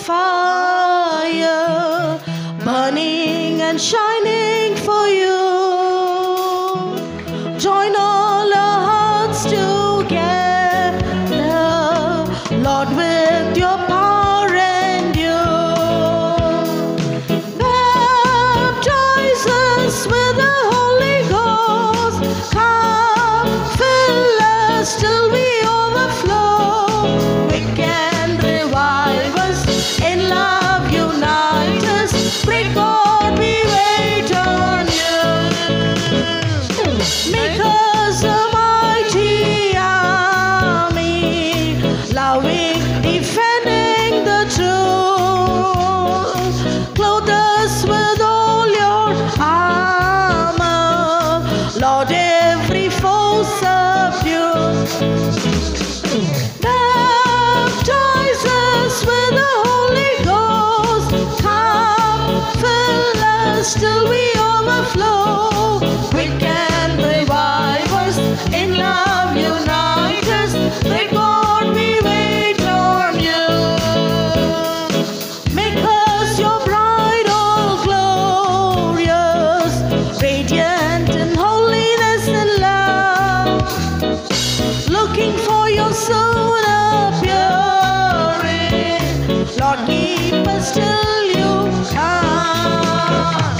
fire, burning and shining for you. Join all our hearts together, Lord, with your power and you. Baptize us with the Holy Ghost. Come, fill us till we overflow. We can revive us in love, unite us. Great God, we wait on you. Make us a mighty army, loving, defending the truth. Clothe us with all your armor, Lord, every foe subdue. Baptize us with the Holy Ghost. Come, fill us till we overflow. We can revive us in love, unite us. Great God, we wait on you. Make us your bride, all glorious, radiant in holiness and love looking for your soon appearing. Lord, keep us till you come.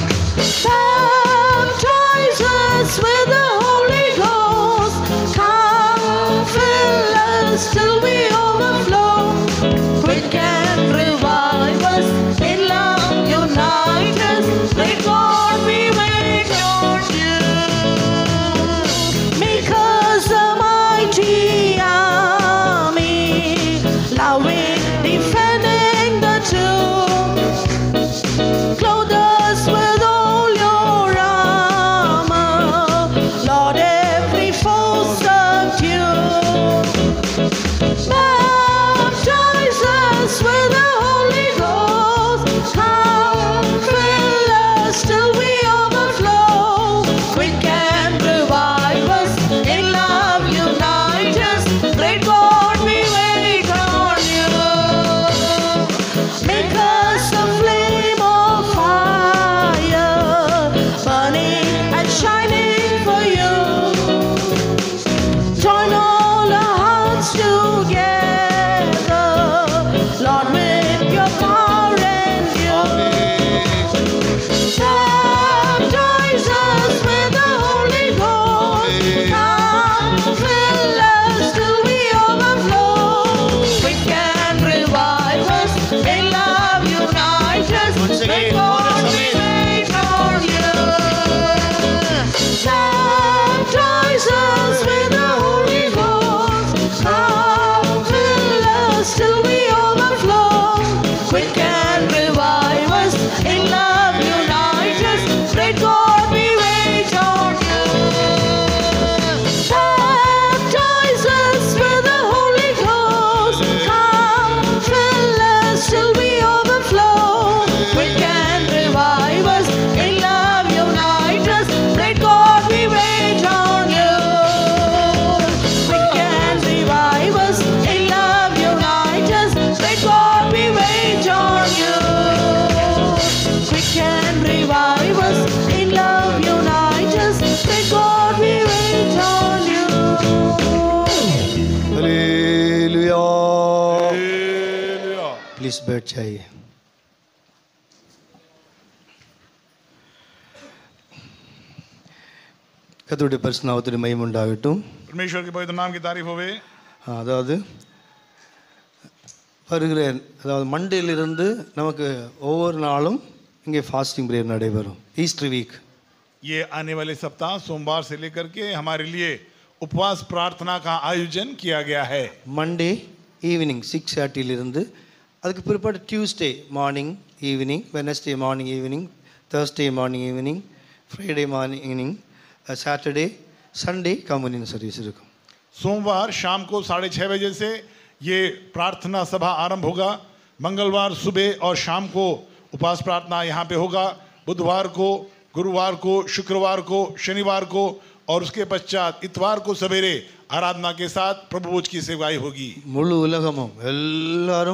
Baptize us with the Holy Ghost. Come, fill us till we overflow. Quick and revive us in love, unite us. Great God, we wait on you. Make us a mighty army, loving, defending the truth. Clothe us with all your armor, Lord, every foe subdue. Baptize us with the Holy Ghost. Come, fill us till we overflow. Quick and revive us in love, unite us. Great God, we wait on you. Make us a flame of fire, burning and shining for you. Join all our hearts together, Lord, with your power and you. Baptize us with the Holy Ghost. Come, fill us till we overflow. We can revive us in love, unite us. Once again, Great God, we wait on you. Baptize us with the Holy Ghost. Come, fill us till we overflow. Quick and revive us in love, unite us. Great God, we wait on you. Baptize us with the Holy Ghost. Come, fill us till we overflow. Quick and revive us in love, unite us. Great God, we wait on you. Quick and revive us in love, unite us. Great God, we wait on you. Quick and revive us in love, unite us. Great God, we wait on you. Hallelujah please बैठ जाइए கர்த்தருடைய பரிசுநாமத்துடைய மகிமை உண்டாகட்டும் परमेश्वर के पवित्र नाम की तारीफ होवे ஆ, அதாவது வருகிற அதாவது மண்டேலிருந்து நமக்கு ஒவ்வொரு நாளும் இங்கே ஃபாஸ்டிங் பிரேயர் நடைபெறும் ஈஸ்டர் வீக் ये आने वाले सप्ताह सोमवार से लेकर के हमारे लिए उपवास प्रार्थना का आयोजन किया गया है மண்டே ஈவினிங் சிக்ஸ் தேர்ட்டிலிருந்து அதுக்கு பிற்பாடு Tuesday morning evening Wednesday morning evening Thursday morning evening Friday morning evening Saturday Sunday communion service இருக்கும் सोमवार शाम को साढ़े छः बजे से ये प्रार्थना सभा आरंभ होगा मंगलवार सुबह और शाम को उपवास प्रार्थना यहाँ पे होगा बुधवार को गुरुवार को शुक्रवार को शनिवार को और उसके पश्चात इतवार को सवेरे आराधना के साथ प्रभु भोज की सेवाएं होगी முழு உலகமும் எல்லாரும்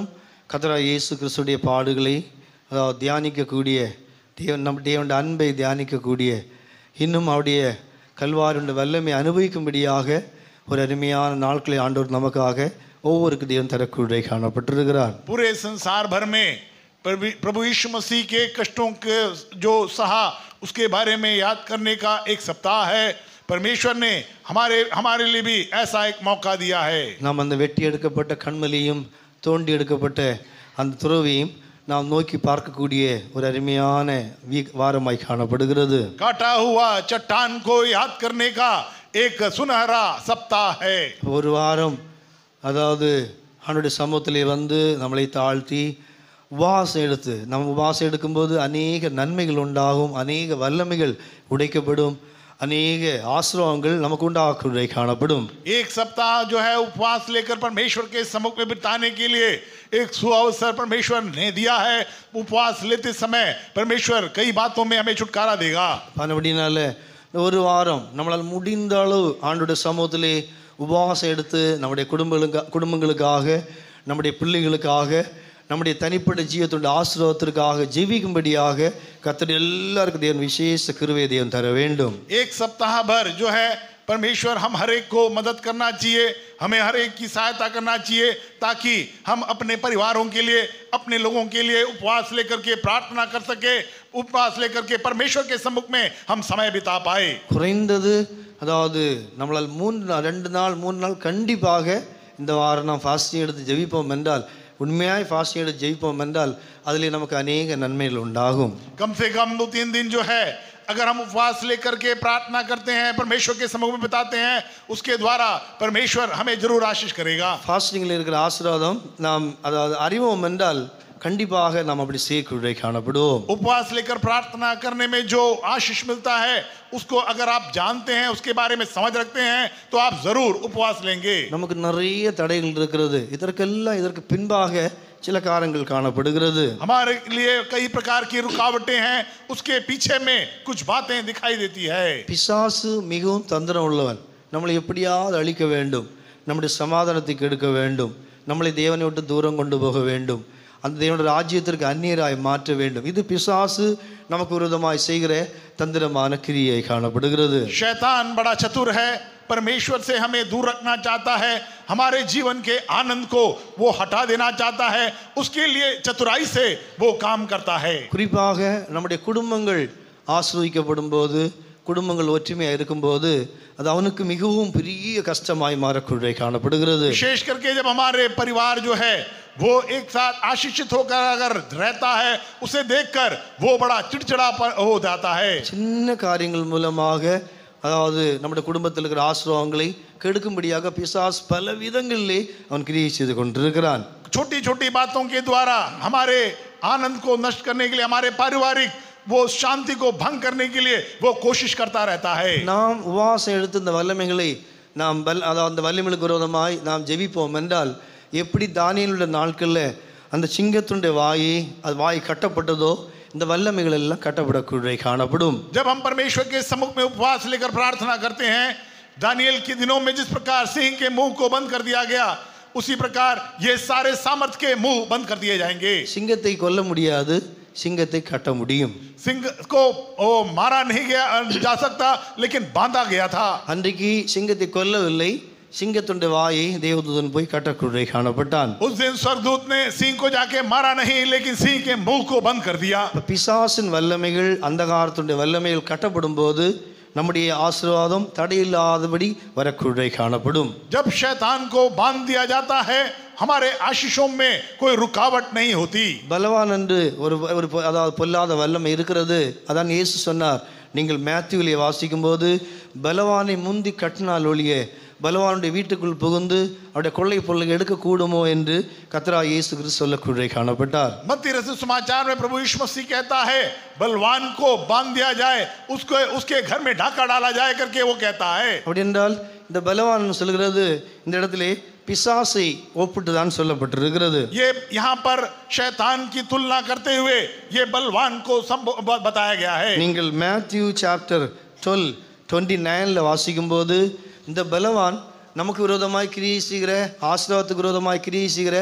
கத்தரா இயேசு கிறிஸ்துடைய பாடுகளை அதாவது தியானிக்கக்கூடிய தேவன் நம் தேவனுடைய அன்பை தியானிக்கக்கூடிய இன்னும் அவருடைய கல்வாருடைய வல்லமை அனுபவிக்கும்படியாக ஒரு அருமையான நாட்களை ஆண்டவர் நமக்காக ஒவ்வொருக்கு தேவன் தரக்கூடிய காணப்பட்டிருக்கிறார் पूरे संसार भर में प्रभु प्रभु यीशु मसीह के कष्टों के जो सहा उसके बारे में याद करने का एक सप्ताह है परमेश्वर ने हमारे हमारे लिए भी ऐसा एक मौका दिया है நாம் அந்த வெட்டி எடுக்கப்பட்ட கண்மலையும் தோண்டி எடுக்கப்பட்ட அந்த துறவியும் நாம் நோக்கி பார்க்கக்கூடிய ஒரு அருமையான வீ வாரமாய் காணப்படுகிறது काटा हुआ चट्टान को याद करने का एक सुनहरा सप्ताह है ஒரு வாரம் அதாவது அவனுடைய சமூகத்திலே வந்து நம்மளை தாழ்த்தி உபவாசம் எடுத்து நம்ம உபவாசம் எடுக்கும்போது அநேக நன்மைகள் உண்டாகும் அநேக வல்லமைகள் உடைக்கப்படும் அநேக ஆசிரவங்கள் நமக்கு உண்டாக்கூடிய காணப்படும் एक सप्ताह जो है उपवास लेकर परमेश्वर के सम्मुख में बिताने के लिए एक सुअवसर परमेश्वर ने दिया है उपवास लेते समय परमेश्वर कई बातों में हमें छुटकारा देगा அப்படினால ஒரு வாரம் நம்மளால் முடிந்த அளவு ஆண்டுடைய சமூகத்திலே உபவாசம் எடுத்து நம்முடைய குடும்பங்களுக்கு குடும்பங்களுக்காக நம்முடைய பிள்ளைகளுக்காக நம்முடைய தனிப்பட்ட ஜீவத்துடைய ஆசீர்வாதத்திற்காக ஜீவிக்கும்படியாக கத்தர் எல்லாருக்கும் தேவன் விசேஷ கிருவை தேவன் தர வேண்டும் एक सप्ताह भर जो है परमेश्वर हम हर एक को मदद करना चाहिए हमें हर एक की सहायता करना चाहिए ताकि हम अपने परिवारों के लिए अपने लोगों के लिए उपवास लेकर के प्रार्थना कर सके उपवास लेकर के परमेश्वर के सम्मुख में हम समय बिता पाए குறைந்தது அதாவது நம்மளால் மூன்று நாள் ரெண்டு நாள் மூணு நாள் கண்டிப்பாக இந்த வாரம் நாம் ஃபாஸ்டிங் எடுத்து ஜெபிப்போம் என்றால் உண்மையாய் ஃபாஸ்டிங் எடுத்து ஜெபிப்போம் என்றால் அதில் நமக்கு அநேக நன்மைகள் உண்டாகும் कम से कम दो तीन दिन जो है अगर हम उपवास लेकर के प्रार्थना करते हैं परमेश्वर के समूह में बिताते हैं उसके द्वारा परमेश्वर हमें जरूर आशीष करेगा ஃபாஸ்டிங்கில் இருக்கிற ஆசீர்வாதம் நாம் அதாவது அறிவோம் என்றால் கண்டிப்பாக நாம் அப்படி செய்யக்கூடிய காணப்படுவோம் उपवास लेकर प्रार्थना करने में जो आशीष मिलता है उसको अगर आप जानते हैं उसके बारे में समझ रखते हैं तो आप जरूर उपवास लेंगे நமக்கு நிறைய தடைகள் இருக்கிறது இதற்கெல்லாம் இதற்கு பின்பாக சில காரணங்கள் காணப்படுகிறது हमारे लिए कई प्रकार की रुकावटें हैं उसके पीछे में कुछ बातें दिखाई देती है பிசாசு மிகவும் தந்திரம் உள்ளவன் நம்மளை எப்படியாவது அழிக்க வேண்டும் நம்முடைய சமாதானத்தை கெடுக்க வேண்டும் நம்மளை தேவனை விட்டு தூரம் கொண்டு போக வேண்டும் அந்த தேவனுடைய ராஜ்யத்திற்கு அந்நியராய் மாற்ற வேண்டும் இது பிசாசு நமக்கு விரோதமாய் செய்கிற தந்திரமான கிரியை காணப்படுகிறது शैतान बड़ा चतुर है परमेश्वर से हमें दूर रखना चाहता है हमारे जीवन के आनंद को वो हटा देना चाहता है उसके लिए चतुराई से वो काम करता है குறிப்பாக நம்முடைய குடும்பங்கள் ஆசிர்வதிக்கப்படும் போது குடும்பங்கள் ஒற்றுமையாக இருக்கும்போது அது அவனுக்கு மிகவும் பெரிய கஷ்டமாய் மாறக்கூடிய காணப்படுகிறது विशेष करके जब हमारे परिवार जो है वो एक साथ आशीषित होकर अगर रहता है उसे देखकर वो बड़ा चिड़चिड़ा हो जाता है சின்ன காரியங்கள் மூலமாக அதாவது நம்முடைய குடும்பத்தில் இருக்கிற ஆசிரவங்களை கெடுக்கும்படியாக பிசாஸ் பல விதங்களிலே அவன் கிரியை செய்து கொண்டிருக்கிறான் छोटी छोटी बातों के द्वारा हमारे आनंद को नष्ट करने के लिए हमारे पारिवारिक वो शांति को भंग करने के लिए वो कोशिश करता रहता है நாம் உபவாசம் எடுத்து இந்த வல்லமைகளை நாம் வல் அதாவது அந்த வல்லமைகளுக்கு விரோதமாய் நாம் ஜெபிப்போம் என்றால் எப்படி தானியலுடைய நாட்களில் அந்த சிங்கத்தினுடைய வாயை அது வாய் கட்டப்பட்டதோ இந்த வல்லமைகள் எல்லாம் கட்டப்படக்கூடிய காணப்படும் जब हम परमेश्वर के सम्मुख में उपवास लेकर प्रार्थना करते हैं दानियल के दिनों में जिस प्रकार सिंह के मुंह को बंद कर दिया गया उसी प्रकार ये सारे सामर्थ के मुंह बंद कर दिए जाएंगे சிங்கத்தை கொல்ல முடியாது சிங்கத்தை கட்ட முடியும் सिंह को वो मारा नहीं गया जा सकता लेकिन बांधा गया था அன்றைக்கு சிங்கத்தை கொல்லவில்லை சிங்கத்துடைய வாயை தேவதூதன் போய் கட்டக்கூடிய காணப்பட்டான் उस दिन स्वर्गदूत ने सिंह को जाके मारा नहीं लेकिन सिंह के मुंह को बंद कर दिया இப்ப பிசாசின் வல்லமைகள் அந்தகாரத்துடைய வல்லமைகள் கட்டப்படும் போது நம்முடைய ஆசீர்வாதம் தடையில்லாதபடி வரக்கூடிய காணப்படும் जब शैतान को बांध दिया जाता है हमारे आशीषों में कोई रुकावट नहीं होती பலவான் என்று ஒரு ஒரு பொ- அதாவது பொல்லாத வல்லமை இருக்கிறது அதான் இயேசு சொன்னார் நீங்கள் மேத்யூவிலே வாசிக்கும்போது பலவானை முந்தி கட்டினால் ஒழிய பலவானுடைய வீட்டுக்குள் புகுந்து அவருடைய கொள்ளை பொருளை எடுக்கக்கூடுமோ என்று கத்ரா இயேசு கிறிஸ்து சொல்லக்கூடிய காணப்பட்டார் मत्ती रसूल समाचार में प्रभु यीशु मसीह कहता है बलवान को बांध दिया जाए उसको उसके घर में ढाका डाला जाए करके वो कहता है அப்படி என்றால் இந்த பலவான் சொல்கிறது இந்த இடத்திலே பிசாசை ஒப்பிட்டு தான் சொல்லப்பட்டிருக்கிறது ये यहाँ पर शैतान की तुलना करते हुए ये बलवान को संबो- ब- बताया गया है நீங்கள் மேத்யூ சாப்டர் டுவெல் டுவெண்ட்டி நைனில் வாசிக்கும்போது இந்த பலவான் நமக்கு விரோதமாய் கிரியை செய்கிற ஆசீர்வாதத்துக்கு விரோதமாய் கிரியை செய்கிற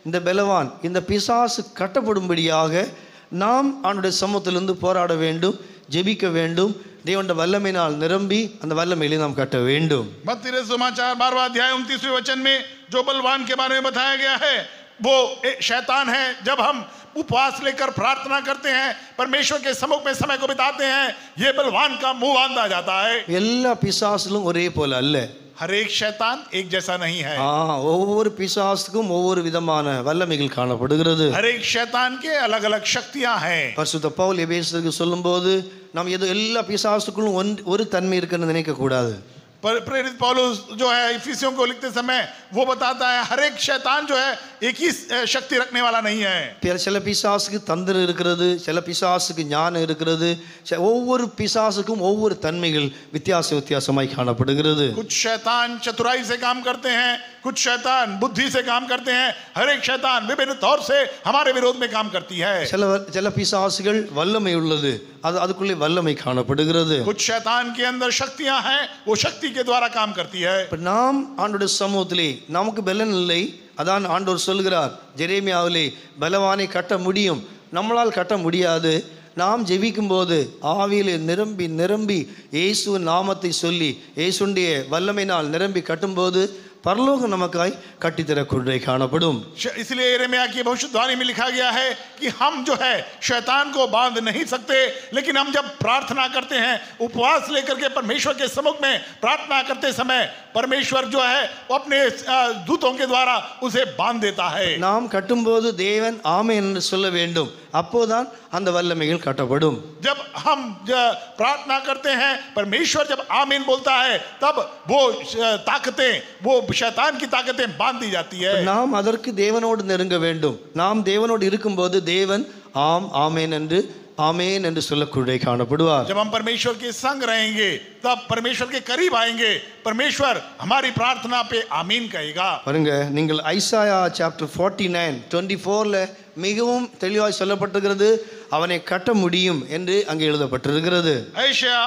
இந்த பலவான் இந்த பிசாசு கட்டப்படும்படியாக நாம் ஆண்டுடைய சமூகத்திலிருந்து போராட வேண்டும் ஜெபிக்க வேண்டும் தேவனுடைய வல்லமையினால் நிரம்பி அந்த வல்லமையிலே நாம் கட்ட வேண்டும் बत्तीस समाचार बारवा अध्याय उनतीसवें वचन में जो बलवान के बारे में बताया गया है वो एक शैतान है जब हम उपवास लेकर प्रार्थना करते हैं परमेश्वर के सम्मुख में समय को बिताते हैं ये बलवान का मुंह बांधा जाता है எல்லா பிசாசிலும் ஒரே போல அல்ல हर एक शैतान एक जैसा नहीं है ஆ ஒவ்வொரு பிசாசுக்கும் ஒவ்வொரு விதமான வல்லமைகள் காணப்படுகிறது हर एक शैतान के अलग अलग शक्तियां हैं பரிசுத்த பவுல் எபேசுக்கு சொல்லும்போது நாம் ஏதோ எல்லா பிசாசுக்குள்ளும் ஒன் ஒரு தன்மை இருக்குன்னு நினைக்க கூடாது पर प्रेरित पौलुस जो है इफिसियों को लिखते समय वो बताता है हर एक शैतान जो है एक ही अ, शक्ति रखने वाला नहीं है பிற- சில பிசாசுக்கு தந்திரம் இருக்கிறது சில பிசாசுக்கு ஞானம் இருக்கிறது ச- ஒவ்வொரு பிசாசுக்கும் ஒவ்வொரு தன்மைகள் வித்தியாச வித்தியாசமாய் காணப்படுகிறது कुछ शैतान चतुराई से काम करते हैं कुछ शैतान बुद्धि से काम करते हैं हर एक शैतान विभिन्न तौर से हमारे विरोध में काम करती है சில வ- சில பிசாசுகள் வல்லமை உள்ளது அது அதுக்குள்ளே வல்லமை காணப்படுகிறது कुछ शैतान के अंदर शक्तियां हैं वो शक्ति के द्वारा काम करती है இப்ப நாம் ஆண்டோட சமூகத்திலே நமக்கு பலன் இல்லை அதான் ஆண்டவர் சொல்கிறார் ஜெரேமியாவிலே பலவானை கட்ட முடியும் நம்மளால் கட்ட முடியாது நாம் ஜெபிக்கும் போது ஆவியிலே நிரம்பி நிரம்பி இயேசுவின் நாமத்தை சொல்லி இயேசுடைய வல்லமையினால் நிரம்பி கட்டும்போது பரலோகம் நமக்காய் கட்டித்தரக்கூடிய காணப்படும் श- इसलिए यिर्मयाह की भविष्यवाणी में लिखा गया है कि हम जो है शैतान को बांध नहीं सकते लेकिन हम जब प्रार्थना करते हैं उपवास लेकर के परमेश्वर के सम्मुख में प्रार्थना करते समय परमेश्वर जो है वो अपने अ, दूतों के द्वारा उसे बांध देता है நாம் கட்டும்போது தேவன் ஆமை என்று சொல்ல வேண்டும் அப்போதான் அந்த வல்லமைகள் கட்டப்படும் जब हम ज- प्रार्थना करते हैं परमेश्वर जब आमीन बोलता है तब वो श- ताकतें वो शैतान की ताकतें बांध दी जाती है நாம் அதற்கு தேவனோடு நெருங்க வேண்டும் நாம் தேவனோடு இருக்கும்போது தேவன் ஆம் ஆமேன் என்று ஆமேன் என்று சொல்லக்கூடிய காணப்படுவார் जब हम परमेश्वर के संग रहेंगे तब परमेश्वर के करीब आएंगे परमेश्वर हमारी प्रार्थना पे आमीन कहेगा பாருங்க நீங்கள் Isaiah chapter forty nine twenty ஃபோரில் மிகவும் தெளிவாய் சொல்லப்பட்டிருக்கிறது அவனை கட்ட முடியும் என்று அங்கே எழுதப்பட்டிருக்கிறது Isaiah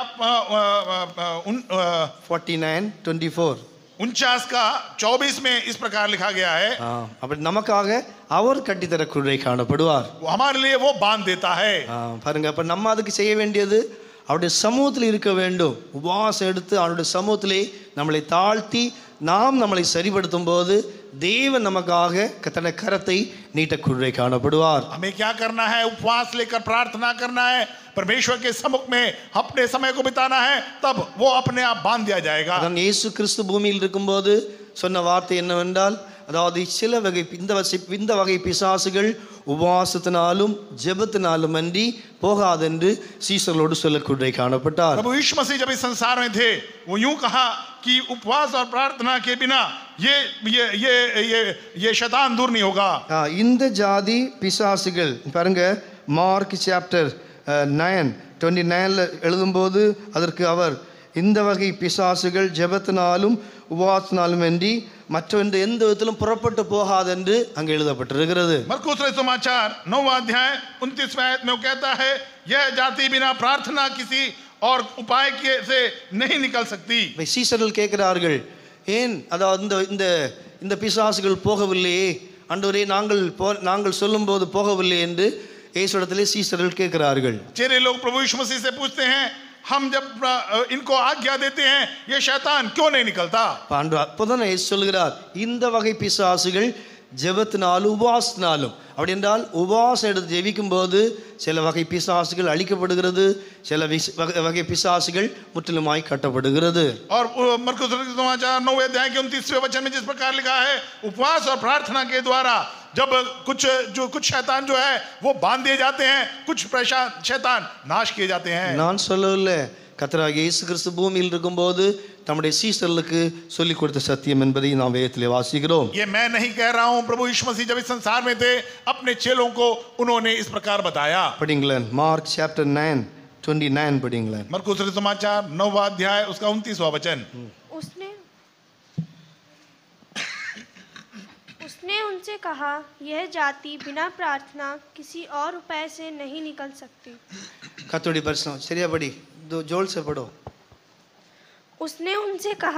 forty nine twenty four उनचास का चौबीस में इस प्रकार लिखा गया है அப்படி நமக்காக அவர் கட்டித்தரக்கூடிய காணப்படுவார் वो हमारे लिए वो बांध देता है ஆ, பாருங்க அப்ப நம்ம அதுக்கு செய்ய வேண்டியது அவருடைய சமூகத்தில் இருக்க வேண்டும் உபவாசம் எடுத்து அவருடைய சமூகத்திலே நம்மளை தாழ்த்தி நாம் நம்மளை சரிப்படுத்தும் போது தேவன் நமக்காக தன்னை கரத்தை நீட்டக்கூடிய காணப்படுவார் हमें क्या करना है उपवास लेकर प्रार्थना करना है परमेश्वर के सम्मुख में अपने समय को बिताना है तब वो अपने आप बांध दिया जाएगा அதான் இயேசு கிறிஸ்து பூமியில் இருக்கும்போது சொன்ன வார்த்தை என்னவென்றால் அதாவது சில வகை இந்த வசி- இந்த வகை பிசாசுகள் உபவாசத்தினாலும் ஜெபத்தினாலும் அன்றி போகாதென்று சீசர்களோடு சொல்லக்கூடிய காணப்பட்டார் प्रभु यीशु मसीह जब इस संसार में थे वो यूं कहा कि उपवास और प्रार्थना के बिना ये ये ये ये ये शैतान दूर नहीं होगा ஆ, இந்த ஜாதி பிசாசுகள் பாருங்க மார்க் சாப்டர் நயன் டுவெண்ட்டி நைனில் எழுதும்போது அதற்கு அவர் இந்த வகை பிசாசுகள் ஜெபத்தினாலும் உபவாசத்தினாலும் அன்றி மற்ற இந்த எந்த விதத்திலும் புறப்பட்டு போகாதென்று அங்கே எழுதப்பட்டிருக்கிறது मरकुस रचित समाचार नौवा अध्याय उनतीसवें आयत में वो कहता है यह जाति बिना प्रार्थना किसी और उपाय के से नहीं निकल सकती இப்ப சீசர்கள் கேட்கிறார்கள் ஏன் அதாவது இந்த இந்த இந்த பிசாசுகள் போகவில்லையே ஆண்டவரே நாங்கள் போ நாங்கள் சொல்லும்போது போகவில்லை என்று இயேசுடத்திலே சீசர்கள் கேட்கிறார்கள் चेहरे लोग प्रभु यीशु मसीह से पूछते हैं हम जब अ, इनको आज्ञा देते हैं ये शैतान क्यों नहीं निकलता இப்ப அன்று அப்போதான் இயேசு சொல்கிறார் இந்த வகை பிசாசுகள் ஜெபத்தினாலும் உபவாசத்தினாலும் அப்படி என்றால் உபவாசம் எடுத்து ஜெபிக்கும் போது சில வகை பிசாசுகள் அழிக்கப்படுகிறது சில விஸ்- வகை- வகை பிசாசுகள் முற்றிலுமாய் கட்டப்படுகிறது और अ, मरकुस रचित समाचार नौवे अध्याय के उनतीसवें वचन में जिस प्रकार लिखा है उपवास और प्रार्थना के द्वारा जब कुछ जो कुछ शैतान जो है वो बांध दिए जाते हैं कुछ प्रशा- शैतान नाश किए जाते हैं நான் சொல்லவில்லை கத்தராக இயேசு கிறிஸ்து பூமியில் இருக்கும்போது தம்முடைய சீசர்களுக்கு சொல்லிக் கொடுத்த சத்தியம் என்பதை நாம் வேதத்திலே வாசிக்கிறோம் ये मैं नहीं कह रहा हूं प्रभु यीशु मसीह जब इस संसार में थे अपने चेलों को उन्होंने इस प्रकार बताया படிங்களேன் Mark chapter nine twenty nine படிங்களேன் मरकुस रचित समाचार नौवा अध्याय उसका उनतीसवा वचन उसने उसने उनसे कहा यह जाति बिना प्रार्थना किसी और उपाय से नहीं निकल सकती கத்தோடி பரிசனம் சரியா படி दो जोर से पढ़ो उसने उनसे कहा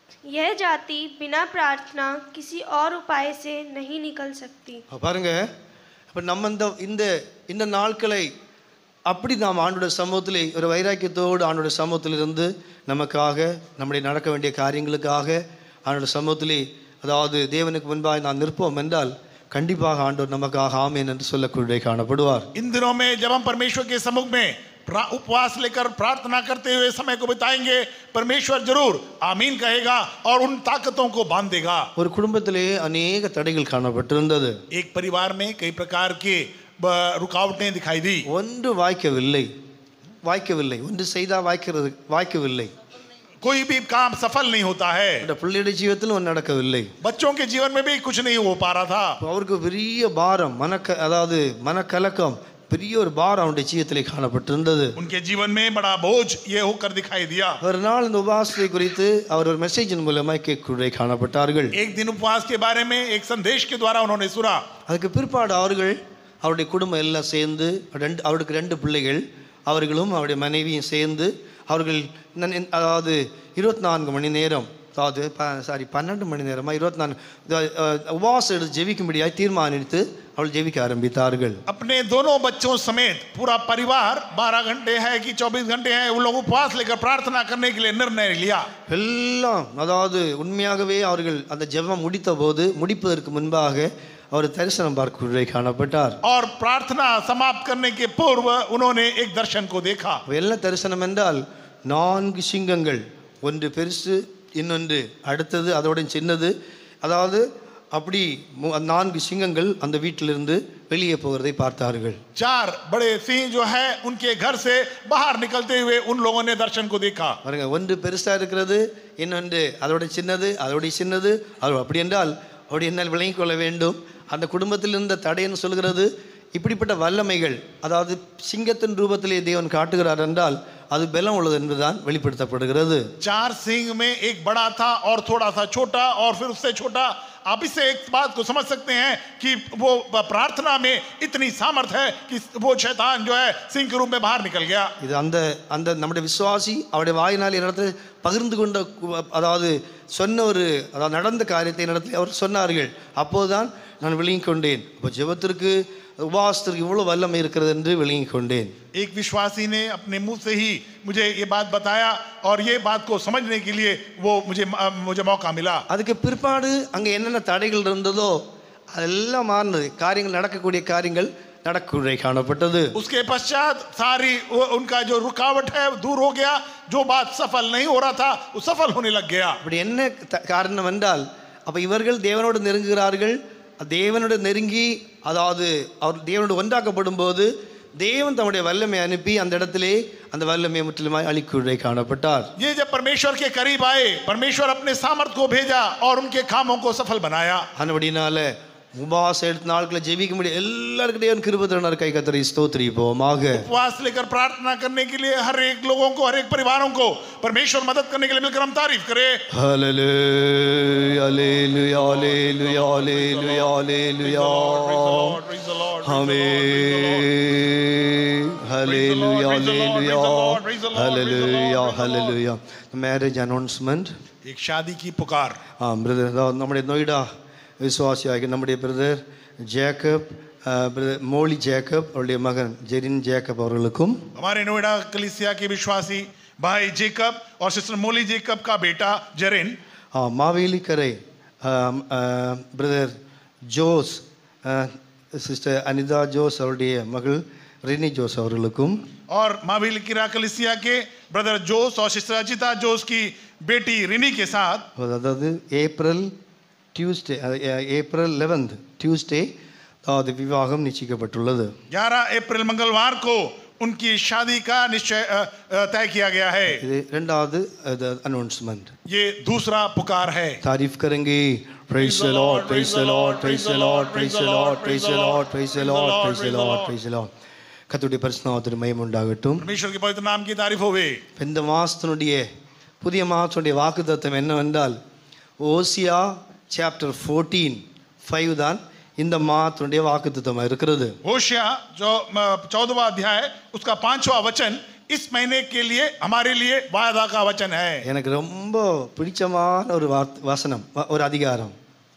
यह जाति बिना प्रार्थना किसी और उपाय से नहीं निकल सकती அப்ப பாருங்க அப்ப நம்ம இந்த இந்த இந்த நாட்களை அப்படி நாம் ஆண்டோட சமூகத்திலே ஒரு வைராக்கியத்தோடு ஆண்டோட சமூகத்தில் இருந்து நமக்காக நம்முடைய நடக்க வேண்டிய காரியங்களுக்காக ஆண்டோட சமூகத்திலே அதாவது தேவனுக்கு முன்பாக நாம் நிற்போம் என்றால் கண்டிப்பாக ஆண்டவர் நமக்காக ஆமேன் என்று சொல்லக்கூடிய காணப்படுவார் इन दिनों में जब हम परमेश्वर के सम्मुख में प्रा- उपवास लेकर प्रार्थना करते हुए समय को बिताएंगे परमेश्वर जरूर आमीन कहेगा और उन ताकतों को बांध देगा ஒரு குடும்பத்திலே அநேக தடைகள் காணப்பட்டிருந்தது एक परिवार में कई प्रकार के ब- रुकावटें दिखाई दी ஒன்று வாய்க்கவில்லை வாய்க்கவில்லை ஒன்று செய்தால் வாய்க்கிறது வாய்க்கவில்லை कोई भी काम सफल नहीं होता है இந்த பிள்ளையுடைய ஜீவத்தில் ஒன்று நடக்கவில்லை बच्चों के जीवन में भी कुछ नहीं हो पा रहा था அப்ப அவருக்கு பெரிய பாரம் மனக்க அதாவது மனக்கலக்கம் பெரிய ஒரு பாரம் அவனுடைய ஜீவத்திலே காணப்பட்டிருந்தது उनके जीवन में बड़ा बोझ ये होकर दिखाई दिया ஒரு நாள் இந்த உபாசத்தை குறித்து அவர் ஒரு மெசேஜின் மூலமாக கேட்கக்கூடிய காணப்பட்டார்கள் एक दिन उपवास के बारे में एक संदेश के द्वारा उन्होंने सुना அதுக்கு பிற்பாடு அவர்கள் அவருடைய குடும்பம் எல்லாம் சேர்ந்து ரெண்டு அவருக்கு ரெண்டு பிள்ளைகள் அவர்களும் அவருடைய மனைவியும் சேர்ந்து அவர்கள் நன்- அதாவது இருபத்தி நான்கு மணி நேரம் அதாவது சாரி பன்னெண்டு மணி நேரமா இருபத்தி நான்கு உபவாசம் எடுத்து ஜெபிக்கும்படியாக தீர்மானித்து அவள் ஜெபிக்க ஆரம்பித்தார்கள் अपने दोनों बच्चों समेत पूरा परिवार 12 घंटे है कि 24 घंटे है उन लोग उपवास लेकर प्रार्थना करने के लिए निर्णय लिया எல்லாம் அதாவது உண்மையாகவே அவர்கள் அந்த ஜெபம் முடித்த போது முடிப்பதற்கு முன்பாக அவர் தரிசனம் பார்க்கக்கூடிய காணப்பட்டார் और प्रार्थना समाप्त करने के पूर्व उन्होंने एक दर्शन को देखा என்ன தரிசனம் என்றால் நான்கு சிங்கங்கள் ஒன்று பெருசு இன்னொன்று அடுத்தது அதோட சின்னது அதாவது அப்படி மு- நான்கு சிங்கங்கள் அந்த வீட்டிலிருந்து வெளியே போகிறதை பார்த்தார்கள் चार बड़े सिंह जो है उनके घर से बाहर निकलते हुए उन लोगों ने दर्शन को देखा பாருங்க ஒன்று பெருசா இருக்கிறது இன்னொன்று அதோட சின்னது அதோட சின்னது அது அப்படி என்றால் அப்படி என்னால் விளங்கிக் கொள்ள வேண்டும் அந்த குடும்பத்தில் இருந்த தடைன்னு சொல்கிறது இப்படிப்பட்ட வல்லமைகள் அதாவது சிங்கத்தின் ரூபத்திலே தேவன் காட்டுகிறார் என்றால் அது பலம் உள்ளது என்பதுதான் வெளிப்படுத்தப்படுகிறது चार सिंह में एक बड़ा था और थोड़ा सा छोटा और फिर उससे छोटा आप इससे एक बात को समझ सकते हैं कि वो प्रार्थना में इतनी सामर्थ है कि वो शैतान जो है सिंह के रूप में बाहर निकल गया இது அந்த அந்த நம்முடைய விசுவாசி அவருடைய வாயினால் என்னிடத்தில் பகிர்ந்து கொண்ட கு- அதாவது சொன்ன ஒரு அதாவது நடந்த காரியத்தை என்னிடத்தில் அவர் சொன்னார்கள் அப்போதுதான் நான் விளங்கிக் கொண்டேன் அப்போ ஜெபத்திற்கு உபவாசத்திற்கு இவ்வளோ வல்லமை இருக்கிறது என்று விளங்கிக் கொண்டேன் एक विश्वासी ने अपने मुंह से ही मुझे ये बात बताया और ये बात को समझने के लिए वो मुझे मुझे मौका मिला அதுக்கு பிற்பாடு அங்கே என்னென்ன தடைகள் இருந்ததோ அதெல்லாம் மாறினது காரியங்கள் நடக்கக்கூடிய காரியங்கள் நடக்கக்கூடிய காணப்பட்டது उसके पश्चात सारी वो- उनका जो रुकावट है वो दूर हो गया जो बात सफल नहीं हो रहा था वो सफल होने लग गया அப்படி என்ன த- காரணம் என்றால் அப்போ இவர்கள் தேவனோடு நெருங்குகிறார்கள் தேவனோடு நெருங்கி அதாவது அவர் தேவனோடு ஒன்றாக்கப்படும் போது தேவன் தம்முடைய வல்லமை அனுப்பி அந்த இடத்திலே அந்த வல்லமையை முற்றிலுமாய் அழிக்குள்ளே காணப்பட்டார் ये जब परमेश्वर के करीब आए परमेश्वर अपने सामर्थ को भेजा और उनके कामों को सफल बनाया ஆனபடினால உபாசம் எடுத்த நாட்களை ஜெபிக்க முடியும் எல்லாருக்கும் தேவன் கிருப தருணர் கை கத்தரி ஸ்தோத்திரிப்போமாக उपवास लेकर प्रार्थना करने के लिए हर एक लोगों को हर एक परिवारों को परमेश्वर मदद करने के लिए मिलकर हम तारीफ करें ஹalleluya ஹalleluya ஹalleluya ஹalleluya ஹalleluya Praise the Lord. Amen. Hallelujah, Praise the Lord, praise the Lord, hallelujah, praise the Lord, hallelujah, praise the Lord. hallelujah. Marriage announcement. एक शादी की पुकार ஆ பிரதர் அதாவது நம்முடைய நொய்டா விசுவாசியாகி நம்முடைய brother Jacob brother Molly Jacob அவருடைய மகன் ஜெரின் ஜேக்கப் அவர்களுக்கும் हमारे नोएडा कलिसिया के विश्वासी भाई जेकब और सिस्टर मोली जेकब का बेटा जरिन ஆ, Mavelikkara brother Jose sister Anitha Jose அவருடைய மகள் ரினி ஜோஸ் அவர்களுக்கும் और माविल किरा कलिसिया के ब्रदर जोस और सिस्टर अजिता जोस की बेटी रिनी के साथ அதாவது April Tuesday April eleventh Tuesday அதாவது விவாகம் நிச்சயிக்கப்பட்டுள்ளது 11 अप्रैल मंगलवार को उनकी शादी का निश्चय अ, अ, तय किया गया है இது ரெண்டாவது அனௌன்ஸ்மெண்ட் ये दूसरा पुकार है तारीफ करेंगे praise the lord praise the lord praise the lord praise the lord praise the lord praise the lord praise the lord praise the lord கர்த்தருடைய பரிசுநாமத்திற்கு மகிமை உண்டாகட்டும் परमेश्वर के पवित्र नाम की तारीफ होवे இந்த மாதத்தினுடைய புதிய மாதத்தினுடைய வாக்குத்தத்தம் என்னவென்றால் ஓசியா சாப்டர் ஃபோர்டீன் ஃபைவ் தான் இந்த மாதத்தினுடைய வாக்குத்தத்தமாக இருக்கிறது होशिया जो चौदहवा अध्याय उसका पांचवा वचन इस महीने के लिए हमारे लिए वायदा का वचन है எனக்கு ரொம்ப பிடிச்சமான ஒரு வார்த்- வசனம் வ- ஒரு அதிகாரம்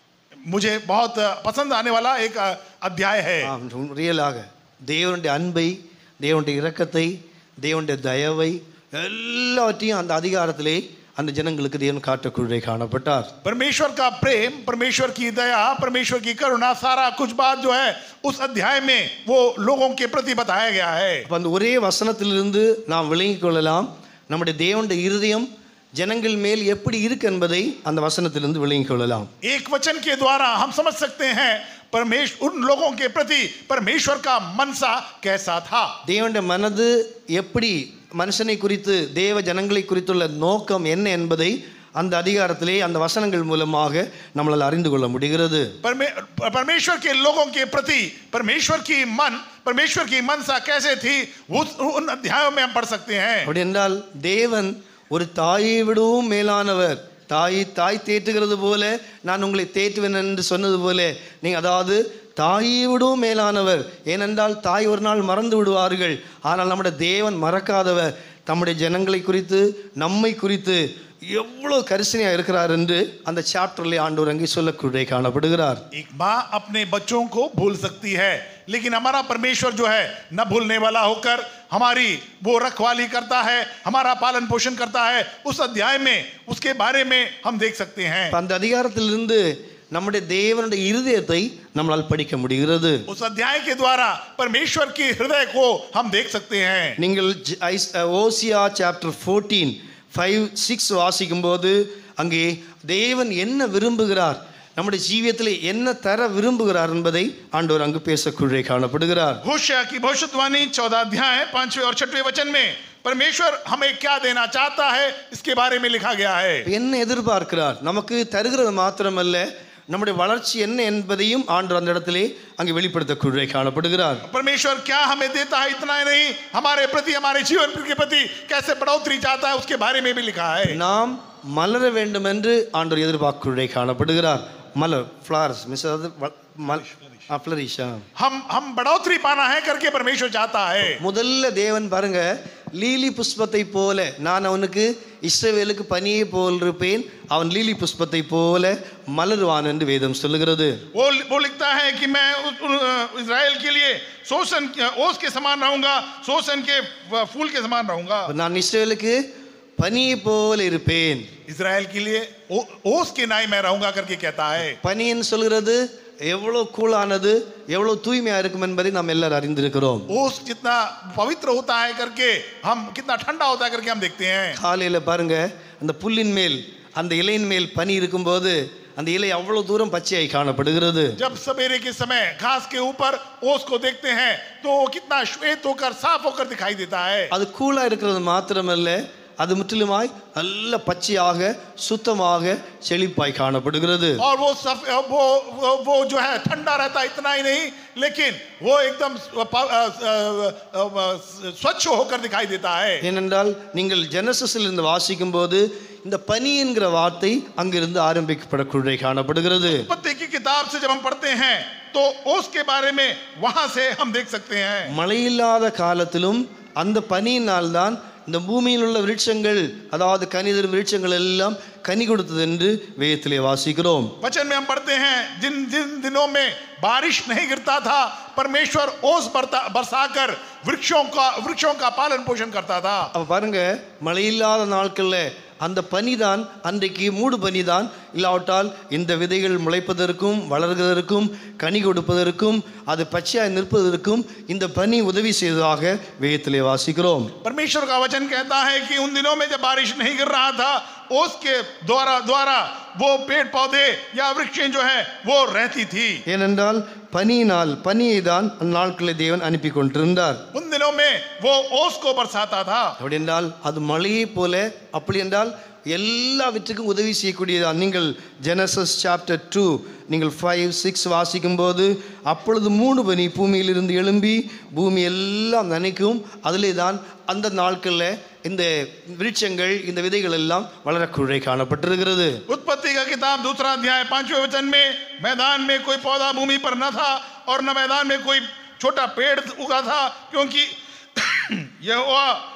मुझे बहुत पसंद आने वाला एक अध्याय है ஆம், உம், ரியலாக தேவனுடைய அன்பை தேவனுடைய இரக்கத்தை தேவனுடைய தயவை எல்லாவற்றையும் அந்த அதிகாரத்திலே அந்த ஜனங்களுக்கு தேவன் காட்டக்குள்ளே காணப்பட்டார் परमेश्वर का प्रेम परमेश्वर की दया परमेश्वर की करुणा सारा कुछ बात जो है उस अध्याय में वो लोगों के प्रति बताया गया है அப்ப அந்த ஒரே வசனத்திலிருந்து நாம் விளங்கிக் கொள்ளலாம் நம்முடைய தேவனுடைய இருதயம் ஜனங்கள் மேல் எப்படி இருக்கு என்பதை அந்த வசனத்திலிருந்து விளங்கிக் கொள்ளலாம் एक वचन के द्वारा हम समझ सकते हैं परमेश्वर उन लोगों के प्रति परमेश्वर का मनसा कैसा था தேவனுடைய மனது எப்படி மனுஷனை குறித்து தேவ ஜனங்களை குறித்துள்ள நோக்கம் என்ன என்பதை அந்த அதிகாரத்திலே அந்த வசனங்கள் மூலமாக நம்மளால் அறிந்து கொள்ள முடிகிறது परमे- परमेश्वर के लोगों के प्रति परमेश्वर की मन परमेश्वर की मनसा कैसे थी उस उन अध्यायों में हम पढ़ सकते हैं அப்படி என்றால் தேவன் ஒரு தாயை விடவும் மேலானவர் தாய் தாய் தேற்றுகிறது போல நான் உங்களை தேற்றுவேன் என்று சொன்னது போல நீங்க அதாவது தாயை விடவும் மேலானவர் ஏனென்றால் தாய் ஒரு நாள் மறந்து விடுவார்கள் ஆனால் நம்முடைய தேவன் மறக்காதவர் தம்முடைய ஜனங்களை குறித்து நம்மை குறித்து எவ்வளோ கரிசனையாக இருக்கிறார் என்று அந்த சாப்டர்லே ஆண்டவர் அங்கே சொல்லக்கூடிய காணப்படுகிறார் एक माँ अपने बच्चों को भूल सकती है लेकिन हमारा परमेश्वर जो है न भूलने वाला होकर हमारी वो रखवाली करता है हमारा पालन पोषण करता है उस अध्याय में उसके बारे में हम देख सकते हैं அப்ப அந்த அதிகாரத்திலிருந்து நம்முடைய தேவனுடைய இருதயத்தை நம்மளால் படிக்க முடிகிறது उस अध्याय के द्वारा परमेश्वर की हृदय को हम देख सकते हैं நீங்கள் ஜ- ஐஸ்- அஹ், Hosea chapter fourteen five six வாசிக்கும்போது அங்கே தேவன் என்ன விரும்புகிறார் நம்முடைய ஜீவியத்தில் என்ன தர விரும்புகிறார் என்பதை ஆண்டவர் அங்கு பேசக்குள்ளே காணப்படுகிறார் होशिया की भविष्यवाणी चौदह अध्याय पांचवें और छठवें वचन में परमेश्वर हमें क्या देना चाहता है इसके बारे में लिखा गया है என்ன எதிர்பார்க்கிறார் நமக்கு தருகிறது மாத்திரமல்ல நம்முடைய வளர்ச்சி என்ன என்பதையும் ஆண்டவர் அந்த இடத்திலே அங்கே வெளிப்படுத்தக்குள்ளே காணப்படுகிறார் परमेश्वर क्या हमें देता है इतना ही नहीं हमारे प्रति हमारे जीवन के प्रति कैसे बढ़ोतरी चाहता है उसके बारे में भी लिखा है நாம் மலர வேண்டும் என்று ஆண்டவர் எதிர்பார்க்குள்ளே காணப்படுகிறார் மலர் ஃப்ளார்ஸ் மிஸ் அதாவது வ- மல் ஃப்ளரிஷா हम हम बढ़ोतरी पाना है करके परमेश्वर चाहता है முதல்ல தேவன் பாருங்க லீலி புஷ்பத்தை போல நான் அவனுக்கு இஸ்ரவேலுக்கு பனியை போல் இருப்பேன் அவன் லீலி புஷ்பத்தை போல மலருவான் என்று வேதம் சொல்லுகிறது वो वो लिखता है कि मैं उस- उन- इज़राइल के लिए शोषण ओस के समान रहूंगा शोषण के फूल के समान रहूंगा நான் இஸ்ரவேலுக்கு பனியை போல இருப்பேன் इज़राइल के लिए ओ- ओस के नाई मैं रहूंगा करके कहता है பனின்னு சொல்கிறது எவ்வளோ கூலானது எவ்வளோ தூய்மையா இருக்கும் என்பதை நாம் எல்லாரும் அறிந்திருக்கிறோம் ओस जितना पवित्र होता है करके हम कितना ठंडा होता है करके हम देखते हैं காலையில பாருங்க அந்த புல்லின் மேல் அந்த இலையின் மேல் பனி இருக்கும்போது அந்த இலை அவ்வளவு தூரம் பச்சையாய் காணப்படுகிறது जब सवेरे के समय घास के ऊपर ओस को देखते हैं तो वो कितना श्वेत होकर साफ होकर दिखाई देता है அது கூலா இருக்கிறது மாத்திரமல்ல அது முற்றிலுமாய் நல்ல பச்சையாக சுத்தமாக செழிப்பாய் காணப்படுகிறது और वो सफ वो वो, वो जो है ठंडा रहता है इतना ही नहीं लेकिन वो एकदम स्व- प- अ, अ, अ, अ, स्वच्छ होकर दिखाई देता है ஏனென்றால் நீங்கள் ஜெனசிஸில் இருந்து வாசிக்கும் போது இந்த பனி என்கிற வார்த்தை அங்கிருந்து ஆரம்பிக்கப்படக்கூடிய காணப்படுகிறது उत्पत्ति की किताब से जब हम पढ़ते हैं तो ओस के बारे में वहां से हम देख सकते हैं மழையில்லாத காலத்திலும் அந்த பனியினால்தான் இந்த பூமியில் உள்ள விருட்சங்கள் அதாவது கனிதர் விருட்சங்கள் எல்லாம் கனி கொடுத்தது என்று வேதத்திலே வாசிக்கிறோம் वचन में हम पढ़ते हैं जिन जिन दिनों में बारिश नहीं गिरता था परमेश्वर ओस बरता बरसाकर वृक्षों का वृक्षों का पालन पोषण करता था அப்ப பாருங்க மழையில்லாத நாட்கள்ல அந்த பனிதான் அன்றைக்கு மூடு பனிதான் இல்லாவிட்டால் இந்த விதைகள் முளைப்பதற்கும் வளர்வதற்கும் கனி கொடுப்பதற்கும் அது பச்சையாய் நிற்பதற்கும் இந்த பனி உதவி செய்ததாக வேதத்திலே வாசிக்கிறோம் परमेश्वर का वचन कहता है कि उन दिनों में जब बारिश नहीं गिर रहा था ओस के द्वारा द्वारा वो पेड़ पौधे या वृक्षें जो है वो रहती थी ஏனென்றால் பனியினால் பனியை தான் அந்நாட்களில் தேவன் அனுப்பி கொண்டிருந்தார் उन दिनों में वो ओस को बरसाता था அப்படி என்றால் அது மழையை போல அப்படி என்றால் எல்லாவற்றுக்கும் உதவி செய்யக்கூடியதான் நீங்கள் ஜெனசஸ் சாப்டர் டூ நீங்கள் ஃபைவ் சிக்ஸ் வாசிக்கும் போது அப்பொழுது மூணு பனி பூமியிலிருந்து எழும்பி பூமி எல்லாம் நனைக்கும் அதிலே தான் அந்த நாட்களில் இந்த விருட்சங்கள் இந்த விதைகள் எல்லாம் வளரக்குழை காணப்பட்டிருக்கிறது उत्पत्ति का किताब दूसरा अध्याय पांचवें वचन में मैदान में कोई पौधा भूमि पर न था और न मैदान में कोई छोटा पेड़ उगा था क्योंकि यह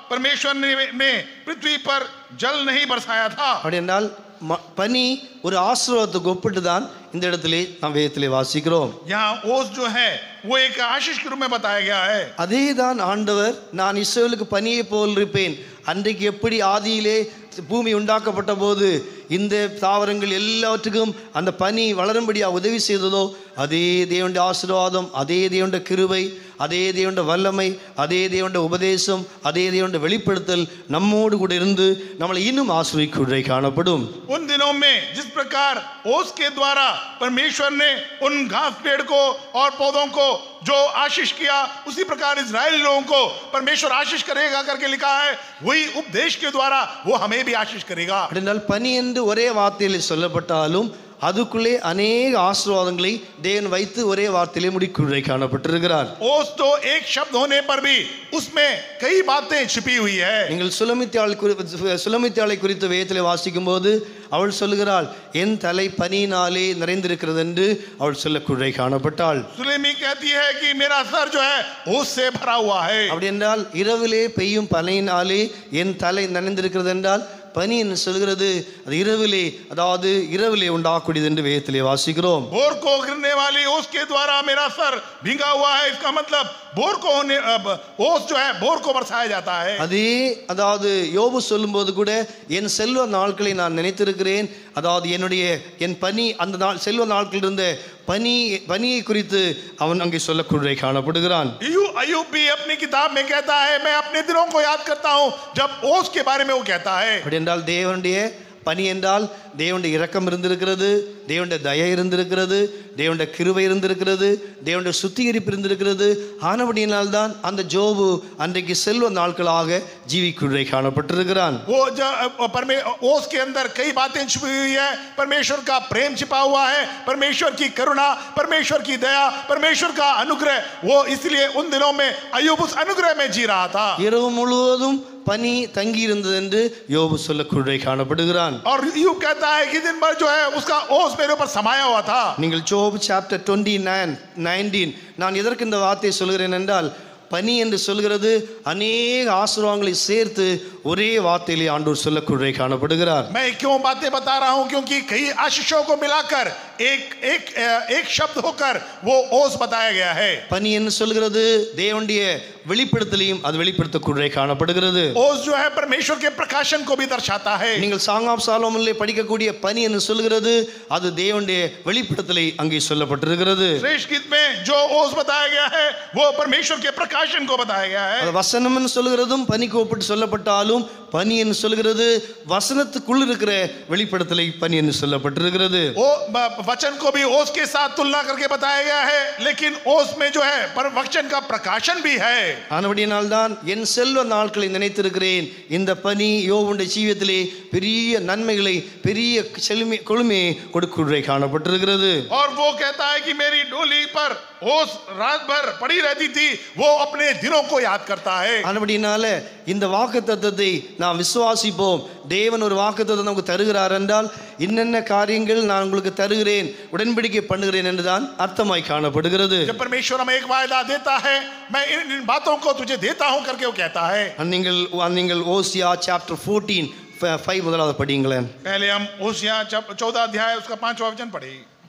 परमेश्वर ने ने पृथ्वी पर जल नहीं बरसाया था அப்படி என்றால் ம- பனி ஒரு ஆசீர்வாதத்துக்கு ஒப்பிட்டு தான் இந்த இடத்திலே நாம் வேதத்திலே வாசிக்கிறோம் यहाँ ओस जो है वो एक आशीष के रूप में बताया गया है அதே தான் ஆண்டவர் நான் இஸ்ரவேலுக்கு பனியை போல் இருப்பேன் அன்றைக்கு எப்படி ஆதியிலே பூமி உண்டாக்கப்பட்ட போது இந்த தாவரங்கள் எல்லாவற்றுக்கும் அந்த பனி வளரும்படியாக உதவி செய்ததோ அதே தேவனுடைய ஆசீர்வாதம் அதே தேவனுடைய கிருபை அதே தேவனுடைய வல்லமை அதே தேவனுடைய உபதேசம் அதே தேவனுடைய வெளிப்படுத்தல் நம்மோடு கூட இருந்து நம்மளை இன்னும் ஆசிரியக்குறை காணப்படும் उन दिनों में जिस प्रकार ओस के द्वारा परमेश्वर ने उन घास पेड़ को और पौधों को जो आशीष किया उसी प्रकार इजरायली लोगों को परमेश्वर आशीष करेगा करके लिखा है वही उपदेश के द्वारा वो हमें भी आशीष करेगा அப்படினால் பனி என்று ஒரே வார்த்தையில் சொல்லப்பட்டாலும் அதுக்குள்ளே அநேக ஆசீர்வாதங்களை தேவன் வைத்து ஒரே வார்த்தையிலே முடிக்குறை காணப்பட்டிருக்கிறார் ओस तो एक शब्द होने पर भी उसमें कई बातें छिपी हुई है நீங்கள் சுலமித்தாள் குறி சுலமித்தாளை குறித்து வேதத்திலே வாசிக்கும்போது அவள் சொல்லுகிறாள் என் தலை பனியினாலே நிறைந்திருக்கிறது என்று அவள் சொல்லக்குறை காணப்பட்டாள் सुलेमी कहती है कि मेरा सर जो है ओस से भरा हुआ है அப்படி என்றால் இரவிலே பெய்யும் பனியினாலே என் தலை நனைந்திருக்கிறது என்றால் பனி என்று சொல்கிறது அது இரவிலே அதாவது இரவிலே உண்டாக்கூடியது என்று வேதத்திலே வாசிக்கிறோம் बोर को गिरने वाली ओस के द्वारा मेरा सर भींगा हुआ है इसका मतलब बोर को होने अब ओस जो है बोर को बरसाया जाता है அதே அதாவது யோபு சொல்லும்போது கூட என் செல்வ நாட்களை நான் நினைத்திருக்கிறேன் அதாவது என்னுடைய என் பனி அந்த நாள் செல்வ நாட்களில் இருந்த பனி பனியை குறித்து அவன் அங்கே சொல்லக்குறை காணப்படுகிறான் अयू अयूब भी अपनी किताब में कहता है मैं अपने दिनों को याद करता हूं जब ओस के बारे में वो कहता है அப்படி என்றால் தேவனுடைய பனி என்றால் தேவனுடைய இரக்கம் இருந்திருக்கிறது தேவனுடைய தயை இருந்திருக்கிறது தேவனுடைய கிருபை இருந்திருக்கிறது தேவனுடைய சுத்திகரிப்பு இருந்திருக்கிறது ஆனபடியினால் தான் அந்த ஜோபு அன்றைக்கு செல்வ நாட்களாக ஜீவிக்குறை காணப்பட்டிருக்கிறான் वो जब परमे ओस के अंदर कई बातें छिपी हुई है परमेश्वर का प्रेम छिपा हुआ है परमेश्वर की करुणा परमेश्वर की दया परमेश्वर का अनुग्रह वो इसलिए उन दिनों में अयूब उस अनुग्रह में जी रहा था இரவு முழுவதும் பனி தங்கி இருந்தது என்று யோபு சொல்லக்குறை காணப்படுகிறான் और यूब कहता है कि दिन भर जो है उसका ओस मेरे ऊपर समाया हुआ था நீங்கள் Job chapter twenty nine nineteen நான் எதற்கு இந்த வார்த்தையை சொல்கிறேன் என்றால் பனி என்று சொல்கிறது அநேக ஆசீர்வாதங்களை சேர்த்து ஒரே வார்த்தையிலே ஆண்டோர் சொல்லக்குறை காணப்படுகிறார் मैं क्यों बातें बता रहा हूं क्योंकि कई आशीषों को मिलाकर एक एक एक शब्द होकर वो ओस बताया गया है பனி என்று சொல்கிறது தேவனுடைய வெளிப்படுத்தலையும் அது வெளிப்படுத்தக்குறை காணப்படுகிறது ओस जो है परमेश्वर के प्रकाशन को भी दर्शाता है நீங்கள் சாங் ஆஃப் சாலோமனிலே படிக்கக்கூடிய பனி என்று சொல்கிறது அது தேவனுடைய வெளிப்படுத்தலை அங்கே சொல்லப்பட்டிருக்கிறது श्रेष्ठ गीत में जो ओस बताया गया है वो परमेश्वर के प्रकाशन को बताया गया है அது வசனம் என்று சொல்கிறதும் பனிக்கு ஒப்பிட்டு சொல்லப்பட்டாலும் பனி என்று சொல்கிறது வசனத்துக்குள் இருக்கிற வெளிப்படுத்தலை பனி என்று சொல்லப்பட்டிருக்கிறது वो ब- वचन को भी ओस के साथ तुलना करके बताया गया है लेकिन ओस में जो है पर वचन का प्रकाशन भी है ஆனபடியினால்தான் என் செல்வ நாட்களை நினைத்திருக்கிறேன் இந்த பனி யோவுடைய ஜீவியத்திலே பெரிய நன்மைகளை பெரிய செழுமை கொழுமையை கொடுக்குறை காணப்பட்டிருக்கிறது और वो कहता है कि मेरी डोली पर ओस रात भर पड़ी रहती थी वो अपने दिनों को याद करता है ஆனபடினால இந்த வாக்கு தத்தத்தை நாம் விசுவாசிப்போம் தேவன் ஒரு வாக்கு தத்தத்தை நமக்கு தருகிறார் என்றால் இன்னென்ன காரியங்கள் நான் உங்களுக்கு தருகிறேன் உடன்படிக்கை பண்ணுகிறேன் என்றுதான் அர்த்தமாய் காணப்படுகிறது जब परमेश्वर हमें एक वायदा देता है मैं इन, इन बातों को तुझे देता हूं करके वो कहता है நீங்கள் நீங்கள் ஓசியா சாப்டர் ஃபோர்டீன் ஃபைவ் முதலாவது படிங்களேன் पहले हम ओसिया चौदह अध्याय उसका पांचवा वचन पढ़े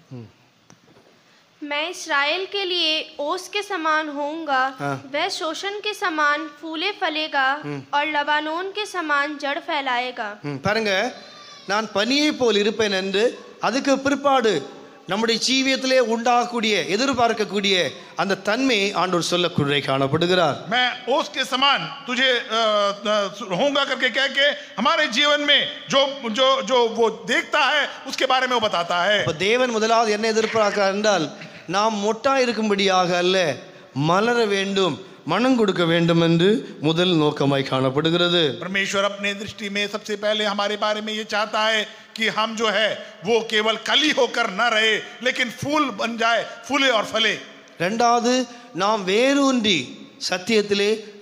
मैं इसराइल के लिए ओस के समान होऊंगा हाँ। वह शोषण के समान फूले फलेगा और लबानोन के समान जड़ फैलाएगा ம், பாருங்க நான் பனியை போல் இருப்பேன் என்று அதுக்கு பிற்பாடு நம்முடைய ஜீவியத்திலே உண்டாகக்கூடிய எதிர்பார்க்கக்கூடிய அந்த தன்மையை ஆண்டவர் சொல்லக்குறை காணப்படுகிறார் मैं ओस के समान तुझे अ, अ, होऊंगा करके कह के हमारे जीवन में जो जो जो वो देखता है उसके बारे में वो बताता है அப்ப தேவன் முதலாவது என்ன எதிர்பார்க்கிறார் என்றால் நாம் மொட்டா இருக்கும்படியாக அல்ல மலர வேண்டும் மனம் கொடுக்க வேண்டும் என்று முதல் நோக்கமாய் காணப்படுகிறது परमेश्वर अपने दृष्टि में सबसे पहले हमारे बारे में ये चाहता है कि हम जो है वो केवल कली होकर न रहे लेकिन फूल बन जाए फूले और फले ரெண்டாவது நாம் வேரூன்றி சத்தியத்திலே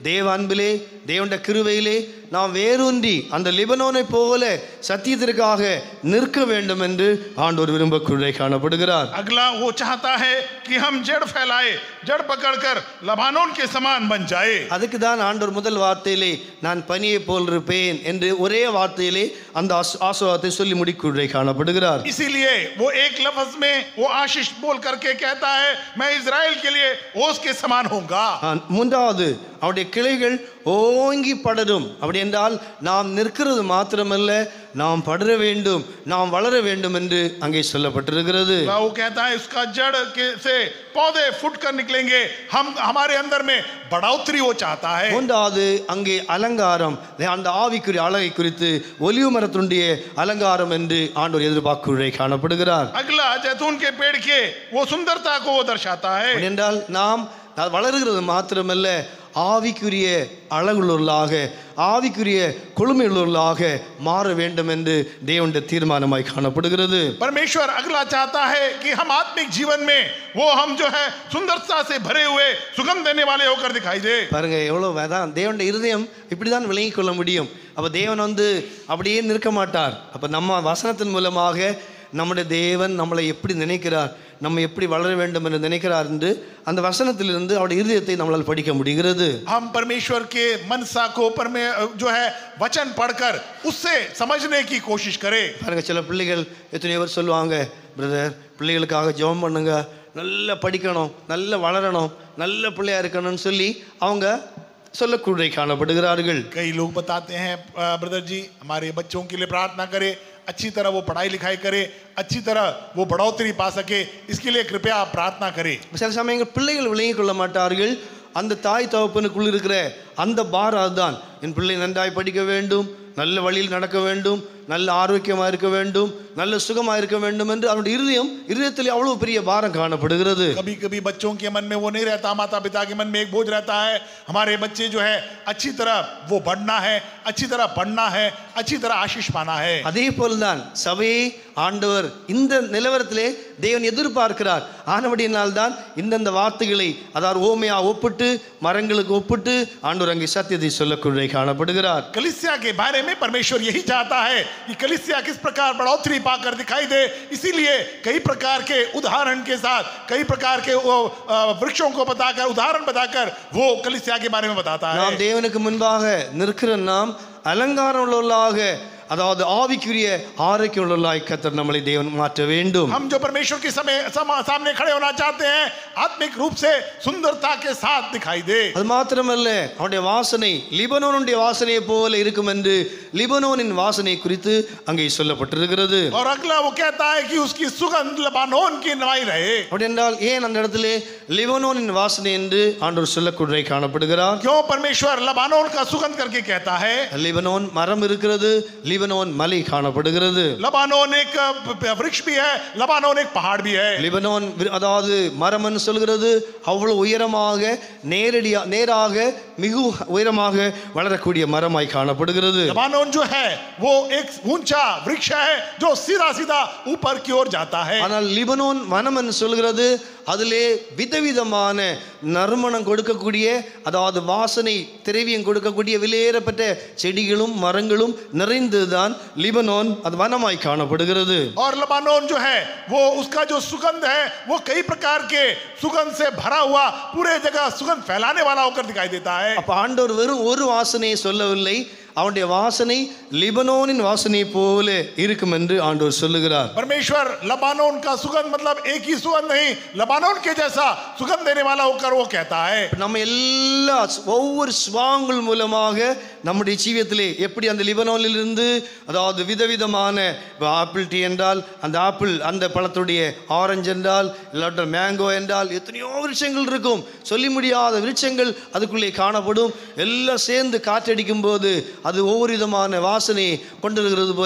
தேவ அன்பிலே தேவனுடைய கிருபையிலே நாம் வேரூன்றி அந்த லிபனோனை போல சத்தியத்திற்காக நிற்க வேண்டும் என்று ஆண்டவர் விரும்பக்குள்ளே காணப்படுகிறார் अगला वो चाहता है कि हम जड़ फैलाए जड़ पकड़कर लबानोन के समान बन जाए அதுக்கு தான் ஆண்டவர் முதல் வார்த்தையிலே நான் பனியை போல் இருப்பேன் என்று ஒரே வார்த்தையிலே அந்த ஆஸ்- ஆசீர்வாதத்தை சொல்லி முடிக்குள்ளே காணப்படுகிறார் इसीलिए वो एक लफ्ज में वो आशीष बोल करके कहता है मैं इज़राइल के लिए ओस के समान होऊंगा ஆ, மூன்றாவது அவருடைய கிளைகள் ஓங்கி படரும் அப்படி என்றால் நாம் நிற்கிறது மாத்திரமல்ல நாம் படர வேண்டும் நாம் வளர வேண்டும் என்று அங்கே சொல்லப்பட்டிருக்கிறது वो कहता है उसका जड़ के से पौधे फुट कर निकलेंगे हम हमारे अंदर में बढ़ोतरी वो चाहता है மூன்றாவது அங்கே அலங்காரம் அந்த ஆவிக்குரிய அழகை குறித்து ஒலிவு மரத்தினுடைய அலங்காரம் என்று ஆண்டவர் எதிர்பார்க்குள்ளே காணப்படுகிறார் अगला जैतून के पेड़ के वो सुंदरता को वो दर्शाता है அப்படி என்றால் நாம் அது வளருகிறது மாத்திரமல்ல ஆவிக்குரிய அழகுள்ளவர்களாக ஆவிக்குரிய கொழுமையுள்ளவர்களாக மாற வேண்டும் என்று தேவனுடைய தீர்மானமாய் காணப்படுகிறது परमेश्वर अगला चाहता है कि हम आत्मिक जीवन में वो हम जो है सुंदरता से भरे हुए सुगंध देने वाले होकर दिखाई दे பாருங்க எவ்வளவு அதான் தேவனுடைய இருதயம் இப்படிதான் விளங்கிக் கொள்ள முடியும் அப்ப தேவன் வந்து அப்படியே நிற்க மாட்டார் அப்ப நம்ம வசனத்தின் மூலமாக நம்முடைய தேவன் நம்மளை எப்படி நினைக்கிறார் நம்ம எப்படி வளர வேண்டும் என்று நினைக்கிறார் என்று அந்த வசனத்திலிருந்து அவருடைய இருதயத்தை நம்மளால் படிக்க முடிகிறது हम परमेश्वर के मनसा को परमे जो है वचन पढ़कर उससे समझने की कोशिश करें பாருங்க சில பிள்ளைகள் எத்தனையோ பேர் சொல்லுவாங்க பிரதர் பிள்ளைகளுக்காக ஜெபம் பண்ணுங்க நல்லா படிக்கணும் நல்லா வளரணும் நல்ல பிள்ளையா இருக்கணும்னு சொல்லி அவங்க சொல்லக்கூட காணப்படுகிறார்கள் कई लोग बताते हैं "अ, ब्रदर जी हमारे बच्चों के लिए प्रार्थना करें अच्छी तरह वो पढ़ाई लिखाई करे अच्छी तरह वो बढ़ोतरी पा सके इसके लिए कृपया आप प्रार्थना करें சில சமயங்கள் பிள்ளைகள் விளங்கிக் கொள்ள மாட்டார்கள் அந்த தாய் தகப்பனுக்குள் இருக்கிற அந்த பாரம் அதுதான் என் பிள்ளை நன்றாய் படிக்க வேண்டும் நல்ல வழியில் நடக்க வேண்டும் நல்ல ஆரோக்கியமாக இருக்க வேண்டும் நல்ல சுகமாக இருக்க வேண்டும் என்று அவனுடைய இருதயம் இருதயத்தில் அவ்வளவு பெரிய பாரம் காணப்படுகிறது कभी कभी बच्चों के मन में वो नहीं रहता माता पिता के मन में एक बोझ रहता है हमारे बच्चे जो है अच्छी तरह वो बढ़ना है अच्छी तरह पढ़ना है अच्छी तरह आशीष पाना है அதே போல்தான் சபையை ஆண்டவர் இந்த நிலவரத்திலே தேவன் எதிர்பார்க்கிறார் ஆனபடியினால் தான் இந்தந்த வார்த்தைகளை அதாவது ஓமையா ஒப்பிட்டு மரங்களுக்கு ஒப்பிட்டு ஆண்டவர் அங்கே சத்தியத்தை சொல்லக்கூடிய காணப்படுகிறார் कलिसिया के बारे में परमेश्वर यही चाहता है कि कलिसिया किस प्रकार बढ़ोतरी पाकर दिखाई दे इसीलिए कई प्रकार के उदाहरण के साथ कई प्रकार के वो, अ, वृक्षों को बताकर उदाहरण बताकर वो कलिसिया के बारे में बताता है நாம் தேவனுக்கு முன்பாக நிற்கிற நாம் அலங்காரம் உள்ளவர்களாக அதாவது ஆவிக்குரிய ஆரோக்கியம் உள்ளவர்களாய் கத்தர் நம்மளை தேவன் மாற்ற வேண்டும் हम जो परमेश्वर के समय समा- सामने खड़े होना चाहते हैं आत्मिक रूप से सुंदरता के साथ दिखाई दे அது மாத்திரமல்ல அவனுடைய வாசனை லிபனோனுடைய வாசனையை போல இருக்கும் என்று லிபனோனின் வாசனை குறித்து அங்கே சொல்லப்பட்டிருக்கிறது और अगला वो कहता है कि उसकी सुगंध लबानोन की नवाई रहे அப்படி என்றால் ஏன் அந்த இடத்துல லிபனோனின் வாசனை என்று ஆண்டவர் சொல்லக்கூடிய காணப்படுகிறார் क्यों परमेश्वर लबानोन का सुगंध करके कहता है லிபனோன் மரம் இருக்கிறது லிபனோன் மலை காணப்படுகிறது लबानोन एक अ, वृक्ष भी है लबानोन एक पहाड़ भी है லிபனோன் வி- அதாவது மரம்னு சொல்கிறது அவ்வளவு உயரமாக நேரடியா நேராக மிகு உயரமாக வளரக்கூடிய மரமாய் காணப்படுகிறது लबानोन जो है वो एक ऊंचा वृक्ष है जो सीधा सीधा ऊपर की ओर जाता है ஆனால் லிபனோன் வனம் என்று சொல்கிறது அதிலே விதவிதமான நறுமணம் கொடுக்கக்கூடிய அதாவது வாசனை திரவியம் கொடுக்கக்கூடிய விலையேறப்பட்ட செடிகளும் மரங்களும் நிறைந்ததுதான் லிபனோன் அது வனமாய் காணப்படுகிறது और लबानोन जो है वो उसका जो सुगंध है वो कई प्रकार के सुगंध से भरा हुआ पूरे जगह सुगंध फैलाने वाला होकर दिखाई देता है அப்ப ஆண்டவர் வெறும் ஒரு வாசனையை சொல்லவில்லை அவனுடைய வாசனை லிபனோனின் வாசனை போல இருக்கும் என்று ஆண்டவர் சொல்லுகிறார் परमेश्वर लबानोन का सुगंध मतलब एक ही सुगंध नहीं लबानोन के जैसा सुगंध देने वाला होकर वो कहता है நம்ம எல்லா ஒவ்வொரு சுவாங்கள் மூலமாக நம்முடைய ஜீவியத்திலே எப்படி அந்த லிபனோனிலிருந்து அதாவது விதவிதமான இப்போ ஆப்பிள் டீ என்றால் அந்த ஆப்பிள் அந்த பழத்துடைய ஆரஞ்சு என்றால் இல்லாட்ட மேங்கோ என்றால் எத்தனையோ விருட்சங்கள் இருக்கும் சொல்லி முடியாத விருட்சங்கள் அதுக்குள்ளே காணப்படும் எல்லாம் சேர்ந்து காற்றடிக்கும் போது அது ஒவ்வொரு விதமான வாசனையை கொண்டிருக்கிறது போல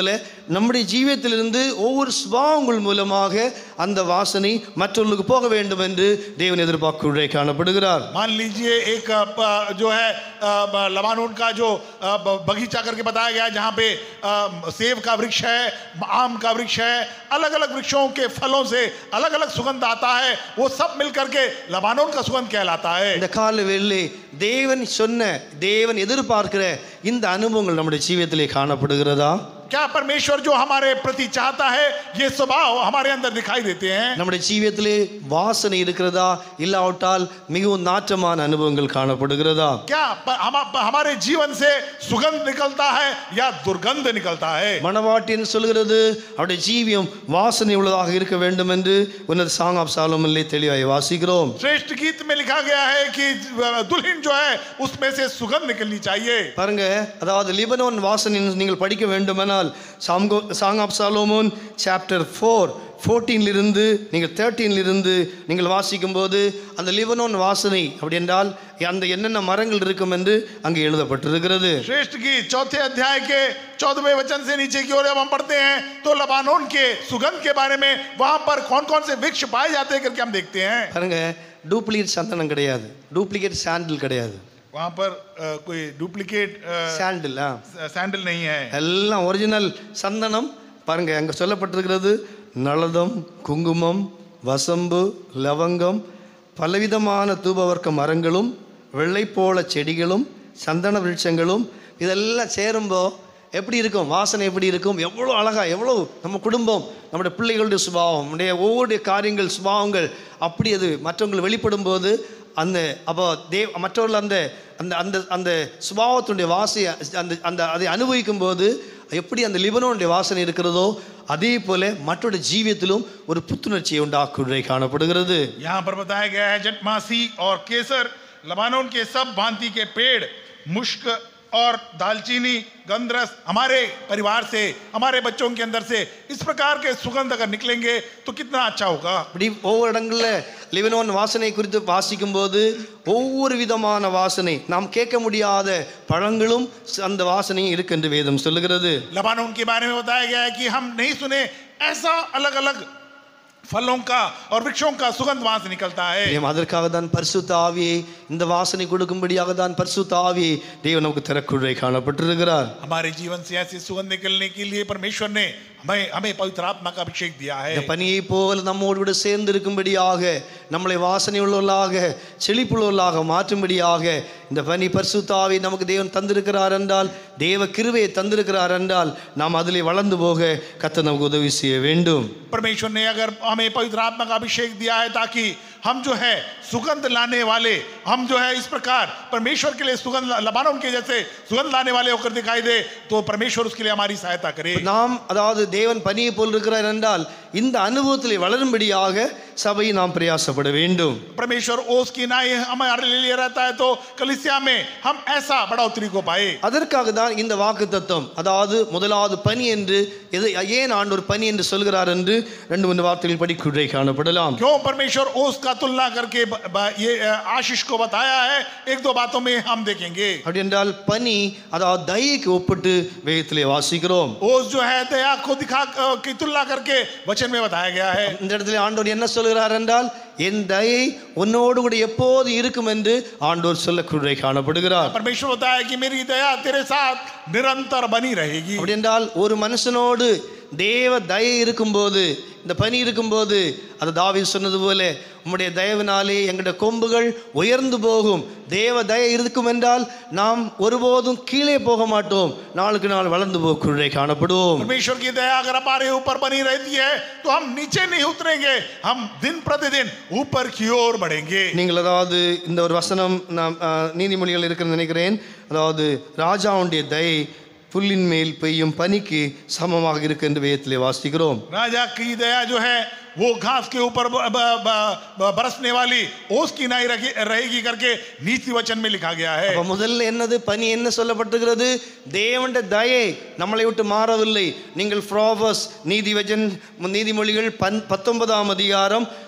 நம்முடைய ஜீவியத்திலிருந்து ஒவ்வொரு சுபாவங்கள் மூலமாக அந்த வாசனை மற்றவர்களுக்கு போக வேண்டும் என்று தேவன் எதிர்பார்க்குள்ளே காணப்படுகிறார் मान लीजिए एक अ, प- जो है अ, ब- लबानोन का जो अ, ब- बगीचा करके बताया गया है, जहाँ पे अ, सेब का वृक्ष है आम का वृक्ष है अलग अलग वृक्षों के फलों से अलग अलग सुगंध आता है वो सब मिल करके लबानोन का सुगंध कहलाता है இந்த கால வேளையிலே தேவன் சொன்ன தேவன் எதிர்பார்க்கிற இந்த அனுபவங்கள் நம்முடைய ஜீவியத்திலே காணப்படுகிறதா क्या परमेश्वर जो हमारे प्रति चाहता है ये स्वभाव हमारे अंदर दिखाई देते हैं நம்முடைய ஜீவியத்திலே வாசனை இருக்கிறதா இல்லாவிட்டால் மிகவும் நாற்றமான அனுபவங்கள் காணப்படுகிறதா क्या प- हम, हमारे जीवन से सुगंध निकलता है या दुर्गंध निकलता है மணவாட்டின்னு சொல்கிறது அவருடைய ஜீவியம் வாசனை உள்ளதாக இருக்க வேண்டும் என்று உன்னத சாங் ஆஃப் சாலமிலே தெளிவாய் வாசிக்கிறோம் श्रेष्ठ गीत में लिखा गया है कि दुल्हन जो है उसमें से सुगंध निकलनी चाहिए பாருங்க அதாவது லிபனோன் வாசனை நீங்கள் படிக்க வேண்டுமானால் சாம்கோ song of Solomon chapter four ஃபோர்டீன்லிருந்து நீங்கள் தேர்ட்டீன்லிருந்து நீங்கள் வாசிக்கும்போது அந்த லிபனோன் வாசனை அப்படி என்றால் அந்த என்னென்ன மரங்கள் இருக்கும் என்று அங்கே எழுதப்பட்டிருக்கிறது श्रेष्ठ गीत चौथे अध्याय के चौदहवें वचन से नीचे की ओर जब हम पढ़ते हैं तो लबानोन के सुगंध के बारे में वहां पर कौन कौन से वृक्ष पाए जाते हैं करके हम देखते हैं பாருங்க டூப்ளிகேட் சந்தனம் கிடையாது டூப்ளிகேட் சாண்டில் கிடையாது वहां पर अ, कोई डुप्लीकेट சாண்டில் ஆ सैंडल नहीं है எல்லாம் ஒரிஜினல் சந்தனம் பாருங்க அங்கே சொல்லப்பட்டிருக்கிறது நளதம் குங்குமம் வசம்பு லவங்கம் பலவிதமான தூபவர்க்க மரங்களும் வெள்ளைப்போள செடிகளும் சந்தன விருட்சங்களும் இதெல்லாம் சேரும்போ எப்படி இருக்கும் வாசனை எப்படி இருக்கும் எவ்வளோ அழகா எவ்வளோ நம்ம குடும்பம் நம்முடைய பிள்ளைகளுடைய சுபாவம் நம்முடைய ஒவ்வொரு காரியங்கள் சுபாவங்கள் அப்படி அது மற்றவங்கள் வெளிப்படும் போது அந்த அப்போ தே மற்றவர்கள் அந்த அந்த அந்த அந்த சுபாவத்தினுடைய வாசையை அந்த அந்த அதை அனுபவிக்கும் போது எப்படி அந்த லிபனோனுடைய வாசனை இருக்கிறதோ அதே போல மற்றொரு ஜீவியத்திலும் ஒரு புத்துணர்ச்சியை உண்டாக்குவதை காணப்படுகிறது यहाँ पर बताया गया है जटमासी और केसर लबानोन के सब भांति के पेड़ मुश्क और दालचीनी गंधरस हमारे परिवार से हमारे बच्चों के अंदर से इस प्रकार के सुगंध अगर निकलेंगे तो कितना अच्छा होगा இப்படி ஒவ்வொரு இடங்களில் லிபனோன் வாசனை குறித்து வாசிக்கும் போது ஒவ்வொரு விதமான வாசனை நாம் கேட்க முடியாத பழங்களும் அந்த வாசனையும் இருக்கு என்று வேதம் சொல்லுகிறது लबानोन के बारे में बताया गया है कि हम नहीं सुने ऐसा अलग अलग फलों का और वृक्षों का सुगंध वहां से निकलता है தேவன் அதற்காக தான் பரிசுத்த ஆவியை இந்த வாசனை கொடுக்கும்படியாக தான் பரிசுத்த ஆவியை தேவன் நமக்கு திறக்குழை காணப்பட்டிருக்கிறார் हमारे जीवन से ऐसी सुगंध निकलने के लिए परमेश्वर ने हमें हमें पवित्र आत्मा का अभिषेक दिया இந்த है பனியை போல நம்மோடு கூட சேர்ந்து இருக்கும்படியாக நம்மளை வாசனை உள்ளவர்களாக செழிப்புள்ளவர்களாக மாற்றும்படியாக இந்த பனி பரிசுத்தாவை நமக்கு தேவன் தந்திருக்கிறார் என்றால் தேவ கிருவையை தந்திருக்கிறார் என்றால் நாம் அதிலே வளர்ந்து போக கத்த நமக்கு உதவி செய்ய வேண்டும் परमेश्वर ने अगर हमें पवित्र आत्मा का अभिषेक दिया है ताकि हम जो है सुगंध लाने वाले हम जो है इस प्रकार परमेश्वर के लिए सुगंध लबानों के जैसे सुगंध लाने वाले होकर दिखाई दे तो परमेश्वर उसके लिए हमारी सहायता करे நாம் அதாவது தேவன் பனியை போல் இருக்கிறார் என்றால் இந்த அனுபவத்திலே வளரும்படியாக சபையை நாம் பிரயாசப்பட வேண்டும் परमेश्वर ओस की नाई हमारे लिए रहता है तो कलिसिया में हम ऐसा बढ़ोतरी को पाए அதற்காக தான் இந்த வாக்கு தத்துவம் அதாவது முதலாவது பனி என்று எது ஏன் ஆண்டவர் பனி என்று சொல்கிறார் என்று ரெண்டு மூன்று வார்த்தைகள் படிக்குறை காணப்படலாம் क्यों परमेश्वर ओस का तुलना करके ब, ब, ये अ, आशीष को बताया है एक दो बातों में हम देखेंगे அப்படி என்றால் பனி அதாவது தயைக்கு ஒப்பிட்டு வேதத்திலே வாசிக்கிறோம் ओस जो है दया को दिखा अ, की तुलना करके वचन में बताया गया है இந்த இடத்துல ஆண்டவர் என்ன சொல்கிறார் என்றால் என் தயை உன்னோடு கூட எப்போது இருக்கும் என்று ஆண்டவர் சொல்லக்குறை காணப்படுகிறார் परमेश्वर बताया है कि मेरी दया तेरे साथ निरंतर बनी रहेगी அப்படி என்றால் ஒரு மனுஷனோடு தேவ தயை இருக்கும்போது இந்த பனி இருக்கும்போது அது தாவி சொன்னது போல உம்முடைய தயவினாலே எங்களுடைய கொம்புகள் உயர்ந்து போகும் தேவ தயை இருக்கும் என்றால் நாம் ஒருபோதும் கீழே போக மாட்டோம் நாளுக்கு நாள் வளர்ந்து போக்குள்ளே காணப்படுவோம் परमेश्वर की दया अगर हमारे ऊपर बनी रहती है तो हम नीचे नहीं उतरेंगे हम दिन प्रतिदिन ऊपर की ओर बढ़ेंगे நீங்கள் அதாவது இந்த ஒரு வசனம் நாம் ஆ, நீதிமொழிகள் இருக்குன்னு நினைக்கிறேன் அதாவது ராஜாவுடைய தயை புல்லின் மேல் பெய்யும் பனிக்கு சமமாக இருக்கு என்று வேதத்திலே வாசிக்கிறோம் राजा की दया जो है वो घास के ऊपर ब, ब, ब, ब, बरसने वाली ओस की नाई रखी रहेगी करके नीति वचन में लिखा गया है அப்ப முதல்ல என்னது பனி என்ன சொல்லப்பட்டிருக்கிறது தேவண்ட தயை நம்மளை விட்டு மாறவில்லை நீங்கள் ஃப்ராபஸ் நீதிவஜன் நீதிமொழிகள் பன் பத்தொன்பதாம் அதிகாரம்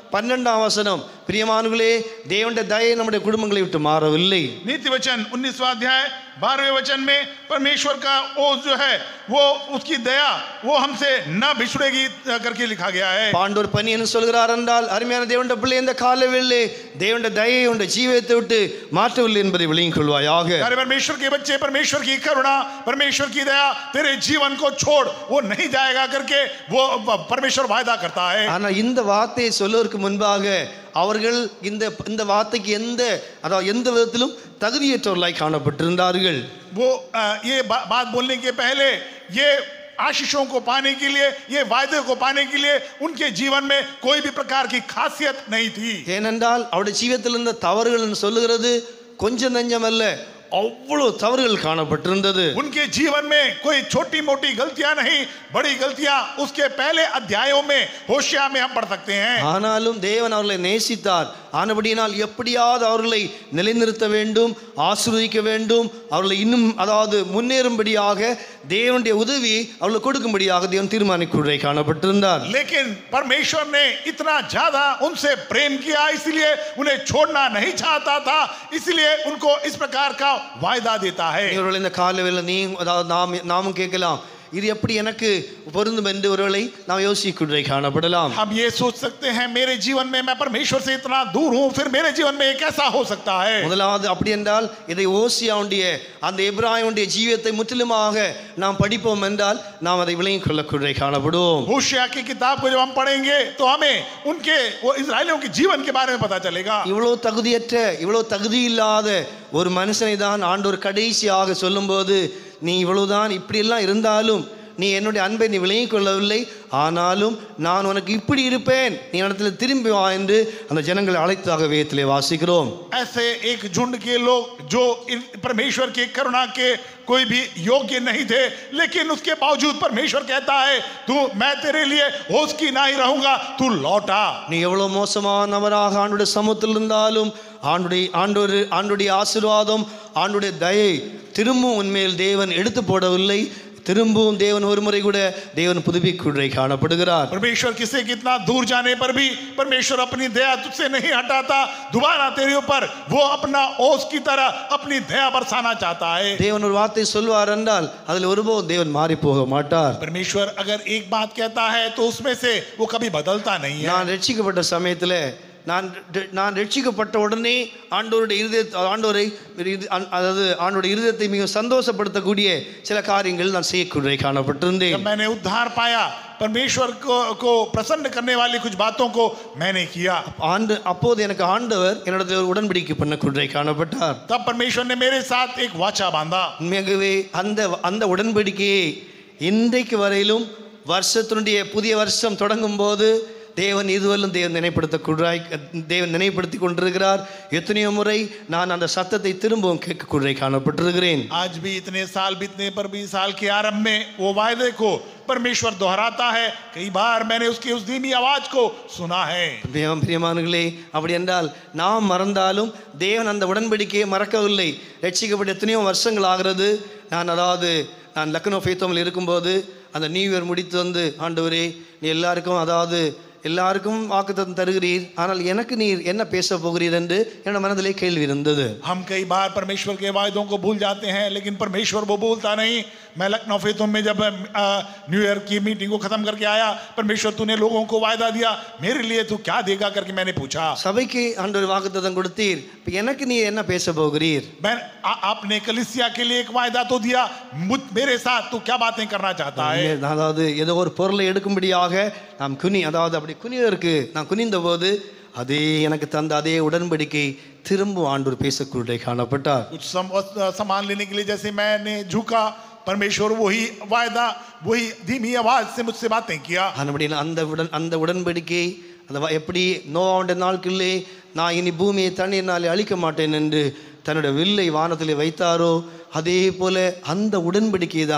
பன்னெண்டாம் வசனம் பிரியமானவர்களே தேவனுடைய தயை நம்முடைய குடும்பங்களை விட்டு மாறவில்லை नीति वचन उन्नीसवा अध्याय बारहवें वचन में परमेश्वर का ओस जो है वो उसकी दया वो हमसे न बिछड़ेगी करके लिखा गया है பாண்டோர் பணி என்ன சொல்கிறார் என்றால் அருமையான தேவனுடைய பிள்ளை இந்த காலவெளியிலே தேவனுடைய தயை உடைய ஜீவியத்தை விட்டு மாற்றவில்லை என்பதை விளங்கிக் கொள்வாயாக अरे परमेश्वर के बच्चे परमेश्वर की करुणा परमेश्वर की दया तेरे जीवन को छोड़ वो नहीं जाएगा करके वो परमेश्वर वायदा करता है ஆனால் இந்த வார்த்தையை சொல்வதற்கு முன்பாக அவர்கள் இந்த இந்த வார்த்தைக்கு எந்த அதாவது எந்த விதத்திலும் தகுதியற்றவர்களாய் காணப்பட்டிருந்தார்கள் वो अ, ये बा, बात बोलने के पहले ये आशीषों को पाने के लिए ये वायदे को पाने के लिए उनके जीवन में कोई भी प्रकार की खासियत नहीं थी ஏனென்றால் அவருடைய ஜீவியத்தில் இருந்த தவறுகள் என்று சொல்லுகிறது கொஞ்சம் நஞ்சம் அல்ல அவ்வளவு தவறுகள் காணப்பட்டிருந்தது उनके जीवन में कोई छोटी मोटी गलतियां नहीं बड़ी गलतियां उसके पहले अध्यायों में होशिया में हम पढ़ सकते हैं ஆனாலும் தேவன் அவர்களை நேசித்தார் ஆனபடியினால் எப்படியாவது அவர்களை நிலைநிறுத்த வேண்டும் ஆசீர்வதிக்க வேண்டும் அவர்களை இன்னும் அதாவது முன்னேறும்படியாக தேவனுடைய உதவி அவர்களுக்கு கொடுக்கும்படியாக தேவன் தீர்மானிக்குறை காணப்பட்டிருந்தார் लेकिन परमेश्वर ने इतना ज्यादा उनसे प्रेम किया इसलिए उन्हें छोड़ना नहीं चाहता था इसलिए उनको इस प्रकार का वायदा देता है இவர்கள் இந்த காலவேளை நீ அதாவது நாம் நாமும் கேட்கலாம் இது எப்படி எனக்கு பொருந்தும் என்று ஒருவேளை நாம் யோசிக்குறை காணப்படலாம் हम ये सोच सकते हैं मेरे जीवन में मैं परमेश्वर से इतना दूर हूं फिर मेरे जीवन में ये कैसा हो सकता है முதலாவது அப்படி என்றால் இதை ஓசியாவுடைய அந்த எப்ராயுடைய ஜீவியத்தை முற்றிலுமாக நாம் படிப்போம் என்றால் நாம் அதை விளங்கிக் கொள்ளக்குறை காணப்படுவோம் होशिया की किताब को जब हम पढ़ेंगे तो हमें उनके वो इसराइलियों के जीवन के बारे में पता चलेगा இவ்வளோ தகுதியற்ற இவ்வளோ தகுதி இல்லாத ஒரு மனுஷனை தான் ஆண்டவர் கடைசியாக சொல்லும்போது நீ இவ்வளவுதான் இப்படியெல்லாம் இருந்தாலும் நீ என்னுடைய அன்பை நீ விளங்கிக் கொள்ளவில்லை ஆனாலும் நான் உனக்கு இப்படி இருப்பேன் நீ இடத்துல திரும்பி வா என்று அந்த ஜனங்களை அழைத்ததாக வேதத்திலே வாசிக்கிறோம் ऐसे एक झुंड के लोग जो इन परमेश्वर की करुणा के कोई भी योग्य नहीं थे लेकिन उसके बावजूद परमेश्वर कहता है तू मैं तेरे लिए होश की नहीं रहूंगा तू लौटा நீ எவ்வளோ மோசமானவராக ஆண்டுடைய சமூகத்தில் இருந்தாலும் ஆண்டுடைய ஆண்டோரு ஆண்டுடைய ஆசீர்வாதம் ஆண்டுடைய தயை திரும்பவும் உண்மையில் தேவன் எடுத்து போடவில்லை திரும்பவும் தேவன் ஒரு முறை கூட தேவன் புதுப்பிக்குறை காணப்படுகிறார் परमेश्वर किसे कितना दूर जाने पर भी परमेश्वर अपनी दया तुझसे नहीं हटाता दोबारा तेरे ऊपर वो अपना ओस की तरह अपनी दया बरसाना चाहता है தேவன் ஒரு வார்த்தை சொல்வார் என்றால் அதில் ஒருபோதும் தேவன் மாறி போக மாட்டார் परमेश्वर अगर एक बात कहता है तो उसमें से वो कभी बदलता नहीं है நான் ரட்சிக்கப்பட்ட சமயத்தில் நான் ரெ- நான் ரட்சிக்கப்பட்ட உடனே ஆண்டோருடைய இருதய ஆண்டோரை இது- அ- அதாவது ஆண்டோடைய இருதயத்தை மிக சந்தோஷப்படுத்தக்கூடிய சில காரியங்கள் நான் செய்யக்கூடிய जब காணப்பட்டிருந்தேன் मैंने उद्धार पाया परमेश्वर को को प्रसन्न करने वाली कुछ बातों को मैंने किया ஆண்டு அப்போது எனக்கு ஆண்டவர் என்னிடத்தில் ஒரு உடன்படிக்கை பண்ணக்கூடிய காணப்பட்டார் तब परमेश्वर ने मेरे साथ एक वाचा बांधा உண்மையாகவே அந்த அந்த உடன்படிக்கையை இன்றைக்கு வரையிலும் வருஷத்தினுடைய புதிய வருஷம் தொடங்கும் போது தேவன் இதுவரையிலும் தேவன் நினைப்படுத்தக்கூடாய் தேவன் நினைப்படுத்தி கொண்டிருக்கிறார் எத்தனையோ முறை நான் அந்த சத்தத்தை திரும்பவும் கேட்கக்கூடிய காணப்பட்டிருக்கிறேன் आज भी इतने साल बीतने पर भी साल के आरंभ में वो वायदे को परमेश्वर दोहराता है कई बार मैंने उसकी उस धीमी आवाज को सुना है பிரியம் பிரியமானங்களே அப்படி என்றால் நாம் மறந்தாலும் தேவன் அந்த உடன்படிக்கையை மறக்கவில்லை ரட்சிக்கப்பட்ட எத்தனையோ வருஷங்கள் ஆகிறது நான் அதாவது நான் லக்னோ ஃபேத்தோமில் இருக்கும்போது அந்த நியூ இயர் முடித்து வந்து ஆண்டவரே நீ எல்லாருக்கும் அதாவது எல்லாருக்கும் வாக்குத்தத்தம் தருகிறீர் ஆனால் எனக்கு நீர் என்ன பேச போகிறீர் என்று என்னோட மனதிலே கேள்வி இருந்தது हम कई बार परमेश्वर के वायदों को भूल जाते हैं लेकिन परमेश्वर वो भूलता नहीं मैं लखनऊ फेतुम में जब अ, न्यू ईयर की मीटिंग को खत्म करके आया परमेश्वर तूने लोगों को वायदा दिया मेरे लिए तू क्या देगा करके मैंने पूछा சபைக்கு ஆண்டவர் வாக்குத்தத்தம் கொடுத்தீர் இப்போ எனக்கு நீர் என்ன பேச போகிறீர் मैं आ, आपने कलिसिया के लिए एक वायदा तो दिया मुझ मेरे साथ तू क्या बातें करना चाहता है அதாவது ஏதோ ஒரு பொருளை எடுக்கும்படியாக நாம் குனி அதாவது அப்படி குனிவதற்கு நான் குனிந்த போது அதே எனக்கு தந்த அதே உடன்படிக்கை திரும்ப ஆண்டவர் பேசக்கூடிய காணப்பட்டார் कुछ सम, सामान लेने के लिए जैसे मैंने झुका परमेश्वर वही वायदा वही धीमी आवाज से मुझसे बातें किया ஆனபடியில் அந்த உடன் அந்த உடன்படிக்கை அந்த வ- எப்படி நோவாண்ட நாட்களிலே நான் இனி பூமியை தண்ணீர்னாலே அழிக்க மாட்டேன் என்று தன்னுடைய வில்லை வானத்திலே வைத்தாரோ அதே போல அந்த உடன்படிக்கை தான்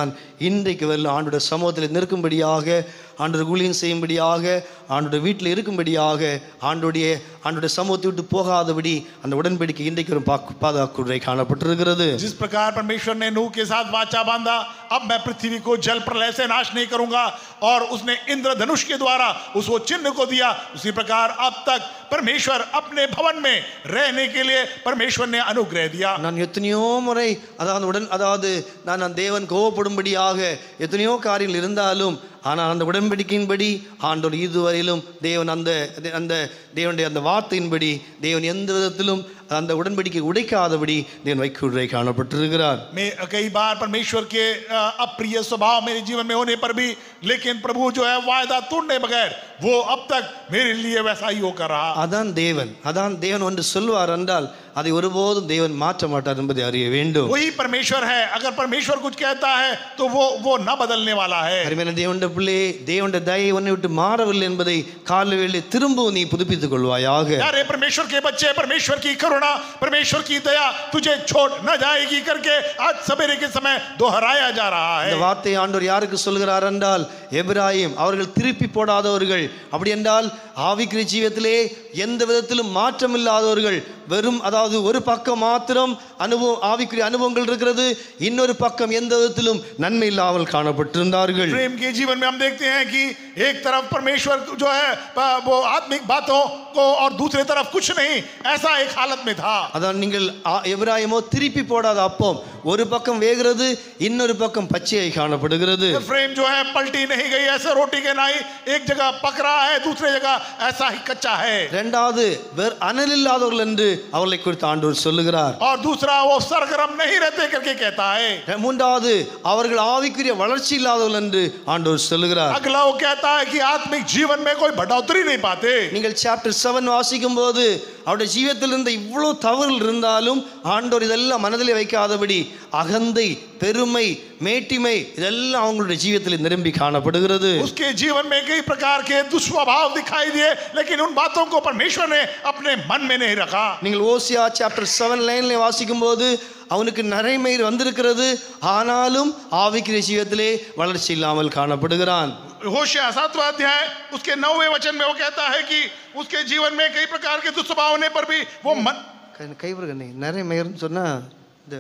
இன்றைக்கு வரல ஆண்டோட சமூகத்தில் நிற்கும்படியாக ஆண்டோட ஊழியம் செய்யும்படியாக ஆண்டோட வீட்டில் இருக்கும்படியாக ஆண்டோடைய ஆண்டோட சமூகத்தை விட்டு போகாதபடி அந்த உடன்படிக்கை இன்றைக்கு ஒரு பாக்கு பாதுகாக்குறை காணப்பட்டிருக்கிறது जिस प्रकार परमेश्वर ने नूह के साथ वाचा बांधा अब मैं पृथ्वी को जल प्रलय से नाश नहीं करूंगा और उसने इंद्रधनुष के द्वारा उसको चिन्ह को दिया उसी प्रकार अब तक परमेश्वर अपने भवन में रहने के लिए परमेश्वर ने अनुग्रह दिया நான் எத்தனையோ முறை அதாவது உடன் அதாவது நான் அந்த தேவன் கோவப்படும்படியாக எத்தனையோ காரியங்கள் இருந்தாலும் ஆனால் அந்த உடன்படிக்கையின்படி ஆண்டோர் இதுவரையிலும் தேவன் அந்த அந்த தேவனுடைய அந்த வார்த்தையின்படி தேவன் எந்த விதத்திலும் அந்த உடன்படிக்கை உடைக்காதபடி தேவன் வைக்குறை காணப்பட்டிருக்கிறார் मैं कई बार परमेश्वर के अ, अप्रिय स्वभाव मेरे जीवन में होने पर भी लेकिन प्रभु जो है वायदा तोड़ने बगैर वो अब तक मेरे लिए वैसा ही होकर रहा அதான் தேவன் அதான் தேவன் ஒன்று சொல்வார் என்றால் அதை ஒருபோதும் தேவன் மாற்ற மாட்டார் என்பதை அறிய வேண்டும் वही परमेश्वर है अगर परमेश्वर कुछ कहता है तो वो वो न बदलने वाला है அருமையான தேவண்ட பிள்ளை தேவண்ட தயை உன்னை விட்டு மாறவில்லை என்பதை காலவேளை திரும்பவும் நீ புதுப்பித்துக் கொள்வாயாக अरे परमेश्वर के बच्चे परमेश्वर की करुणा परमेश्वर की दया तुझे छोड़ न जाएगी करके आज सवेरे के समय दोहराया जा रहा இந்த है வார்த்தை ஆண்டவர் யாருக்கு சொல்கிறார் என்றால் எபிராயிம் அவர்கள் திருப்பி போடாதவர்கள் அப்படி என்றால் ஆவிக்குரிய ஜீவத்திலே எந்த விதத்திலும் மாற்றம் இல்லாதவர்கள் வெறும் அதாவது ஒரு பக்கம் மாத்திரம் அனுபவம் ஆவிக்குரிய அனுபவங்கள் இருக்கிறது இன்னொரு பக்கம் எந்த விதத்திலும் நன்மை இல்லாமல் காணப்பட்டிருந்தார்கள் प्रेम के जीवन में हम देखते हैं कि एक तरफ परमेश्वर जो है प- वो आत्मिक बातों को और दूसरी तरफ कुछ नहीं ऐसा एक हालत में था அதான் நீங்கள் ஆ- எபிராயிமோ திருப்பி போடாத அப்பம் ஒரு பக்கம் வேகிறது இன்னொரு பக்கம் பச்சையை காணப்படுகிறது फ्रेम जो है पलटी नहीं गई ऐसे रोटी के नाई एक जगह पक रहा है दूसरी जगह ऐसा ही कच्चा है இரண்டாவது வேறு அனல் இல்லாதவர்கள் என்று அவர்களை குறித்து ஆண்டவர் சொல்லுகிறார் और दूसरा वो सरगरम नहीं रहते करके कहता है மூன்றாவது அவர்கள் ஆவிக்குரிய வளர்ச்சி இல்லாதவர்கள் என்று ஆண்டவர் சொல்லுகிறார் अगला वो कहता है कि आत्मिक जीवन में कोई बढ़ोतरी नहीं पाते நீங்கள் சாப்டர் செவன் வாசிக்கும் போது அவருடைய ஜீவத்தில் இருந்த இவ்வளவு தவறுகள் இருந்தாலும் ஆண்டவர் இதெல்லாம் மனதில் வைக்காதபடி அகந்தை பெருமை மேட்டிமை இதெல்லாம் அவங்களுடைய ஜீவத்தில் நிரம்பி காணப்படுகிறது उसके जीवन में कई प्रकार के दुष्स्वभाव दिखाई दिए लेकिन उन बातों को परमेश्वर ने अपने मन में नहीं रखा நீங்கள் ஓசியா சாப்டர் செவன் லைன்ல வாசிக்கும் போது அவனுக்கு நரைமயிர் வந்திருக்கிறது ஆனாலும் ஆவிக்குரிய ஜீவத்திலே வளர்ச்சி இல்லாமல் காணப்படுகிறான் होशिया सातवां अध्याय उसके नौवे वचन में वो कहता है कि उसके जीवन में कई प्रकार के दुष्स्वभाव होने पर भी वो मन கைவிடுங்க நிறைய மயிர்னு சொன்னா இந்த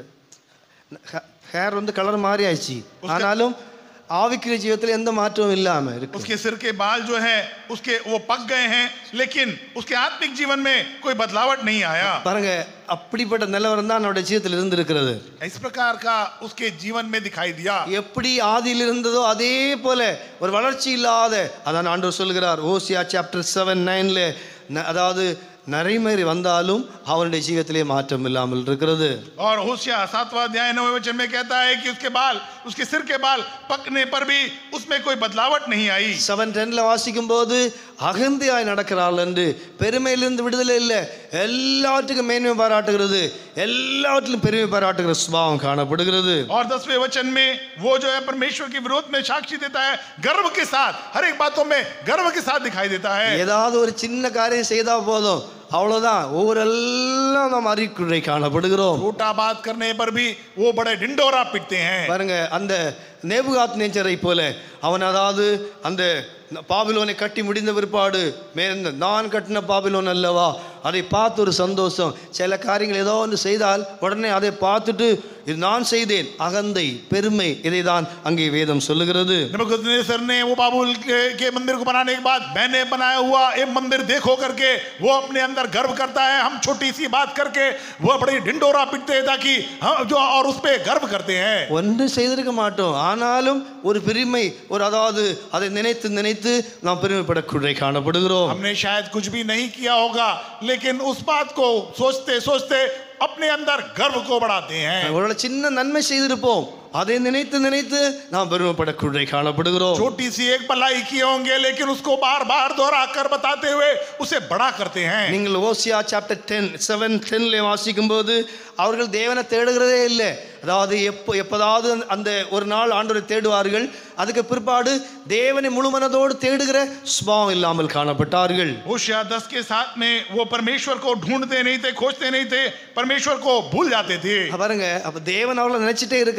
ஹேர் வந்து கலர் மாறி ஆயிடுச்சு ஆனாலும் ஆவிக்குரிய ஜீவத்தில் எந்த மாற்றமும் இல்லாம இருக்கு उसके सिर के बाल जो है उसके वो पक गए हैं लेकिन उसके आत्मिक जीवन में कोई बदलावट नहीं आया பாருங்க அப்படிப்பட்ட நிலவரம் தான் அவனுடைய ஜீவத்தில் இருந்திருக்கிறது इस प्रकार का उसके जीवन में दिखाई दिया எப்படி ஆதியில் இருந்ததோ அதே போல ஒரு வளர்ச்சி இல்லாத அதான் ஆண்டவர் சொல்கிறார் ஓசியா சாப்டர் செவன் நைன்ல அதாவது நரைமறி வந்தாலும் அவனுடைய ஜீவத்திலே மாற்றம் இல்லாமல் இருக்கிறது और होशिया सातवां अध्याय नवे वचन में कहता है कि उसके बाल उसके सिर के बाल पकने पर भी उसमें कोई बदलावट नहीं आई செவன் டென்ல வாசிக்கும் போது அகந்தையாய் நடக்கிறாள் என்று பெருமையிலிருந்து விடுதலை இல்லை எல்லாத்துக்கும் மேன்மை பாராட்டுகிறது எல்லாவற்றிலும் பெருமை பாராட்டுகிற சுபாவம் காணப்படுகிறது और दसवें वचन में वो जो है परमेश्वर के विरोध में साक्षी देता है गर्व के साथ हर एक बातों में गर्व के साथ दिखाई देता है ஏதாவது ஒரு சின்ன காரியம் செய்தா போதும் அவ்வளவுதான் ஊரெல்லாம் நாம் அறிக்குறை காணப்படுகிறோம் छोटा बात करने पर भी वो बड़े ढिंडोरा पिटते हैं பாருங்க அந்த நேபுகாத் நேச்சரை போல அவன் அதாவது அந்த பாபிலோனை கட்டி முடிந்த பிற்பாடு மேல நான் கட்டின பாபிலோன் அல்லவா அதை பார்த்து ஒரு சந்தோஷம் சில காரியங்கள் ஏதோ ஒன்று செய்தால் உடனே அதை பார்த்துட்டு இது நான் செய்தேன் அகந்தை பெருமை இதை தான் அங்கே வேதம் சொல்லுகிறது नबूकदनेस्सर ने वो बाबुल के, के मंदिर को बनाने के बाद मैंने बनाया हुआ एक मंदिर देखो करके वो अपने अंदर गर्व करता है हम छोटी सी बात करके वो बड़ी ढिंडोरा पिटते हैं ताकि हम जो और उस पे गर्व करते हैं ஒன்றும் செய்திருக்க மாட்டோம் ஆனாலும் ஒரு பெருமை ஒரு அதாவது அதை நினைத்து நினைத்து நாம் பெருமைப்படக்கூடிய காணப்படுகிறோம் हमने शायद कुछ भी नहीं किया होगा लेकिन उस बात को सोचते सोचते अपने अंदर गर्व को बढ़ाते हैं ஒருவேளை சின்ன நன்மை செய்திருப்போம் அதை நினைத்து நினைத்து நாம் பெருமைப்படக்கூடிய காணப்படுகிறோம் छोटी सी एक भलाई किए होंगे लेकिन उसको बार बार दोहरा कर बताते हुए उसे बड़ा करते हैं நீங்கள் ஓசியா சாப்டர் டென் செவன் டென்ல வாசிக்கும் போது அவர்கள் தேவனை தேடுகிறதே இல்லை அதாவது எப்போ எப்போதாவது அந்த ஒரு நாள் ஆண்டவரை தேடுவார்கள் அதுக்கு பிற்பாடு தேவனை முழுமனதோடு தேடுகிற சுபாவம் இல்லாமல் காணப்பட்டார்கள் होशिया दस के साथ में वो परमेश्वर को ढूंढते नहीं थे खोजते नहीं थे परमेश्वर को भूल जाते थे பாருங்க அப்ப தேவன் அவளை நினைச்சிட்டே இருக்கிறாரு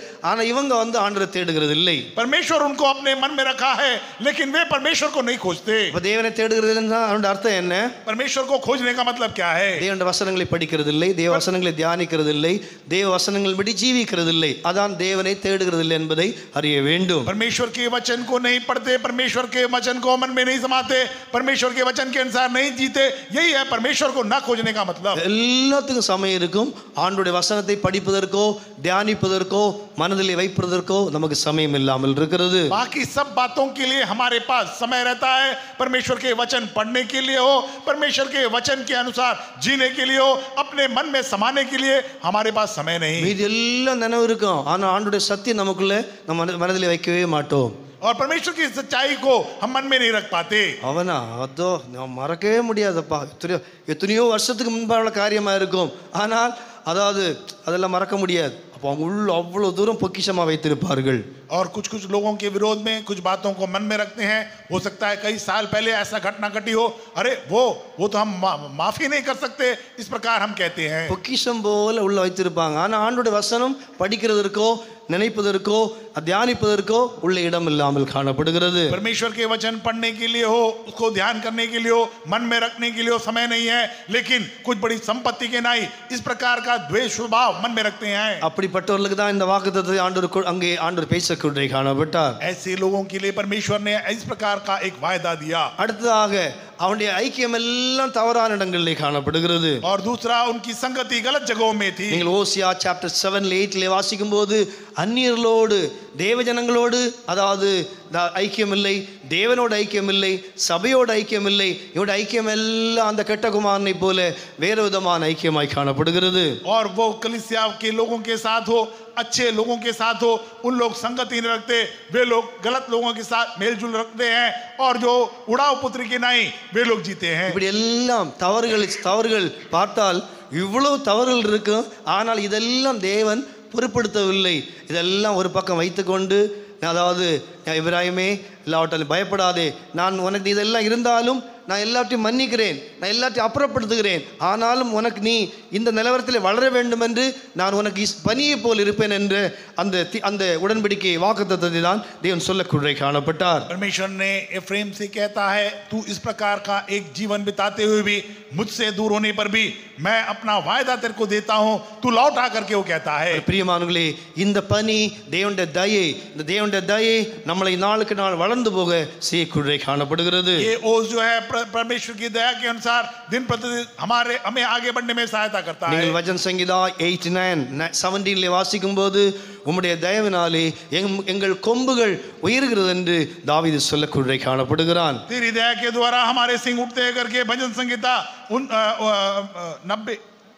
ஆனா இவங்க வந்து ஆண்டரை தேடுகிறது இல்லை परमेश्वर उनको अपने मन में रखा है लेकिन वे परमेश्वर को नहीं खोजते அப்ப தேவனை தேடுகிறது இல்லைன்னா அதோட அர்த்தம் என்ன परमेश्वर को खोजने का मतलब क्या है தேவனுடைய வசனங்களை படிக்கிறது இல்லை தேவ வசனங்களை தியானிக்கிறது இல்லை தேவ வசனங்கள் படி ஜீவிக்கிறது இல்லை அதான் தேவனை தேடுகிறது இல்லை என்பதை அறிய வேண்டும் परमेश्वर के वचन को नहीं पढ़ते परमेश्वर के वचन को मन में नहीं समाते परमेश्वर के वचन के अनुसार नहीं जीते यही है परमेश्वर को न खोजने का मतलब எல்லாத்துக்கும் சமயம் இருக்கும் ஆண்டுடைய வசனத்தை படிப்பதற்கோ தியானிப்பதற்கோ மனதிலே வைப்பதற்கோ நமக்கு சமயம் இல்லாமல் இருக்கிறது बाकी सब बातों के लिए हमारे पास समय रहता है परमेश्वर के वचन पढ़ने के लिए हो परमेश्वर के वचन के अनुसार जीने के लिए हो अपने मन में समाने के लिए हमारे पास समय नहीं மீதி எல்லாம் நினைவு இருக்கும் ஆனா ஆண்டுடைய சத்தியம் நமக்குள்ள நம்ம மன- மனதிலே வைக்கவே மாட்டோம் और परमेश्वर की सच्चाई को हम मन में नहीं रख पाते அவனா அதோ நான் மறக்கவே முடியாதப்பா எத்தனையோ எத்தனையோ வருஷத்துக்கு முன்பாக உள்ள காரியமா இருக்கும் ஆனால் அதாவது அதெல்லாம் மறக்க முடியாது அப்போ அவங்க உள்ள அவ்வளோ தூரம் பொக்கிஷமா வைத்திருப்பார்கள் और कुछ कुछ लोगों के विरोध में कुछ बातों को मन में रखते हैं हो सकता है कई साल पहले ऐसा घटना घटी हो अरे वो वो तो हम मा, माफी नहीं कर सकते इस प्रकार हम कहते हैं பொக்கிஷம் போல உள்ள வைத்திருப்பாங்க ஆனா ஆண்டுடைய வசனம் படிக்கிறதற்கோ நினைப்பதற்கோ தியானிப்பதற்கோ உள்ள இடம் இல்லாமல் காணப்படுகிறது परमेश्वर के वचन पढ़ने के लिए हो उसको ध्यान करने के लिए हो मन में रखने के लिए हो समय नहीं है लेकिन कुछ बड़ी संपत्ति के नहीं इस प्रकार का द्वेष स्वभाव मन में रखते हैं அப்படிப்பட்டவர்களுக்கு தான் இந்த வாக்குத்தத்தை ஆண்டவர் அங்கே ஆண்டவர் பேசக்கூடை காணப்பட்டார் ऐसे लोगों के लिए परमेश्वर ने इस प्रकार का एक वायदा दिया அடுத்ததாக அவனுடைய ஐக்கியம் எல்லாம் தவறான இடங்களிலே காணப்படுகிறது और दूसरा उनकी संगति गलत जगहों में थी நீங்கள் ஓசியா சாப்டர் செவன்ல எயிட்ல வாசிக்கும் போது அந்நியர்களோடு தேவஜனங்களோடு அதாவது த- ஐக்கியம் இல்லை தேவனோட ஐக்கியம் இல்லை சபையோட ஐக்கியம் இல்லை இவனோட ஐக்கியம் எல்லாம் அந்த கெட்ட குமாரனை போல வேறு விதமான ஐக்கியமாய் காணப்படுகிறது और वो कलिसिया के लोगों के साथ हो अच्छे लोगों के साथ हो उन लोग संगति नहीं रखते वे लोग गलत लोगों के साथ मेलजुल रखते हैं और जो उड़ाव पुत्र की नहीं वे लोग जीते हैं இப்படி எல்லாம் தவறுகள் தவறுகள் பார்த்தால் இவ்வளவு தவறுகள் இருக்கும் ஆனால் இதெல்லாம் தேவன் பொருட்படுத்தவில்லை இதெல்லாம் ஒரு பக்கம் வைத்துக்கொண்டு அதாவது இப்ராஹிமே எல்லாவற்றாலும் பயப்படாதே நான் உனக்கு இதெல்லாம் இருந்தாலும் நான் எல்லாத்தையும் மன்னிக்கிறேன் நான் எல்லாத்தையும் அப்புறப்படுத்துகிறேன் ஆனாலும் உனக்கு நீ இந்த நிலவரத்தில் வளர வேண்டும் என்று நான் உனக்கு இஸ்- பனியை போல் இருப்பேன் என்ற அந்த தி- அந்த உடன்படிக்கை வாக்குத்தத்தத்தை தான் தேவன் சொல்லக்குறை காணப்பட்டார் परमेश्वर ने एफ्रेम से कहता है तू इस प्रकार का एक जीवन बिताते हुए भी मुझसे दूर होने पर भी मैं अपना वायदा तेरे को देता हूं तू लौट आ करके वो कहता है பிரியமானங்களே இந்த பனி தேவனுடைய தயை இந்த தேவனுடைய தயை நம்மளை நாளுக்கு நாள் வளர்ந்து போக செய்யக்குறை காணப்படுகிறது ये ओस जो है प्र- परमेश्वर की दया के अनुसार दिन प्रतिदिन हमारे हमें आगे बढ़ने में सहायता करता है நீங்கள் வஜன் சங்கீதா எயிட்டி நைன் செவன்டீன்ல வாசிக்கும் போது உம்முடைய தயவினாலே எங்- எங்கள் கொம்புகள் உயர்கிறது என்று தாவீது சொல்லக்குறை காணப்படுகிறான் तेरी दया के द्वारा हमारे सिंह उठते हैं करके भजन संगीता उन अ, अ, अ, नब्बे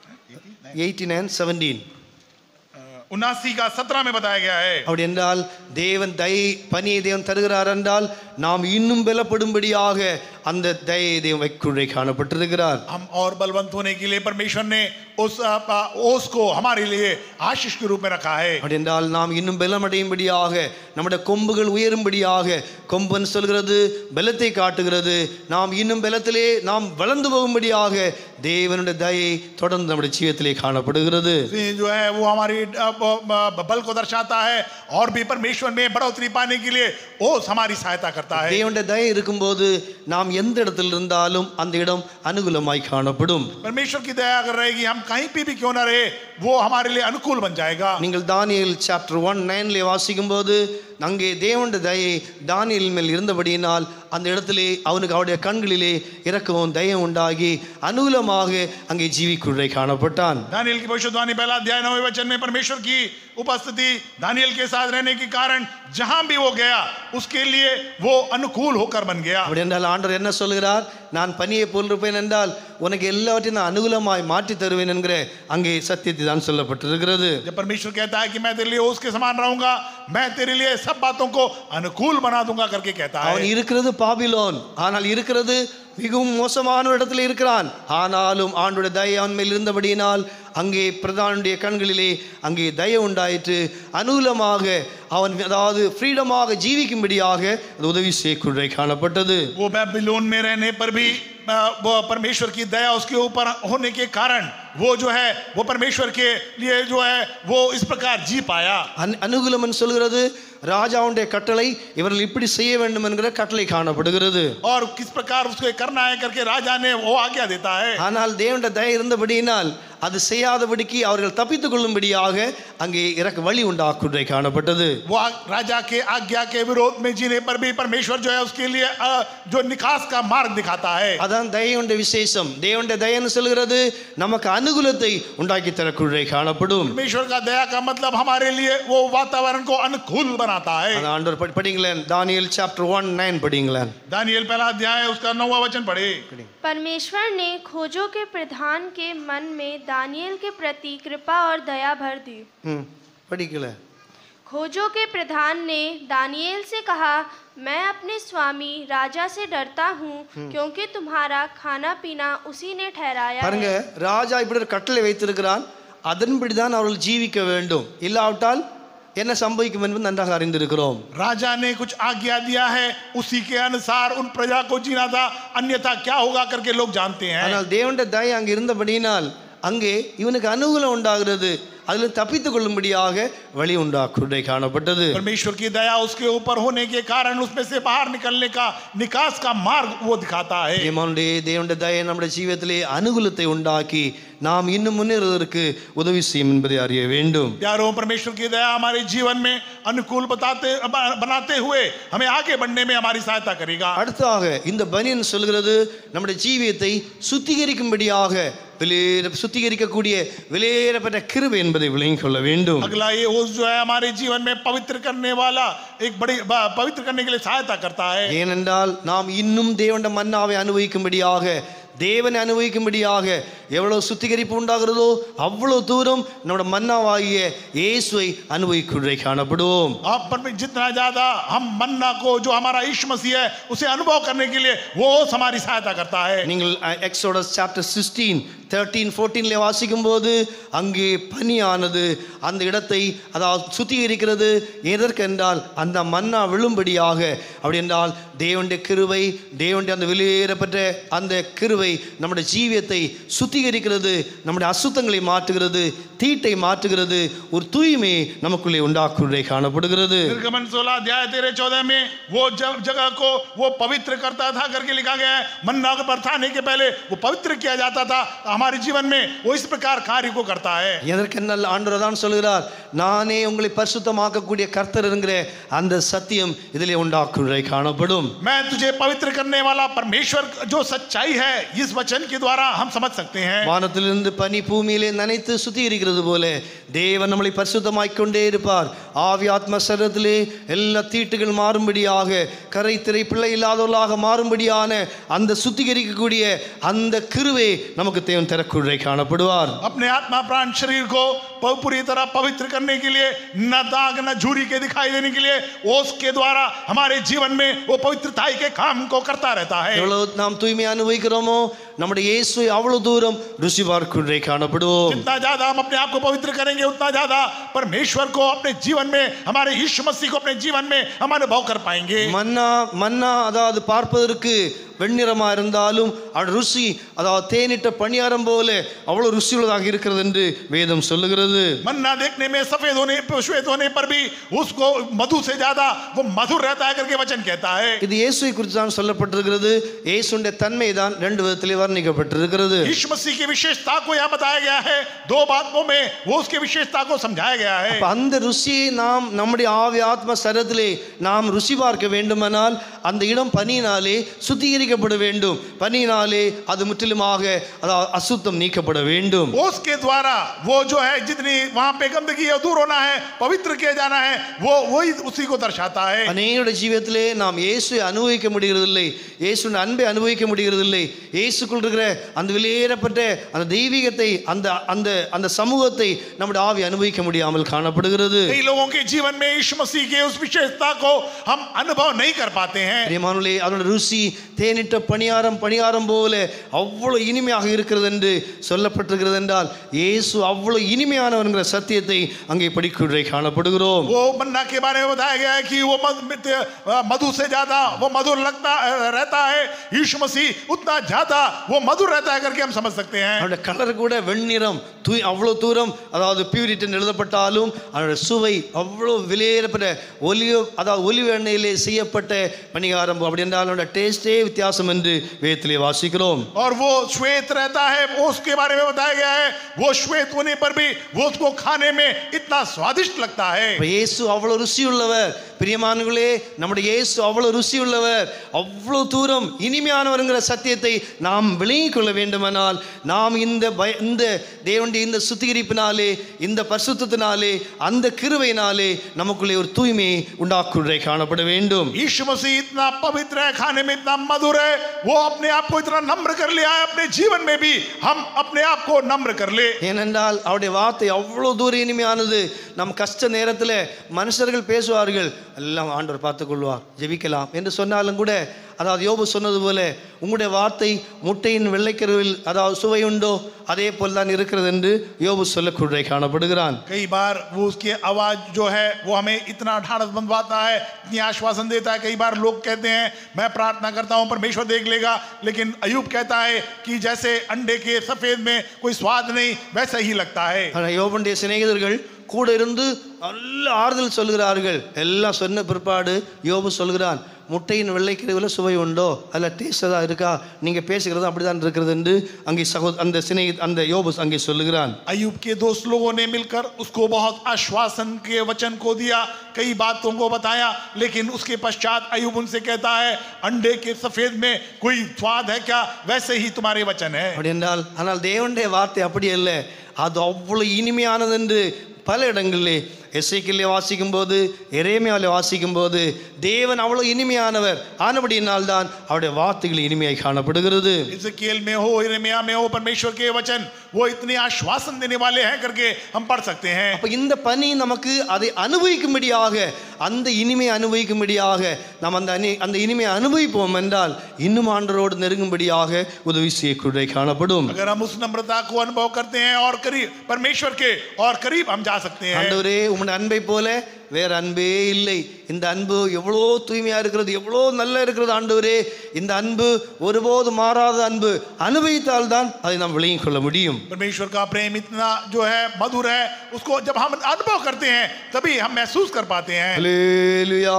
எயிட்டி நைன் செவன்டீன் उनासी का सत्रह में बताया गया है அப்படி என்றால் தேவன் தயை பனியை தேவன் தருகிறார் என்றால் நாம் இன்னும் பலப்படும்படியாக அந்த தயை தேவன் வைக்குறை காணப்பட்டிருக்கிறார் हम और बलवंत होने के लिए परमेश्वर ने उस अ, अ, ओस को हमारे लिए आशीष के रूप में रखा है அப்படி என்றால் நாம் இன்னும் பலமடையும்படியாக நம்முடைய கொம்புகள் உயரும்படியாக கொம்பன் சொல்கிறது பலத்தை காட்டுகிறது நாம் இன்னும் பலத்திலே நாம் வளர்ந்து போகும்படியாக தேவனுடைய தயை தொடர்ந்து நம்முடைய ஜீவத்திலே காணப்படுகிறது ये जो है वो हमारी अ, ब- ब- बल को दर्शाता है और भी परमेश्वर में बढ़ोतरी पाने के लिए ओस हमारी सहायता करता है தேவனுடைய தயை இருக்கும்போது நாம் எந்த இடத்தில் இருந்தாலும் அந்த இடம் அனுகூலமாய் காணப்படும் परमेश्वर की दया अगर रहेगी हम कहीं पे भी क्यों ना रहे वो हमारे लिए अनुकूल बन जाएगा நீங்கள் தானியல் சாப்டர் ஒன் நைன்ல வாசிக்கும் போது அங்கே தேவனுடைய தயை தானியல் மேல் இருந்தபடியினால் அந்த இடத்திலே அவனுக்கு அவருடைய கண்களிலே இறக்கவும் தயம் உண்டாகி அனுகூலமாக அங்கே ஜீவிக்குள்ளே காணப்பட்டான் दानियल की भविष्यवाणी पहला अध्याय नवे वचन में परमेश्वर की उपस्थिति दानियल के साथ रहने के कारण जहां भी वो गया उसके लिए वो अनुकूल होकर बन गया அப்படி என்றால் ஆண்டவர் என்ன சொல்கிறார் நான் பனியை போல் இருப்பேன் என்றால் உனக்கு எல்லாவற்றையும் நான் அனுகூலமாய் மாற்றி தருவேன் என்கிற அங்கே சத்தியத்தை தான் சொல்லப்பட்டிருக்கிறது जब परमेश्वर कहता है कि मैं तेरे लिए उसके समान रहूंगा मैं तेरे लिए सब बातों को अनुकूल बना दूंगा करके कहता அவன் है இருக்கிறது பாபிலோன் ஆனால் இருக்கிறது மிகவும் மோசமான ஒரு இடத்துல இருக்கிறான் ஆனாலும் ஆண்டுடைய தயை அவன் மேல் இருந்தபடியினால் அங்கே பிரதானுடைய கண்களிலே அங்கே தய உண்டாயிற்று அனுகூலமாக அவன் அதாவது ஃப்ரீடமாக ஜீவிக்கும்படியாக அது உதவி செய்யக்குறை காணப்பட்டது वो बेबीलोन में रहने पर भी अ, वो परमेश्वर की दया उसके ऊपर होने के कारण वो जो है वो परमेश्वर के लिए जो है वो इस प्रकार जी पाया அன் அனுகூலமன் சொல்கிறது ராஜாவுடைய கட்டளை இவர்கள் இப்படி செய்ய வேண்டும் என்கிற கட்டளை காணப்படுகிறது और किस प्रकार उसको ये करना है करके राजा ने वो आज्ञा देता है ஆனால் தேவனுடைய தயை இருந்தபடியினால் அது செய்யாதபடிக்கு அவர்கள் தப்பித்துக் கொள்ளும்படியாக அங்கே இறக்க வழி உண்டாக்குறை காணப்பட்டது वो आ- राजा के आज्ञा के विरोध में जीने पर भी परमेश्वर जो है उसके लिए अ, जो निकास का मार्ग दिखाता है அதான் தயவுடைய விசேஷம் தேவனுடைய தயன்னு சொல்கிறது நமக்கு அனுகூலத்தை உண்டாக்கி தரக்குறை காணப்படும் परमेश्वर का दया का मतलब हमारे लिए वो वातावरण को अनुकूल बनाता है அது ஆண்டவர் படி- படிங்களேன் தானியல் சாப்டர் ஒன் நைன் படிங்களேன் दानियल पहला अध्याय है, उसका नौवा वचन पढ़े परमेश्वर ने खोजों के प्रधान के मन में दानियल के प्रति कृपा और दया भर दी ம் படிக்கல खोजों के प्रधान ने दानियल से कहा मैं अपने स्वामी राजा से डरता हूँ क्योंकि तुम्हारा खाना पीना उसी ने ठहराया பாருங்க है ராஜா இப்படி ஒரு கட்டளை வைத்திருக்கிறான் அதன்படி தான் அவர்கள் ஜீவிக்க வேண்டும் இல்லாவிட்டால் என்ன சம்பவிக்கும் என்பது நன்றாக அறிந்திருக்கிறோம் राजा ने कुछ आज्ञा दिया है उसी के अनुसार उन प्रजा को जीना था अन्यथा क्या होगा करके लोग जानते हैं ஆனால் தேவனுடைய தயை அங்கே இருந்தபடியினால் அங்கே இவனுக்கு அனுகூலம் உண்டாகிறது அதில் தப்பித்துக் கொள்ளும்படியாக வழி உண்டாக்குறை காணப்பட்டது परमेश्वर की दया उसके ऊपर होने के कारण उसमें से बाहर निकलने का निकास का मार्ग वो दिखाता है தேவனுடைய தேவனுடைய தயை நம்முடைய ஜீவியத்திலே அனுகூலத்தை உண்டாக்கி நாம் இன்னும் முன்னேறுவதற்கு உதவி செய்யும் என்பதை அறிய வேண்டும் प्यारों परमेश्वर की दया हमारे जीवन में अनुकूल बताते ब- बनाते हुए हमें आगे बढ़ने में हमारी सहायता करेगा அடுத்தாக இந்த பனியன் சொல்கிறது நம்முடைய ஜீவியத்தை சுத்திகரிக்கும்படியாக வெளியேற சுத்திகரிக்கக்கூடிய வெளியேறப்பட்ட கிருபை என்பதை விளங்கிக் கொள்ள வேண்டும் अगला ये ओस जो है हमारे जीवन में पवित्र करने वाला एक बड़ी ब- पवित्र करने के लिए सहायता करता है ஏனென்றால் நாம் இன்னும் தேவனுடைய மன்னாவை அனுபவிக்கும்படியாக தேவனை அனுபவிக்கும்படியாக எவ்வளவு சுத்திகரிப்பு உண்டாகிறதோ அவ்வளவு தூரம் நம்முடைய மன்னாவாகிய இயேசுவை அனுபவிக்குள்ளே காணப்படுவோம் आप पर में जितना ज्यादा हम मन्ना को जो हमारा ईश मसीह है उसे अनुभव करने के लिए वो ओस हमारी सहायता करता है நீங்கள் எக்ஸோடஸ் சாப்டர் சிக்ஸ்டீன் தேர்ட்டீன் ஃபோர்டீனில் வாசிக்கும் போது அங்கே பனியானது அந்த இடத்தை அதாவது சுத்திகரிக்கிறது எதற்கென்றால் அந்த மன்னா விழும்படியாக அப்படி என்றால் தேவனுடைய கிருவை தேவனுடைய அந்த வெளியேறப்பட்ட அந்த கிருவை நம்முடைய ஜீவியத்தை சுத்திகரிக்கிறது நம்முடைய அசுத்தங்களை மாற்றுகிறது தீட்டை மாற்றுகிறது ஒரு தூய்மை நமக்குள்ளே உண்டாக்குள்ளே காணப்படுகிறது निर्गमन सोलह अध्याय तेरह चौदह में वो ज- जगह को वो पवित्र करता था करके लिखा गया है मन्ना को बरसाने के पहले वो पवित्र किया जाता था हमारे जीवन में वो इस प्रकार कार्य को करता है எதற்கென்னால் ஆண்டவர் தான் சொல்கிறார் நானே உங்களை பரிசுத்தமாக்கக்கூடிய கர்த்தர் என்கிற அந்த சத்தியம் இதிலே உண்டாக்குள்ளே காணப்படும் मैं तुझे पवित्र करने वाला परमेश्वर जो सच्चाई है इस वचन के द्वारा हम समझ सकते हैं வானத்திலிருந்து பனி பூமியிலே நனைத்து சுத்திகரிக்கிறது போல தேவன் நம்மளை பரிசுத்தமாய்க் கொண்டே இருப்பார் ஆவி ஆத்ம சரத்திலே எல்லா தீட்டுகள் மாறும்படியாக கரை திரை பிள்ளை இல்லாதவர்களாக மாறும்படியான அந்த சுத்திகரிக்கக்கூடிய அந்த கிருவை நமக்கு தேவன் திறக்குள்ளே காணப்படுவார் अपने आत्मा प्राण शरीर को प- पूरी तरह पवित्र करने के लिए न दाग न झूरी के दिखाई देने के लिए ओस के द्वारा हमारे जीवन में वो पवित्रताई के काम को करता रहता है எவ்வளவு நாம் தூய்மை அனுபவிக்கிறோமோ நம்முடைய இயேசுவை அவ்வளவு தூரம் ருசி பார்க்குள்ளே காணப்படுவோம் जितना ज्यादा हम अपने आप को पवित्र करेंगे उतना ज्यादा परमेश्वर को अपने जीवन में हमारे यीशु मसीह को अपने जीवन में हम अनुभव कर पाएंगे மன்னா மன்னா அதாவது பார்ப்பதற்கு வெண்ணிறமா இருந்தாலும் அது ருசி அதாவது தேனிட்ட பணியாரம் போல அவ்வளவு ருசியுள்ளதாக இருக்கிறது என்று வேதம் சொல்லுகிறது मन्ना देखने में सफेद होने श्वेत होने पर भी उसको मधु से ज्यादा वो मधुर रहता है करके वचन कहता है இது இயேசுவை குறித்து தான் சொல்லப்பட்டிருக்கிறது இயேசுடைய தன்மை தான் ரெண்டு விதத்திலே வர்ணிக்கப்பட்டிருக்கிறது यीशु मसीह की विशेषता को यहाँ बताया गया है दो बातों में वो उसकी विशेषता को समझाया गया है அப்ப அந்த ருசியை நாம் நம்முடைய ஆவி ஆத்ம சரத்திலே நாம் ருசி பார்க்க வேண்டுமானால் அந்த இடம் பனியினாலே சுத்திகரிக்கப்பட வேண்டும் பனியினாலே அது முற்றிலுமாக அதாவது அசுத்தம் நீக்கப்பட வேண்டும் ओस के द्वारा वो जो है जितनी वहां पे गंदगी है दूर होना है पवित्र किया जाना है वो वही उसी को दर्शाता है அநேகருடைய ஜீவியத்திலே நாம் இயேசுவை அனுபவிக்க முடிகிறதில்லை இயேசுவின் அன்பை அனுபவிக்க முடிகிறதில்லை இயேசுக்குள் இருக்கிற அந்த வெளியேறப்பட்ட அந்த தெய்வீகத்தை அந்த அந்த அந்த சமூகத்தை நம்முடைய ஆவி அனுபவிக்க முடியாமல் காணப்படுகிறது कई लोगों के जीवन में यीशु मसीह के उस विशेषता को हम अनुभव नहीं कर पाते हैं பிரியமானவர்களே அதனுடைய ருசி தேன் தேனிட்ட பணியாரம் பணியாரம் போல அவ்வளோ இனிமையாக இருக்கிறது என்று சொல்லப்பட்டிருக்கிறது என்றால் இயேசு அவ்வளோ இனிமையானவர்ங்கிற சத்தியத்தை அங்கே படிக்கிறதை காணப்படுகிறோம் वो मन्ना के बारे में बताया गया है कि वो मध- मित- मधु से ज्यादा वो मधुर लगता रहता है यीशु मसीह उतना ज्यादा वो मधुर रहता है करके हम समझ सकते हैं அவருடைய கலர் கூட வெண்ணிறம் தூய் அவ்வளோ தூரம் அதாவது பியூரிட்டன் எழுதப்பட்டாலும் அவருடைய சுவை அவ்வளோ விலையேறப்பட்ட ஒலிவ அதாவது ஒலிவ எண்ணெயிலே செய்யப்பட்ட பணிகாரம் அப்படி என்றால் அவருடைய டேஸ்டே வித்தியாசம் என்று வேதத்திலே வாசிக்கிறோம் और वो श्वेत रहता है वो उसके बारे में बताया गया है वो श्वेत होने पर भी वो उसको खाने में इतना स्वादिष्ट लगता है அப்ப இயேசு அவ்வளோ ருசி உள்ளவர் பிரியமானவர்களே நம்முடைய இயேசு அவ்வளோ ருசி உள்ளவர் அவ்வளோ தூரம் இனிமையானவருங்கிற சத்தியத்தை நாம் விளங்கிக் கொள்ள வேண்டுமானால் நாம் இந்த பய இந்த தேவனுடைய இந்த சுத்திகரிப்பினாலே இந்த பரிசுத்தத்தினாலே அந்த கிருவையினாலே நமக்குள்ளே ஒரு தூய்மையை உண்டாக்குறை காணப்பட வேண்டும் यीशु मसीह इतना पवित्र है खाने में इतना मधुर है वो अपने आप को इतना नम्र कर लिया है अपने जीवन में भी हम अपने आप को नम्र कर ले ஏனென்றால் அவருடைய வார்த்தை அவ்வளோ தூரம் இனிமையானது நம் கஷ்ட நேரத்தில் மனுஷர்கள் பேசுவார்கள் எல்லாம் ஆண்டவர் பார்த்துக்கொள்வார் ஜெபிக்கலாம் என்று சொன்னாலும் கூட அதாவது யோபு சொன்னது போல உங்களுடைய வார்த்தை முட்டையின் வெள்ளைக்கருவில் அதாவது சுவை உண்டோ அதே போல் தான் இருக்கிறது என்று யோபு சொல்லக்கூட காணப்படுகிறான் कई बार वो उसकी आवाज जो है वो हमें इतना ढाढ़स बंधवाता है इतनी आश्वासन देता है कई बार लोग कहते हैं मैं प्रार्थना करता हूँ परमेश्वर देख लेगा लेकिन अयूब कहता है कि जैसे अंडे के सफेद में कोई स्वाद नहीं वैसा ही लगता है ஆனால் யோபனுடைய சிநேகிதர்கள் கூட இருந்து நல்ல ஆறுதல் சொல்கிறார்கள் எல்லாம் சொன்ன பிற்பாடு யோபு சொல்கிறான் முட்டையின் வெள்ளைக்கருவில் சுவை உண்டோ அதில் டேஸ்ட் தான் இருக்கா நீங்கள் பேசுகிறது அப்படி தான் இருக்கிறது என்று அங்கே சகோ அந்த சினை அந்த யோபு அங்கே சொல்லுகிறான் अयूब के दोस्त लोगों ने मिलकर उसको बहुत आश्वासन के वचन को दिया कई बातों को बताया लेकिन उसके पश्चात अयूब उनसे कहता है अंडे के सफेद में कोई स्वाद है क्या वैसे ही तुम्हारे वचन है அப்படி என்றால் ஆனால் தேவனுடைய வார்த்தை அப்படி அல்ல அது அவ்வளோ இனிமையானது என்று பல இடங்களிலே எஸ்ஐக்கிலே வாசிக்கும் போது எரேமியாவில் வாசிக்கும் போது தேவன் அவ்வளோ இனிமையானவர் ஆனபடியினால் தான் அவருடைய வார்த்தைகள் இனிமையாய் காணப்படுகிறது इजकेल में हो इरमिया में हो परमेश्वर के वचन वो इतने आश्वासन देने वाले हैं करके हम पढ़ सकते हैं அப்ப இந்த பணி நமக்கு அதை அனுபவிக்கும்படியாக அந்த இனிமையை அனுபவிக்கும்படியாக நாம் அந்த அனி அந்த இனிமையை அனுபவிப்போம் என்றால் இன்னும் ஆண்டரோடு நெருங்கும்படியாக உதவி செய்யக்கூடிய காணப்படும் अगर हम उस नम्रता को अनुभव करते हैं और करीब परमेश्वर के और करीब हम जा सकते हैं ஆண்டவரே உம்முடைய அன்பை போல வேற அன்பே இல்லை இந்த அன்பு எவ்வளோ தூய்மையா இருக்கிறது எவ்வளோ நல்லா இருக்கிறது ஆண்டவரே இந்த அன்பு ஒருபோது மாறாத அன்பு அனுபவித்தால் தான் அதை நாம் விளங்கிக் கொள்ள முடியும் परमेश्वर का प्रेम इतना जो है मधुर है उसको जब हम अनुभव करते हैं तभी हम महसूस कर पाते हैं அல்லேலூயா.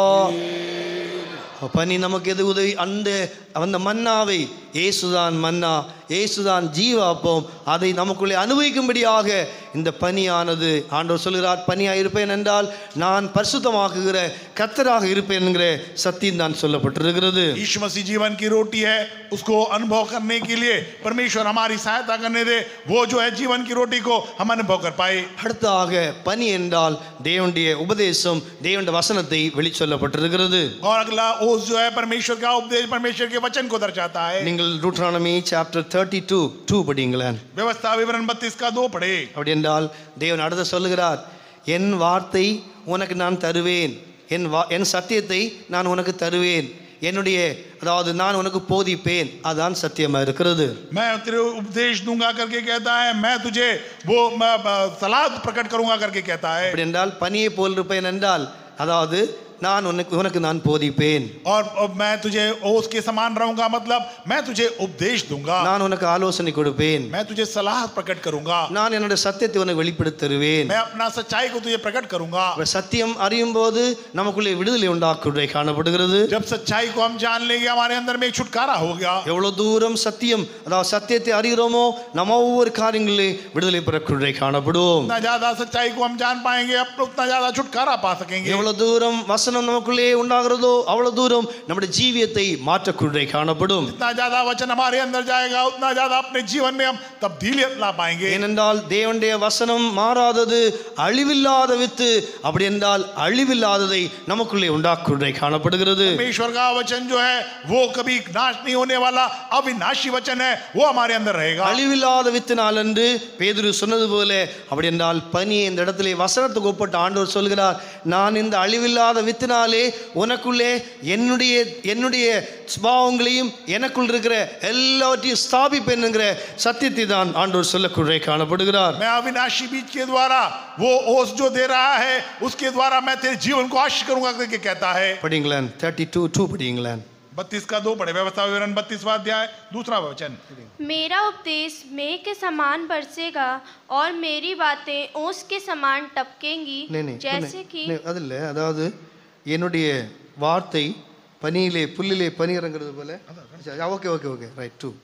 பனி நமக்கு எது உதவி அந்த அந்த மன்னாவை இயேசுதான் மன்னா இயேசுதான் ஜீவ அப்பம் அதை நமக்குள்ளே அனுபவிக்கும்படியாக இந்த பனியானது ஆண்டவர் சொல்கிறார் பனியாக இருப்பேன் என்றால் நான் பரிசுத்தமாக்குகிற கத்தராக இருப்பேன் என்கிற சத்தியம் தான் சொல்லப்பட்டிருக்கிறது यीशु मसीह जीवन की रोटी है उसको अनुभव करने के लिए परमेश्वर हमारी सहायता करने दे वो जो है जीवन की रोटी को हम अनुभव कर पाए அடுத்ததாக பனி என்றால் தேவனுடைய உபதேசம் தேவனுடைய வசனத்தை வெளி சொல்லப்பட்டிருக்கிறது और अगला ओस जो है परमेश्वर का उपदेश परमेश्वर के वचन को दर्शाता है நீங்கள் Deuteronomy chapter thirty two two படிங்களேன் व्यवस्था विवरण बत्तीस का दो पढ़े அப்படி என்றால் தேவன் அடுத்த சொல்லுகிறார் என் வார்த்தை உனக்கு நான் தருவேன் என் வா என் சத்தியத்தை நான் உனக்கு தருவேன் என்னுடைய அதாவது நான் உனக்கு போதிப்பேன் அதான் சத்தியமாக இருக்கிறது मैं तेरे उपदेश दूंगा करके कहता है मैं तुझे वो मैं, मैं, सलाह प्रकट करूंगा करके कहता है அப்படி என்றால் பனியை போல் இருப்பேன் என்றால் அதாவது நான் உனக்கு உனக்கு நான் போதிப்பேன் और और मैं तुझे ओस के समान रहूंगा मतलब मैं तुझे उपदेश दूंगा நான் உனக்கு ஆலோசனை கொடுப்பேன் मैं तुझे सलाह प्रकट करूंगा நான் என்னுடைய சத்தியத்தை உனக்கு வெளிப்படுத்தி தருவேன் मैं अपना सच्चाई को तुझे प्रकट करूंगा அப்ப சத்தியம் அறியும் போது நமக்குள்ளே விடுதலை உண்டாக்குறை காணப்படுகிறது जब सच्चाई को हम जान लेंगे हमारे अंदर में एक छुटकारा हो गया எவ்வளவு தூரம் சத்தியம் அதாவது சத்தியத்தை அறிகிறோமோ நம்ம ஒவ்வொரு காரியங்களிலே விடுதலை பெறக்குறை காணப்படுவோம் उतना ज्यादा सच्चाई को हम जान पाएंगे अपना उतना ज्यादा छुटकारा पा सकेंगे எவ்வளவு தூரம் வசனம் நமக்குள்ளே உண்டாகிறதோ அவ்வளவு தூரம் நம்முடைய ஜீவியத்தை மாற்றக்குறை காணப்படும் जितना ज्यादा वचन हमारे अंदर जाएगा उतना ज्यादा अपने जीवन में हम तब्दीलियत ला पाएंगे ஏனென்றால் தேவனுடைய வசனம் மாறாதது அழிவில்லாத வித்து அப்படி என்றால் அழிவில்லாததை நமக்குள்ளே உண்டாக்குறை காணப்படுகிறது परमेश्वर का वचन जो है वो कभी नाश नहीं होने वाला अविनाशी वचन है वो हमारे अंदर रहेगा அழிவில்லாத வித்தினால் என்று பேதுரு சொன்னது போல அப்படி என்றால் பனி இந்த இடத்திலே வசனத்துக்கு ஒப்பட்ட ஆண்டவர் சொல்கிறார் நான் இந்த அழிவில்லாத வித்தினாலே உனக்குள்ளே என்னுடைய என்னுடைய சுபாவங்களையும் எனக்குள் இருக்கிற எல்லாவற்றையும் ஸ்தாபிப்பேன்ங்கிற சத்தியத்தை தான் ஆண்டவர் சொல்லக்குள்ளே காணப்படுகிறார் मैं अविनाशी बीज के द्वारा वो ओस जो दे रहा है उसके द्वारा मैं तेरे जीवन को आशीष करूंगा करके कहता है படிங்களேன் தேர்ட்டி டூ டூ படிங்களேன் बत्तीस का दो पढ़े व्यवस्था विवरण बत्तीसवा अध्याय दूसरा वचन मेरा उपदेश मेघ के समान बरसेगा और मेरी बातें ओस के समान टपकेंगी நே நே जैसे कि அது இல்லை அதாவது என்னுடைய வார்த்தை பனியிலே புல்லிலே பனி இறங்குறது போல okay okay okay right two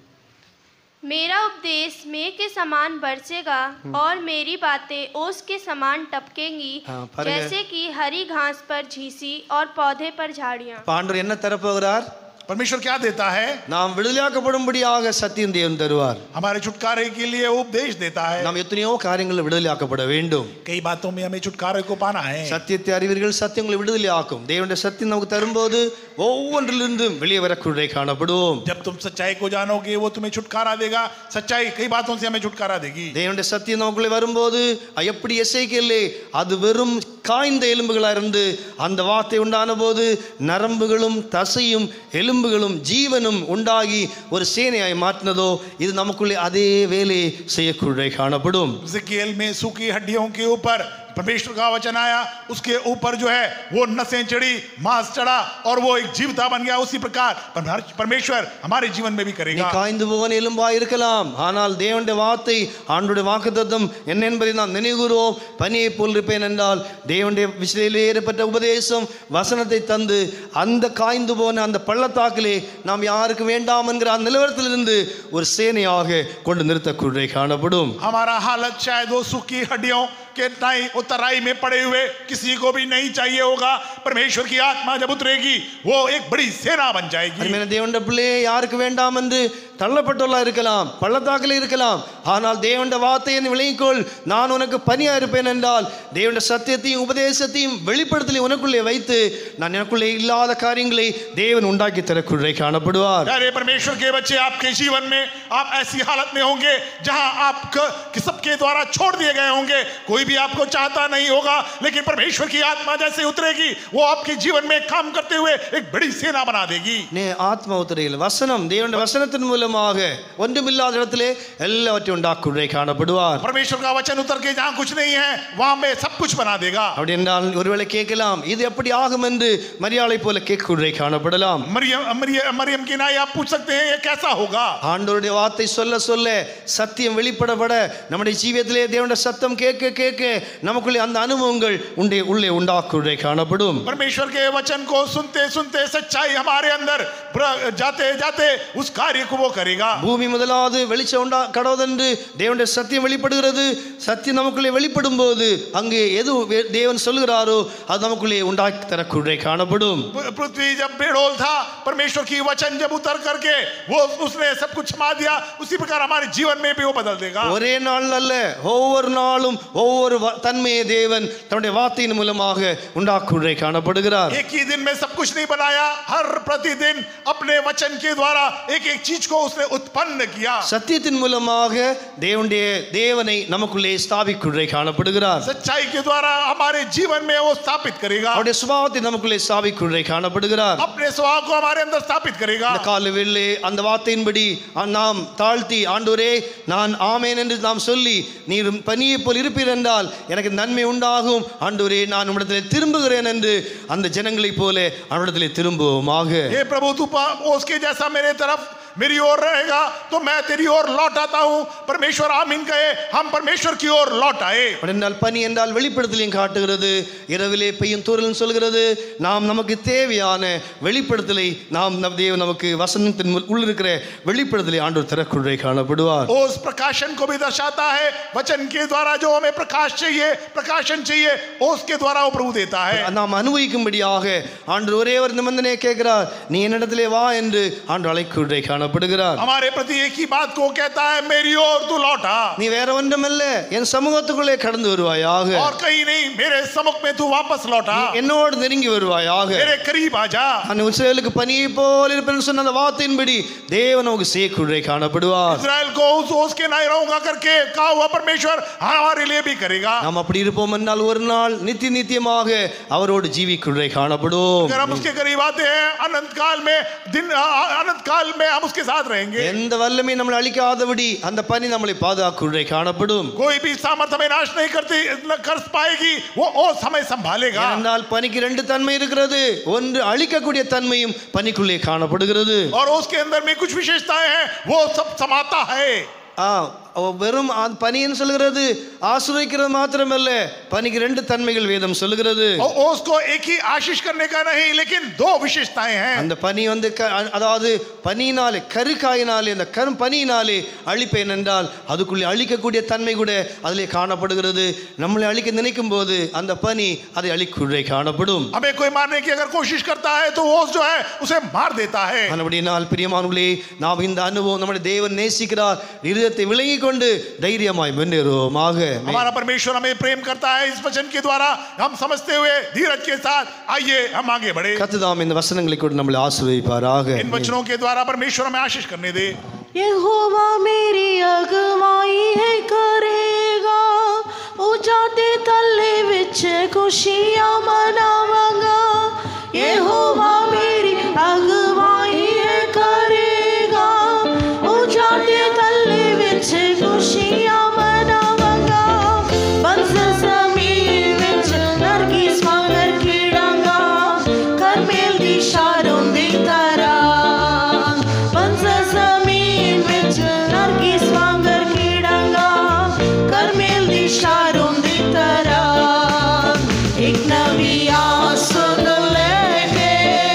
मेरा उपदेश मेघ के समान बरसेगा और मेरी बातें ओस के समान टपकेंगी हाँ, फर्क है। जैसे कि हरी घास पर झीसी और पौधे पर झाड़ियाँ இப்போ ஆண்டவர் என்ன தரப்போகிறார் परमेश्वर क्या देता है நாம் விடுதலையாக்கப்படும்படியாக சத்தியம் தேவன் தருவார் हमारे छुटकारे के लिए उपदेश देता है நாம் எத்தனையோ காரியங்களில் விடுதலையாக்கப்பட வேண்டும் कई बातों में हमें छुटकारे को पाना है சத்தியத்தை அறிவீர்கள் சத்தியம் உங்களை விடுதலை ஆக்கும் தேவனுடைய சத்தியம் நமக்கு தரும்போது ஒவ்வொன்றிலிருந்தும் வெளியே வரக்குள்ளே காணப்படுவோம் जब तुम सच्चाई को जानोगे वो तुम्हें छुटकारा देगा सच्चाई कई बातों से हमें छुटकारा देगी தேவனுடைய சத்தியம் நமக்குள்ளே வரும்போது அ, எப்படி எசைக்கல்லே அது வெறும் காய்ந்த எலும்புகளா இருந்து அந்த வார்த்தை உண்டான போது நரம்புகளும் தசையும் எலும்புகளும் ஜீவனும் உண்டாகி ஒரு சேனையாய் மாற்றினதோ இது நமக்குள்ளே அதே வேலையை செய்யக்குள்ளே காணப்படும் जिकेल में सूखी हड्डियों के ऊपर परमेश्वर का वचन आया उसके ऊपर जो है वो नसें चढ़ी मांस चढ़ा और वो एक जीवता बन गया उसी प्रकार परमेश्वर- परमेश्वर हमारे जीवन में भी நீ करेगा காய்ந்து போன எலும்பா இருக்கலாம் ஆனால் தேவனுடைய வார்த்தை ஆண்டுடைய வாக்குத்தத்தம் என்ன என்பதை நாம் நினைவுகூறுவோம் பனியை போல் இருப்பேன் என்றால் தேவனுடைய விசிலையிலேறப்பட்ட உபதேசம் வசனத்தை தந்து அந்த காய்ந்து போன அந்த பள்ளத்தாக்கிலே நாம் யாருக்கு வேண்டாம் என்கிற அந்த நிலவரத்திலிருந்து ஒரு சேனையாக கொண்டு நிறுத்தக்குள்ளே காணப்படும் हमारा हालत शायद वो सूखी हड्डियों के टाई उतराई में पड़े हुए किसी को भी नहीं चाहिए होगा परमेश्वर की आत्मा जब उतरेगी वो एक बड़ी सेना बन जाएगी அருமையான தேவனுடைய பிள்ளையே யாருக்கு வேண்டாம் என்று தள்ளப்பட்டுள்ளா இருக்கலாம் பள்ளத்தாக்கில் இருக்கலாம் ஆனால் தேவனுடைய வார்த்தையை நீ விளங்கிக்கொள் நான் உனக்கு பணியா இருப்பேன் என்றால் தேவனுடைய சத்தியத்தையும் உபதேசத்தையும் வெளிப்படுத்தலை உனக்குள்ளே வைத்து நான் எனக்குள்ளே இல்லாத காரியங்களை தேவன் உண்டாக்கி தரக்குள்ளே காணப்படுவார் प्यारे परमेश्वर के बच्चे आपके जीवन में आप ऐसी हालत में होंगे जहां आप क- कि सबके द्वारा छोड़ दिए गए होंगे कोई भी आपको चाहता नहीं होगा लेकिन परमेश्वर की आत्मा जैसे उतरेगी वो आपके जीवन में काम करते हुए एक बड़ी सेना बना देगी நே ஆத்ம உத்திரையில் வசனம் தேவனுடைய வசனத்தின் மூலமாக ஒன்றுமில்லாத இடத்திலே எல்லாவற்றையும் உண்டாக்குள்ளே காணப்படுவார் परमेश्वर का वचन उतर के जहां कुछ नहीं है वहां में सब कुछ बना देगा அப்படி என்றால் ஒருவேளை கேட்கலாம் இது எப்படி ஆகும் என்று மரியாதை போல கேட்குள்ளே காணப்படலாம் मरियम मरियम मरियम की नाई आप पूछ सकते हैं ये कैसा होगा ஆண்டவருடைய வார்த்தை சொல்ல சொல்ல சத்தியம் வெளிப்படப்பட நம்முடைய ஜீவியத்திலே தேவனுடைய சத்தம் கேட்க கேட்க நமக்குள்ளே அந்த அனுபவங்கள் உண்டே உள்ளே உண்டாக்குள்ளே காணப்படும் परमेश्वर के वचन को सुनते सुनते सच्चाई हमारे अंदर प्र- जाते जाते उस कार्य को वो करेगा பூமி முதலாவது வெளிச்சம் உண்டா கடவுதென்று தேவனுடைய சத்தியம் வெளிப்படுகிறது சத்தியம் நமக்குள்ளே வெளிப்படும் போது அங்கே எது வே- தேவன் சொல்கிறாரோ அது நமக்குள்ளே உண்டாக்கி தரக்குள்ளே காணப்படும் प- पृथ्वी जब बेडोल था परमेश्वर की वचन जब उतर करके वो उसने सब कुछ क्षमा दिया उसी प्रकार हमारे जीवन में भी वो बदल देगा ஒரே நாள் அல்ல ஒவ்வொரு நாளும் ஒவ்வொரு வ- தன்மையை தேவன் தன்னுடைய வார்த்தையின் மூலமாக உண்டாக்குள்ளே காணப்படுகிறார் एक ही दिन में सब कुछ नहीं बनाया हर प्रतिदिन अपने वचन के द्वारा एक एक चीज को उसने उत्पन्न किया சத்தியத்தின் மூலமாக தேவனுடைய தேவனை நமக்குள்ளே ஸ்தாபிக்குள்ளே காணப்படுகிறார் सच्चाई के द्वारा हमारे जीवन में वो स्थापित करेगा அவருடைய சுபாவத்தை நமக்குள்ளே ஸ்தாபிக்குள்ளே காணப்படுகிறார் अपने स्वभाव को हमारे अंदर स्थापित करेगा இந்த காலவெளியிலே அந்த வார்த்தையின்படி அ- நாம் தாழ்த்தி ஆண்டவரே நான் ஆமேன் என்று நாம் சொல்லி நீர் பனியை போல் இருப்பீர் என்றால் எனக்கு நன்மை உண்டாகும் ஆண்டவரே நான் உம்மிடத்திலே திரும்புகிறேன் என்று அந்த ஜனங்களைப் போல அவனிடத்திலே திரும்புவோமாக हे प्रभु तू पा- उसके जैसा मेरे तरफ मेरी ओर रहेगा तो मैं तेरी ओर लौट आता हूँ परमेश्वर आमीन कहे हम परमेश्वर की ओर लौट आए என்றால் பனி என்றால் வெளிப்படுத்தலையும் காட்டுகிறது இரவிலே பெய்யும் தூரல் சொல்கிறது நாம் நமக்கு தேவையான வெளிப்படுத்தலை நாம் நம் தேவன் நமக்கு வசனத்தின் உள் உள்ளிருக்கிற வெளிப்படுத்தலை ஆண்டவர் திறக்குள்ளே காணப்படுவார் वो उस प्रकाशन को भी दर्शाता है वचन के द्वारा जो हमें प्रकाश चाहिए प्रकाशन चाहिए वो उसके द्वारा वो प्रभु देता है நாம் அனுபவிக்கும்படியாக ஆண்டு ஒரே ஒரு நிபந்தனையை கேட்கிறார் நீ என்னிடத்திலே வா என்று ஆண்டு அழைக்குள்ளே காணப்படுகிறார் காணப்படுகிறார் हमारे प्रति एक ही बात को कहता है मेरी ओर तू लौटा நீ வேற ஒன்றுமல்ல என் சமூகத்துக்குள்ளே கடந்து வருவாயாக और कहीं नहीं मेरे सम्मुख में तू वापस लौटा என்னோடு நெருங்கி வருவாயாக मेरे करीब आ जा நான் இஸ்ரேலுக்கு பனியை போல் இருப்பேன்னு சொன்ன அந்த வார்த்தையின்படி தேவன் உங்க சேக்குழை காணப்படுவார் इज़राइल को उस ओस के नहीं रहूंगा करके कहा हुआ परमेश्वर हमारे लिए भी करेगा நாம் அப்படி இருப்போம் என்றால் ஒரு நாள் நித்திய நித்தியமாக அவரோடு ஜீவிக்குள்ளே காணப்படும் अगर हम उसके करीब आते हैं अनंत काल में दिन अ- अनंत काल में हम उसके साथ रहेंगे எந்த வல்லமை நம்மளை அழிக்காதபடி அந்த பனி நம்மளை பாதுகாக்குள்ளே காணப்படும் कोई भी सामर्थ्य हमें नाश नहीं करती न कर पाएगी वो ओ समय संभालेगा ஏனென்றால் பனிக்கு ரெண்டு தன்மை இருக்கிறது ஒன்று அழிக்கக்கூடிய தன்மையும் பனிக்குள்ளே காணப்படுகிறது और उसके अंदर में कुछ विशेषताएं हैं वो सब समाता है ஆ அவ வெறும் அந்த பனின்னு சொல்கிறது ஆசிரியக்கிறது மாத்திரமல்ல பனிக்கு ரெண்டு தன்மைகள் வேதம் சொல்லுகிறது और उसको एक ही आशीष करने का नहीं लेकिन दो विशेषताएं हैं அந்த பனி வந்து க- அதாவது பனியினாலே கருக்காயினாலே அந்த கரும் பனியினாலே அழிப்பேன் என்றால் அதுக்குள்ளே அழிக்கக்கூடிய தன்மை கூட அதிலே காணப்படுகிறது நம்மளை அழிக்க நினைக்கும் போது அந்த பனி அதை அழிக்குள்ளே காணப்படும் हमें कोई मारने की अगर कोशिश करता है तो वो जो है उसे मार देता है ஆனபடியினால் பிரியமானவர்களே நாம் இந்த அனுபவம் நம்முடைய தேவன் நேசிக்கிறார் இருதயத்தை விளங்கி கொண்டு தைரியமாய் முன்னேறுவோமாக हमारा परमेश्वर हमें प्रेम करता है इस वचन के द्वारा हम समझते हुए धीरज के साथ आइए हम आगे बढ़े கத்துதாம் இந்த வசனங்களை கொண்டு நம்மளை ஆசீர்வதிப்பாராக इन वचनों के द्वारा परमेश्वर हमें आशीष करने दे यहोवा मेरी अगवाई है करेगा उजाते तले विच खुशियां मनावांगा यहोवा मेरी अगवाई है करेगा उजाते तले विच खुशियां मनावांगा बंस जमीन विच नरगिस वांगर खिड़ांगा करमेल दी शारों दी तरह बंस जमीन विच नरगिस वांगर खिड़ांगा करमेल दी शारों दी तरह एक नवी आस सुन लेके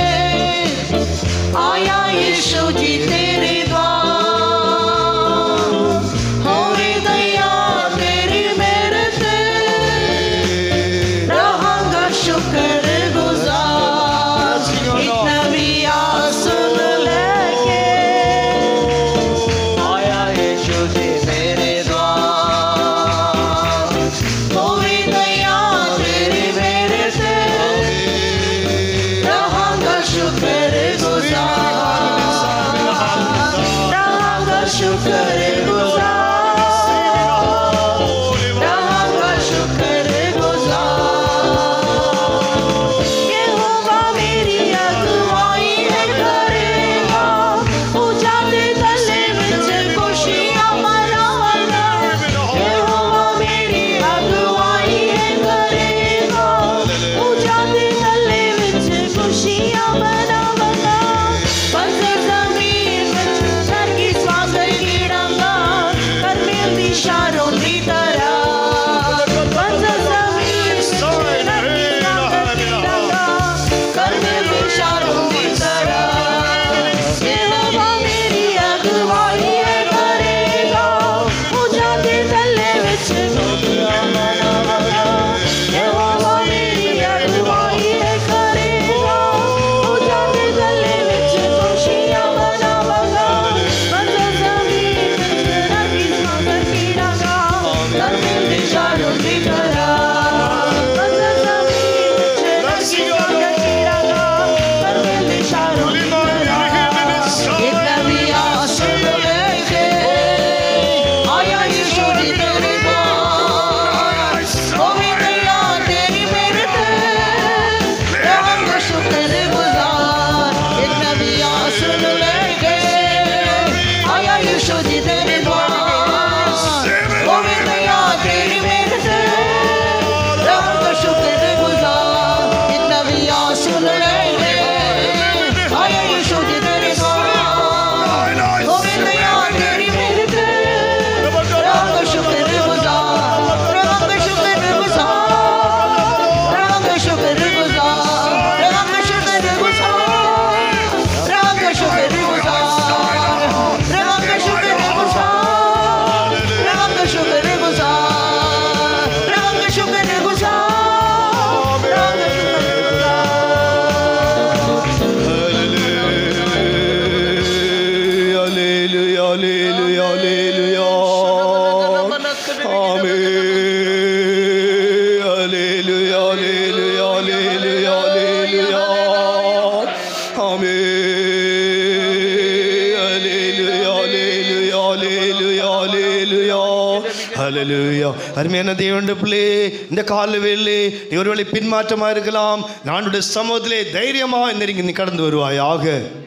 ஹalleluya அருமையான தேவனுடைய பிள்ளை இந்த கால வேளை நீ ஒருவேளை பின்மாற்றமா இருக்கலாம் நானுடைய சமூகத்திலே தைரியமா நெருங்கி நீ கடந்து வருவாயாக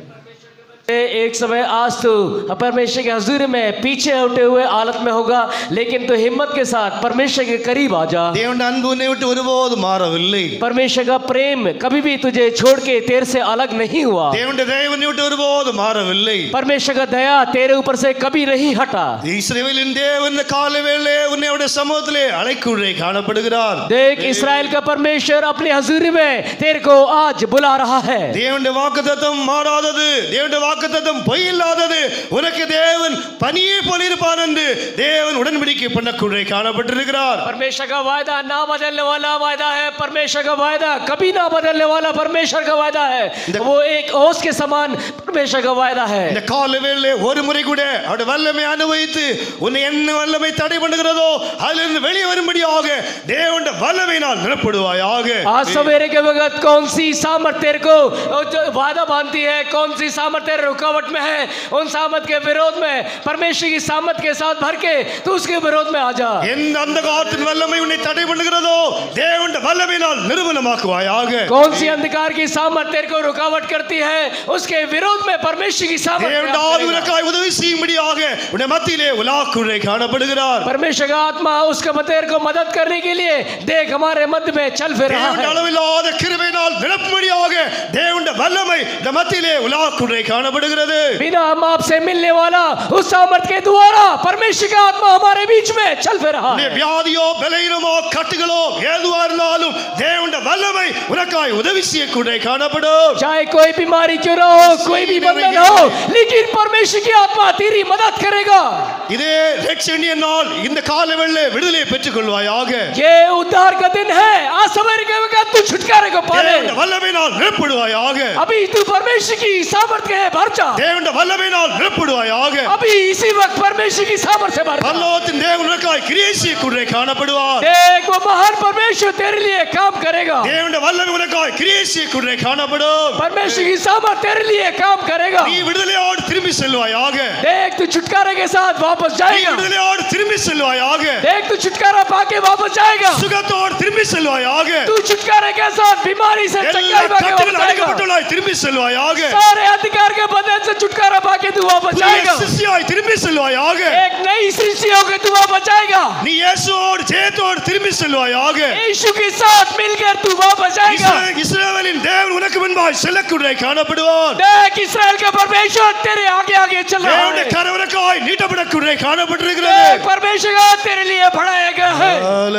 एक समय आज तो परमेश्वर के हजूर में पीछे उठे हुए हालत में होगा लेकिन तो हिम्मत के साथ परमेश्वर के करीब आ जा தேவனுடைய அன்பு உன்னை விட்டு ஒருபோதும் மாறவில்லை परमेश्वर का प्रेम कभी भी तुझे छोड़ के तेरे से अलग नहीं हुआ தேவனுடைய தயவு உன்னை விட்டு ஒருபோதும் மாறவில்லை परमेश्वर का दया तेरे ऊपर से कभी नहीं हटा இஸ்ரவேலின் தேவன் இந்த கால வேளை உன்னை அவருடைய சமூகத்திலே அழைக்குள்ளே காணப்படுகிறார் देख इसराइल का परमेश्वर अपने हजूरी में तेरे को आज बुला रहा है தேவனுடைய வாக்குத்தத்தம் மாறாதது தேவனுடைய வாக்குத்தத்தம் பொய் இல்லாதது உனக்கு தேவன் பனியே போல் இருப்பான் என்று தேவன் உடன்படிக்கை பண்ணக்குள்ளே காணப்பட்டிருக்கிறார் परमेश्वर का वायदा ना बदलने वाला वायदा है परमेश्वर का वायदा कभी ना बदलने वाला परमेश्वर का वायदा है The- वो एक ओस के समान परमेश्वर का वायदा है இந்த கால வேளையிலே ஒரு முறை கூட அவருடைய வல்லமை அனுபவித்து உன்னை என்ன வல்லமை தடை பண்ணுகிறதோ அதிலிருந்து வெளியே வரும்படியாக தேவனுடைய வல்லமையினால் நிரப்படுவாயாக आज सवेरे के वक्त कौन सी सामर्थ तेरे को जो वादा बांधती है कौन सी सामर्थ तेरे रुकावट में है उन सामर्थ के विरोध में परमेश्वर की सामर्थ के साथ भर के तू उसके विरोध में आ जा எந்த அந்த காலத்தின் வல்லமை உன்னை தடை பண்ணுகிறதோ தேவனுடைய வல்லமையினால் நிறுவனமாக்குவாயாக कौन सी अंधकार की सामर्थ तेरे को रुकावट करती है उसके विरोध में परमेश्वर की सामर्थ தேவனுடைய काम ஆவி करेगा। உனக்காய் உதவி செய்யும்படியாக உன்னை மத்தியிலே உலாக்குள்ளே காணப்படுகிறார் परमेश्वर का आत्मा उसके मतेर को मदद करने के लिए देख हमारे मध्य में चल फिर रहा தேவனுடைய है அளவில்லாத கிருபையினால் நிரப்பும்படியாக தேவனுடைய வல்லமை இந்த மத்தியிலே உலாக்குள்ளே காணப்படுகிறது बिना माप से मिलने वाला उस सामर्थ के द्वारा परमेश्वर का आत्मा हमारे बीच में चल फिर रहा உன்னுடைய है வியாதியோ பலகீனமோ கட்டுகளோ ஏதுவா இருந்தாலும் தேவனுடைய வல்லமை உனக்காய் உதவி செய்யக்கூடிய காணப்படும் चाहे कोई बीमारी क्यों ना हो कोई भी बंधन हो लेकिन परमेश्वर की आत्मा तेरी मदद करेगा இதே ரட்சணிய நாள் இந்த கால வெள்ள விடுதலை பெற்றுக் கொள்வாயாக ये उद्धार का दिन है आज सवेरे के वक्त तू छुटकारे को पाले தேவனுடைய வல்லமையினால் நிரப்படுவாயாக अभी तू परमेश्वर की सामर्थ के है भर जा தேவனுடைய வல்லமையினால் நிரப்படுவாயாக अभी इसी वक्त परमेश्वर की सामर्थ से भर जा பரலோகத்தின் தேவன் உனக்காய் கிரியை செய்யக்கூடிய காணப்படுவார் देख वो महान परमेश्वर तेरे लिए काम करेगा தேவனுடைய வல்லமை உனக்காய் கிரியை செய்யக்கூடிய காணப்படும் परमेश्वर की सामर्थ तेरे लिए काम करेगा நீ விடுதலையோடு திரும்பி செல்வாயாக देख तू छुटकारे के साथ वापस நீ जाएगा விடுதலையோடு திரும்பி செல்வாயாக देख तू छुटकारा पाके वापस जाएगा சுகத்தோடு திரும்பி செல்வாயாக तू छुटकारे के साथ बीमारी से எல்லா चंगाई पाके கட்டுகள் वापस जाएगा அடைக்கப்பட்டுள்ளாய் திரும்பி செல்வாயாக सारे अधिकार के बंधन से छुटकारा पाके तू वापस புதிய जाएगा சிஷ்யாய் திரும்பி செல்வாயாக एक नई सृष्टि होकर तू वापस जाएगा நீ இயேசுவோடு ஜெயத்தோடு திரும்பி செல்வாயாக यीशु के साथ मिलकर तू वापस जाएगा இஸ்ரே- இஸ்ரவேலின் தேவன் உனக்கு முன்பாய் செல்லக்கூடிய காணப்படுவார் देख इसराइल का परमेश्वर तेरे आगे आगे चल रहा தேவனுடைய है கரவனுக்காய் நீட்டப்படக்கூடிய காணப்பட்டிருக்கிறது देख परमेश्वर का तेरे लिए बढ़ाया गया है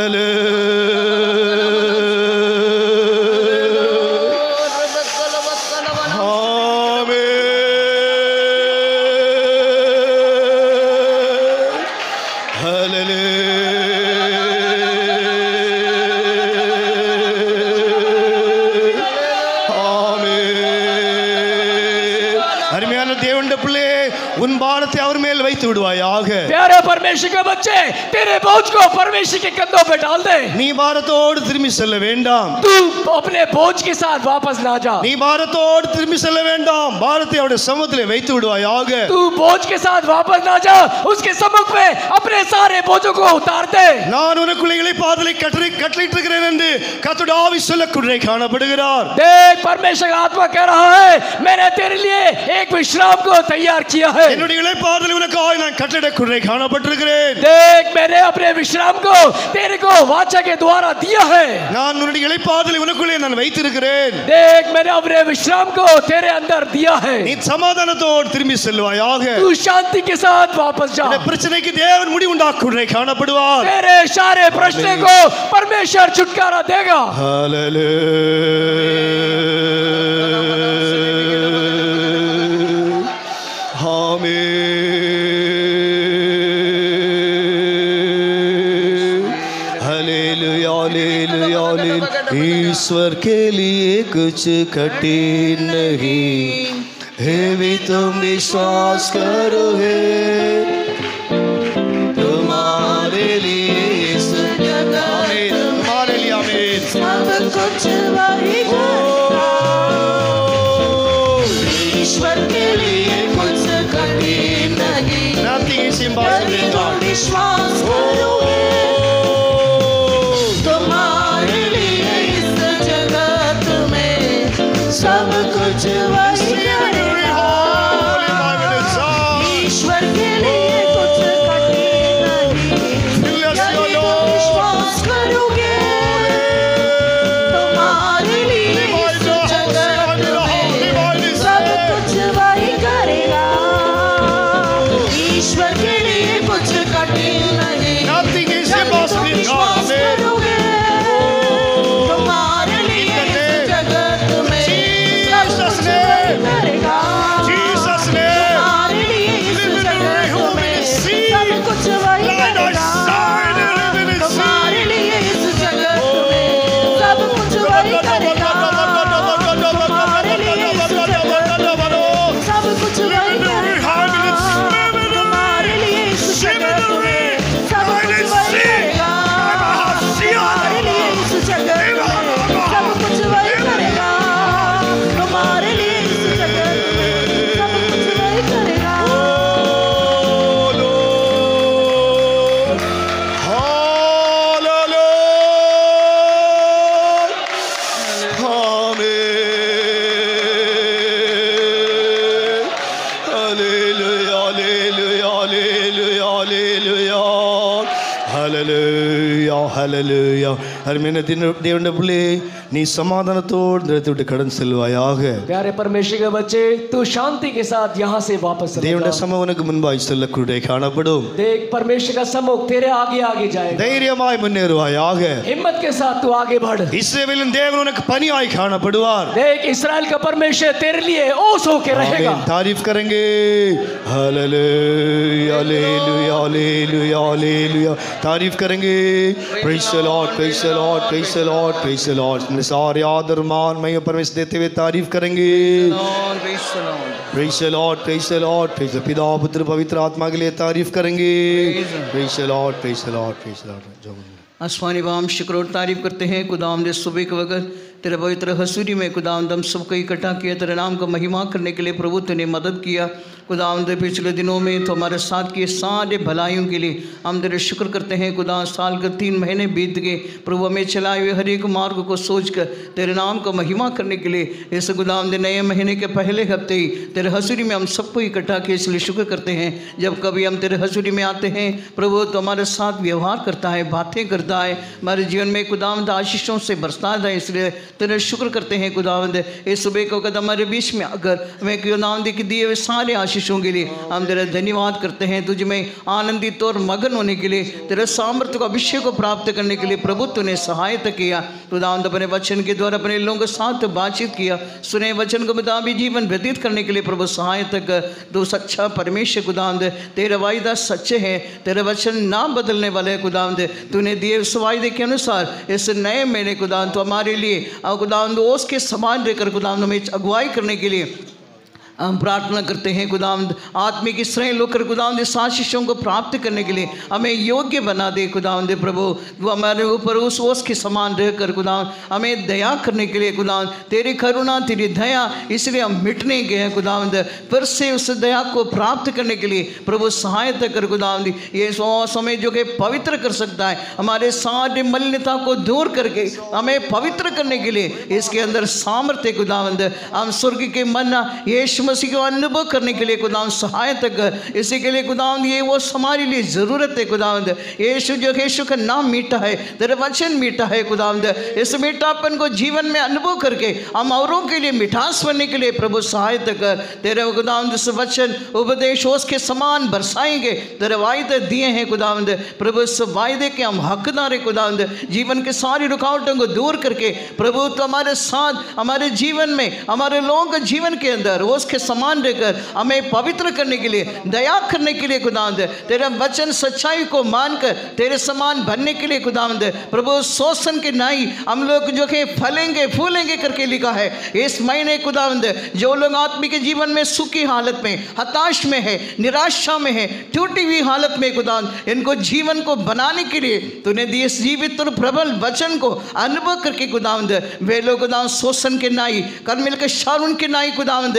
அருமையான தேவனுடைய பிள்ளை உன் பாரத்தை அவர் மேல் வைத்து விடுவாயாக प्यारे परमेश्वर के बच्चे तेरे बोझ को परमेश्वर के कंधों पे डाल दे நீ பாரத்தோடு திரும்பி செல்ல வேண்டாம் तू अपने बोझ के साथ वापस ना जा நீ பாரத்தோடு திரும்பி செல்ல வேண்டாம் பாரத்தை அவருடைய சமூகத்திலே வைத்து விடுவாயாக तू बोझ के साथ वापस ना जा उसके सम्मुख में अपने सारे बोझों को उतार दे நான் உனக்குள்ள இளைப்பாதலை கட்டளை கட்டளையிட்டு இருக்கிறேன் என்று கர்த்தருடைய ஆவி சொல்லக்கூடிய காணப்படுகிறார் देख परमेश्वर का आत्मा कह रहा है मैंने तेरे लिए एक विश्राम को तैयार किया है என்னுடைய இளைப்பாதலை உனக்காக நான் கட்டளையிடக்கூடிய காணப்பட்டிருக்கிறேன் देख मैंने अपने विश्राम को तेरे को वाचा के द्वारा दिया है நான் உன்னுடைய இளைப்பாதலை உனக்குள்ளே நான் வைத்திருக்கிறேன் देख मैंने अपने विश्राम को तेरे अंदर दिया है நீ சமாதானத்தோடு திரும்பி செல்வாயாக तू शांति के साथ वापस जा இந்த பிரச்சனைக்கு தேவன் முடிவு உண்டாக்குடைய காணப்படுவார் तेरे सारे प्रश्न को परमेश्वर छुटकारा देगा ईश्वर के लिए कुछ कठिन नहीं है भी तुम विश्वास करो है तुम्हारे लिए यीशु आमीन तुम्हारे लिए आमीन सब कुछ वही ईश्वर के लिए कुछ कठिन नहीं Nothing is यदि impossible in तुम God. विश्वास करोगे सब कुछ वही करेगा ईश्वर के लिए कुछ कठिन नहीं यदि तुम विश्वास करोगे तुम्हारे लिए इस जगत में सब कुछ वही करेगा ईश्वर के लिए कुछ कठिन नहीं Nothing is यदि तुम impossible, God. विश्वास Amen. करोगे तुम्हारे लिए इस जगत में सब Jesus कुछ name. वही करेगा Jesus name. तुम्हारे लिए इस Live in the जगत home में in the sea. सब कुछ वही Light our करेगा side and live in the sea. तुम्हारे लिए इस जगत में सब कुछ वही करेगा तुम्हारे लिए इस जगत में सब कुछ वही करेगा तुम्हारे लिए इस जगत में सब कुछ वही करेगा तुम्हारे लिए इस जगत में सब कुछ वही करेगा तुम्हारे लिए इस जगत में सब कुछ वही करेगा அருமையான தின- தேவனுடைய பிள்ளை நீ சமாதானத்தோடு இந்த இடத்தை விட்டு கடன் செல்வாயாக प्यारे परमेश्वर के बच्चे तू शांति के साथ यहाँ से वापस चला தேவனுடைய जा। சமம் உனக்கு முன்பாய் செல்லக்கூடிய காணப்படும் देख परमेश्वर का सम्मुख तेरे आगे आगे जाएगा தைரியமாய் முன்னேறுவாயாக हिम्मत के साथ तू आगे बढ़ இஸ்ரவேலின் தேவன் உனக்கு பணியாய் காணப்படுவார் देख इसराइल का परमेश्वर तेरे लिए ओस होके रहेगा आमीन। तारीफ करेंगे हालेलुया हालेलुया हालेलुया हालेलुया तारीफ करेंगे praise the Lord praise the Lord praise the Lord praise the Lord अपने सारे आदर मान मैं परमेश्वर देते हुए तारीफ करेंगे praise the Lord praise the Lord praise the पिता पुत्र पवित्र आत्मा के लिए तारीफ करेंगे praise the Lord praise the Lord praise the Lord आसमानी बाम शुक्र और तारीफ करते हैं खुदाम ने सुबह के वक्त तेरे पवित्र हसूरी में खुदाम दम सबको इकट्ठा किया तेरे नाम का महिमा करने के लिए प्रभु तूने मदद किया खुदाम दे पिछले दिनों में तो हमारे साथ किए सारे भलाइयों के लिए हम तेरे शुक्र करते हैं खुदा साल के तीन महीने बीत गए प्रभु हमें चलाए हुए हर एक मार्ग को सोच कर तेरे नाम का महिमा करने के लिए इस गुदाम दे नए महीने के पहले हफ्ते ही तेरे हसूरी में हम सबको इकट्ठा किए इसलिए शुक्र करते हैं जब कभी हम तेरे हसूरी में आते हैं प्रभु तो हमारे साथ व्यवहार करता है बातें करता है हमारे जीवन में खुदावंद आशीषों से बरसता है इसलिए तेरे शुक्र करते हैं खुदावंद इस सुबह को कदम हमारे बीच में अगर हमें खुदावंद के दिए हुए सारे आशीषों के लिए हम तेरा धन्यवाद करते हैं तुझ में आनंदित और मगन होने के लिए तेरे सामर्थ्य को अभिषेक को प्राप्त करने के लिए प्रभुत्व ने सहायता किया खुदावंद अपने वचन के द्वारा अपने लोगों के साथ बातचीत किया सुने वचन को मुताबिक जीवन व्यतीत करने के लिए प्रभु सहायता कर तू सच्चा परमेश्वर खुदावंद तेरे वायदा सच्चे हैं तेरे वचन ना बदलने वाले हैं खुदावंद तूने दिए उस वायदे के अनुसार इस नए महीने खुदावंद तो हमारे लिए और खुदावंद ओस के समान रहकर खुदावंद हमें अगुवाई करने के लिए हम प्रार्थना करते हैं खुदावंद आत्मिक श्रेय होकर खुदावंद इस आशीषों को प्राप्त करने के लिए हमें योग्य बना दे खुदावंद प्रभु वो हमारे ऊपर उस ओस के समान रहकर खुदावंद हमें दया करने के लिए खुदावंद तेरी करुणा तेरी दया इसलिए हम मिटने गए हैं खुदावंद फिर से उस दया को प्राप्त करने के लिए प्रभु सहायता कर खुदावंद ये सो समय जो कि पवित्र कर सकता है हमारे सारे मलिनता को दूर करके हमें पवित्र करने के लिए इसके अंदर सामर्थ्य खुदावंद हम स्वर्ग के मन्ना यीशु मसीह को अनुभव करने के लिए खुदावंद सहायता कर इसी के लिए खुदावंद ये वो हमारे लिए ज़रूरत है खुदावंद यीशु जो यीशु का नाम मीठा है तेरा वचन मीठा है खुदावंद इस मीठापन को जीवन में अनुभव करके हम औरों के लिए मिठास बनने के लिए प्रभु सहायता कर तेरे खुदावंद इस वचन उपदेश उसके समान बरसाएंगे तेरे वायदे दिए हैं खुदावंद प्रभु इस वायदे के हम हकदार हैं खुदावंद जीवन के सारी रुकावटों को दूर करके प्रभु तो हमारे साथ हमारे जीवन में हमारे लोगों के जीवन के अंदर उसके समान रहकर हमें पवित्र करने के लिए दया करने के लिए खुदावंद तेरा वचन सच्चाई को मानकर तेरे समान बनने के लिए खुदावंद प्रभु शोषण के नाई हम लोग जो कि फलेंगे फूलेंगे करके लिखा है इस महीने खुदावंद जो लोग आत्मिक के जीवन में सुखी हालत में हताश में है निराशा में है टूटी हुई हालत में खुदावंद इनको जीवन को बनाने के लिए तूने दिए इस जीवित और प्रबल वचन को अनुभव करके खुदावंद वे लोग खुदावंद शोषण के नाई कर्मिल के शारून के नाई खुदावंद प्रभु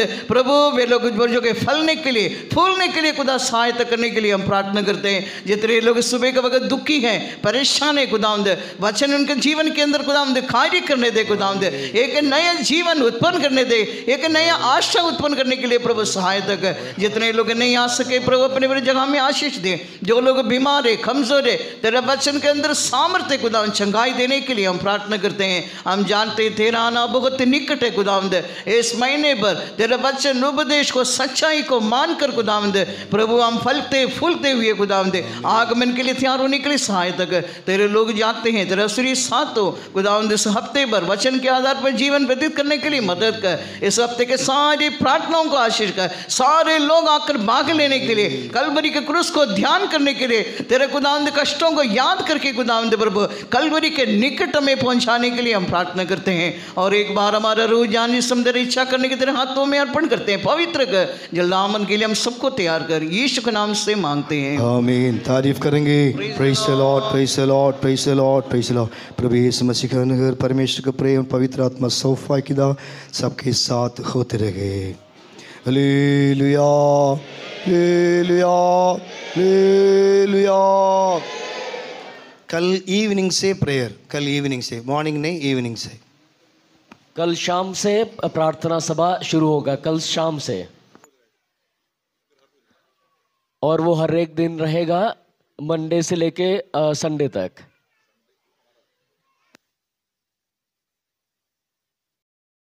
प्रभु वे लोग जो के फलने के लिए फूलने के लिए खुदा सहायता करने के लिए हम प्रार्थना करते हैं जितने लोग सुबह के वक्त दुखी हैं परेशान है खुदावंद वचन उनके जीवन के अंदर खुदावंद कार्य करने दे खुदावंद एक नया जीवन उत्पन्न करने दे एक नया आशा उत्पन्न करने के लिए प्रभु सहायता कर जितने लोग नहीं आ सके प्रभु अपने बड़ी जगह में आशीष दे जो लोग बीमार है कमजोर है तेरा वचन के अंदर सामर्थ्य खुदावंद चंगाई देने के लिए हम प्रार्थना करते हैं हम जानते हैं तेरा आना बहुत निकट है खुदावंद इस महीने पर तेरा वचन उपदेश को सच्चाई को मानकर खुदावंद प्रभु हम फलते फूलते हुए खुदावंद आगमन के लिए तैयार होने के लिए सहायता कर तेरे लोग जाते हैं तेरा श्री साथ हो खुदावंद इस हफ्ते पर वचन के आधार पर जीवन व्यतीत करने के लिए मदद कर इस हफ्ते के सारी प्रार्थनाओं को आशीष कर सारे लोग आकर भाग लेने के लिए कलवरी के क्रूस को ध्यान करने के लिए तेरे खुदावंद कष्टों को याद करके खुदावंद प्रभु कलवरी के निकट में पहुंचाने के लिए हम प्रार्थना करते हैं और एक बार हमारा रूह जानी समझ इच्छा करने के तेरे हाथों में अर्पण करते हैं पवित्र कर जलदामन के लिए हम सबको तैयार कर यीशु के नाम से मांगते हैं आमीन तारीफ करेंगे praise the Lord praise the Lord praise the Lord praise the Lord प्रभु यीशु मसीह का अनुग्रह परमेश्वर का प्रेम पवित्र आत्मा सौफा किदा सबके साथ होते रहे हालेलुया हालेलुया हालेलुया कल इवनिंग से प्रेयर कल इवनिंग से मॉर्निंग नहीं इवनिंग से कल शाम से प्रार्थना सभा शुरू होगा कल शाम से और वो हर एक दिन रहेगा मंडे से लेके अ, संडे तक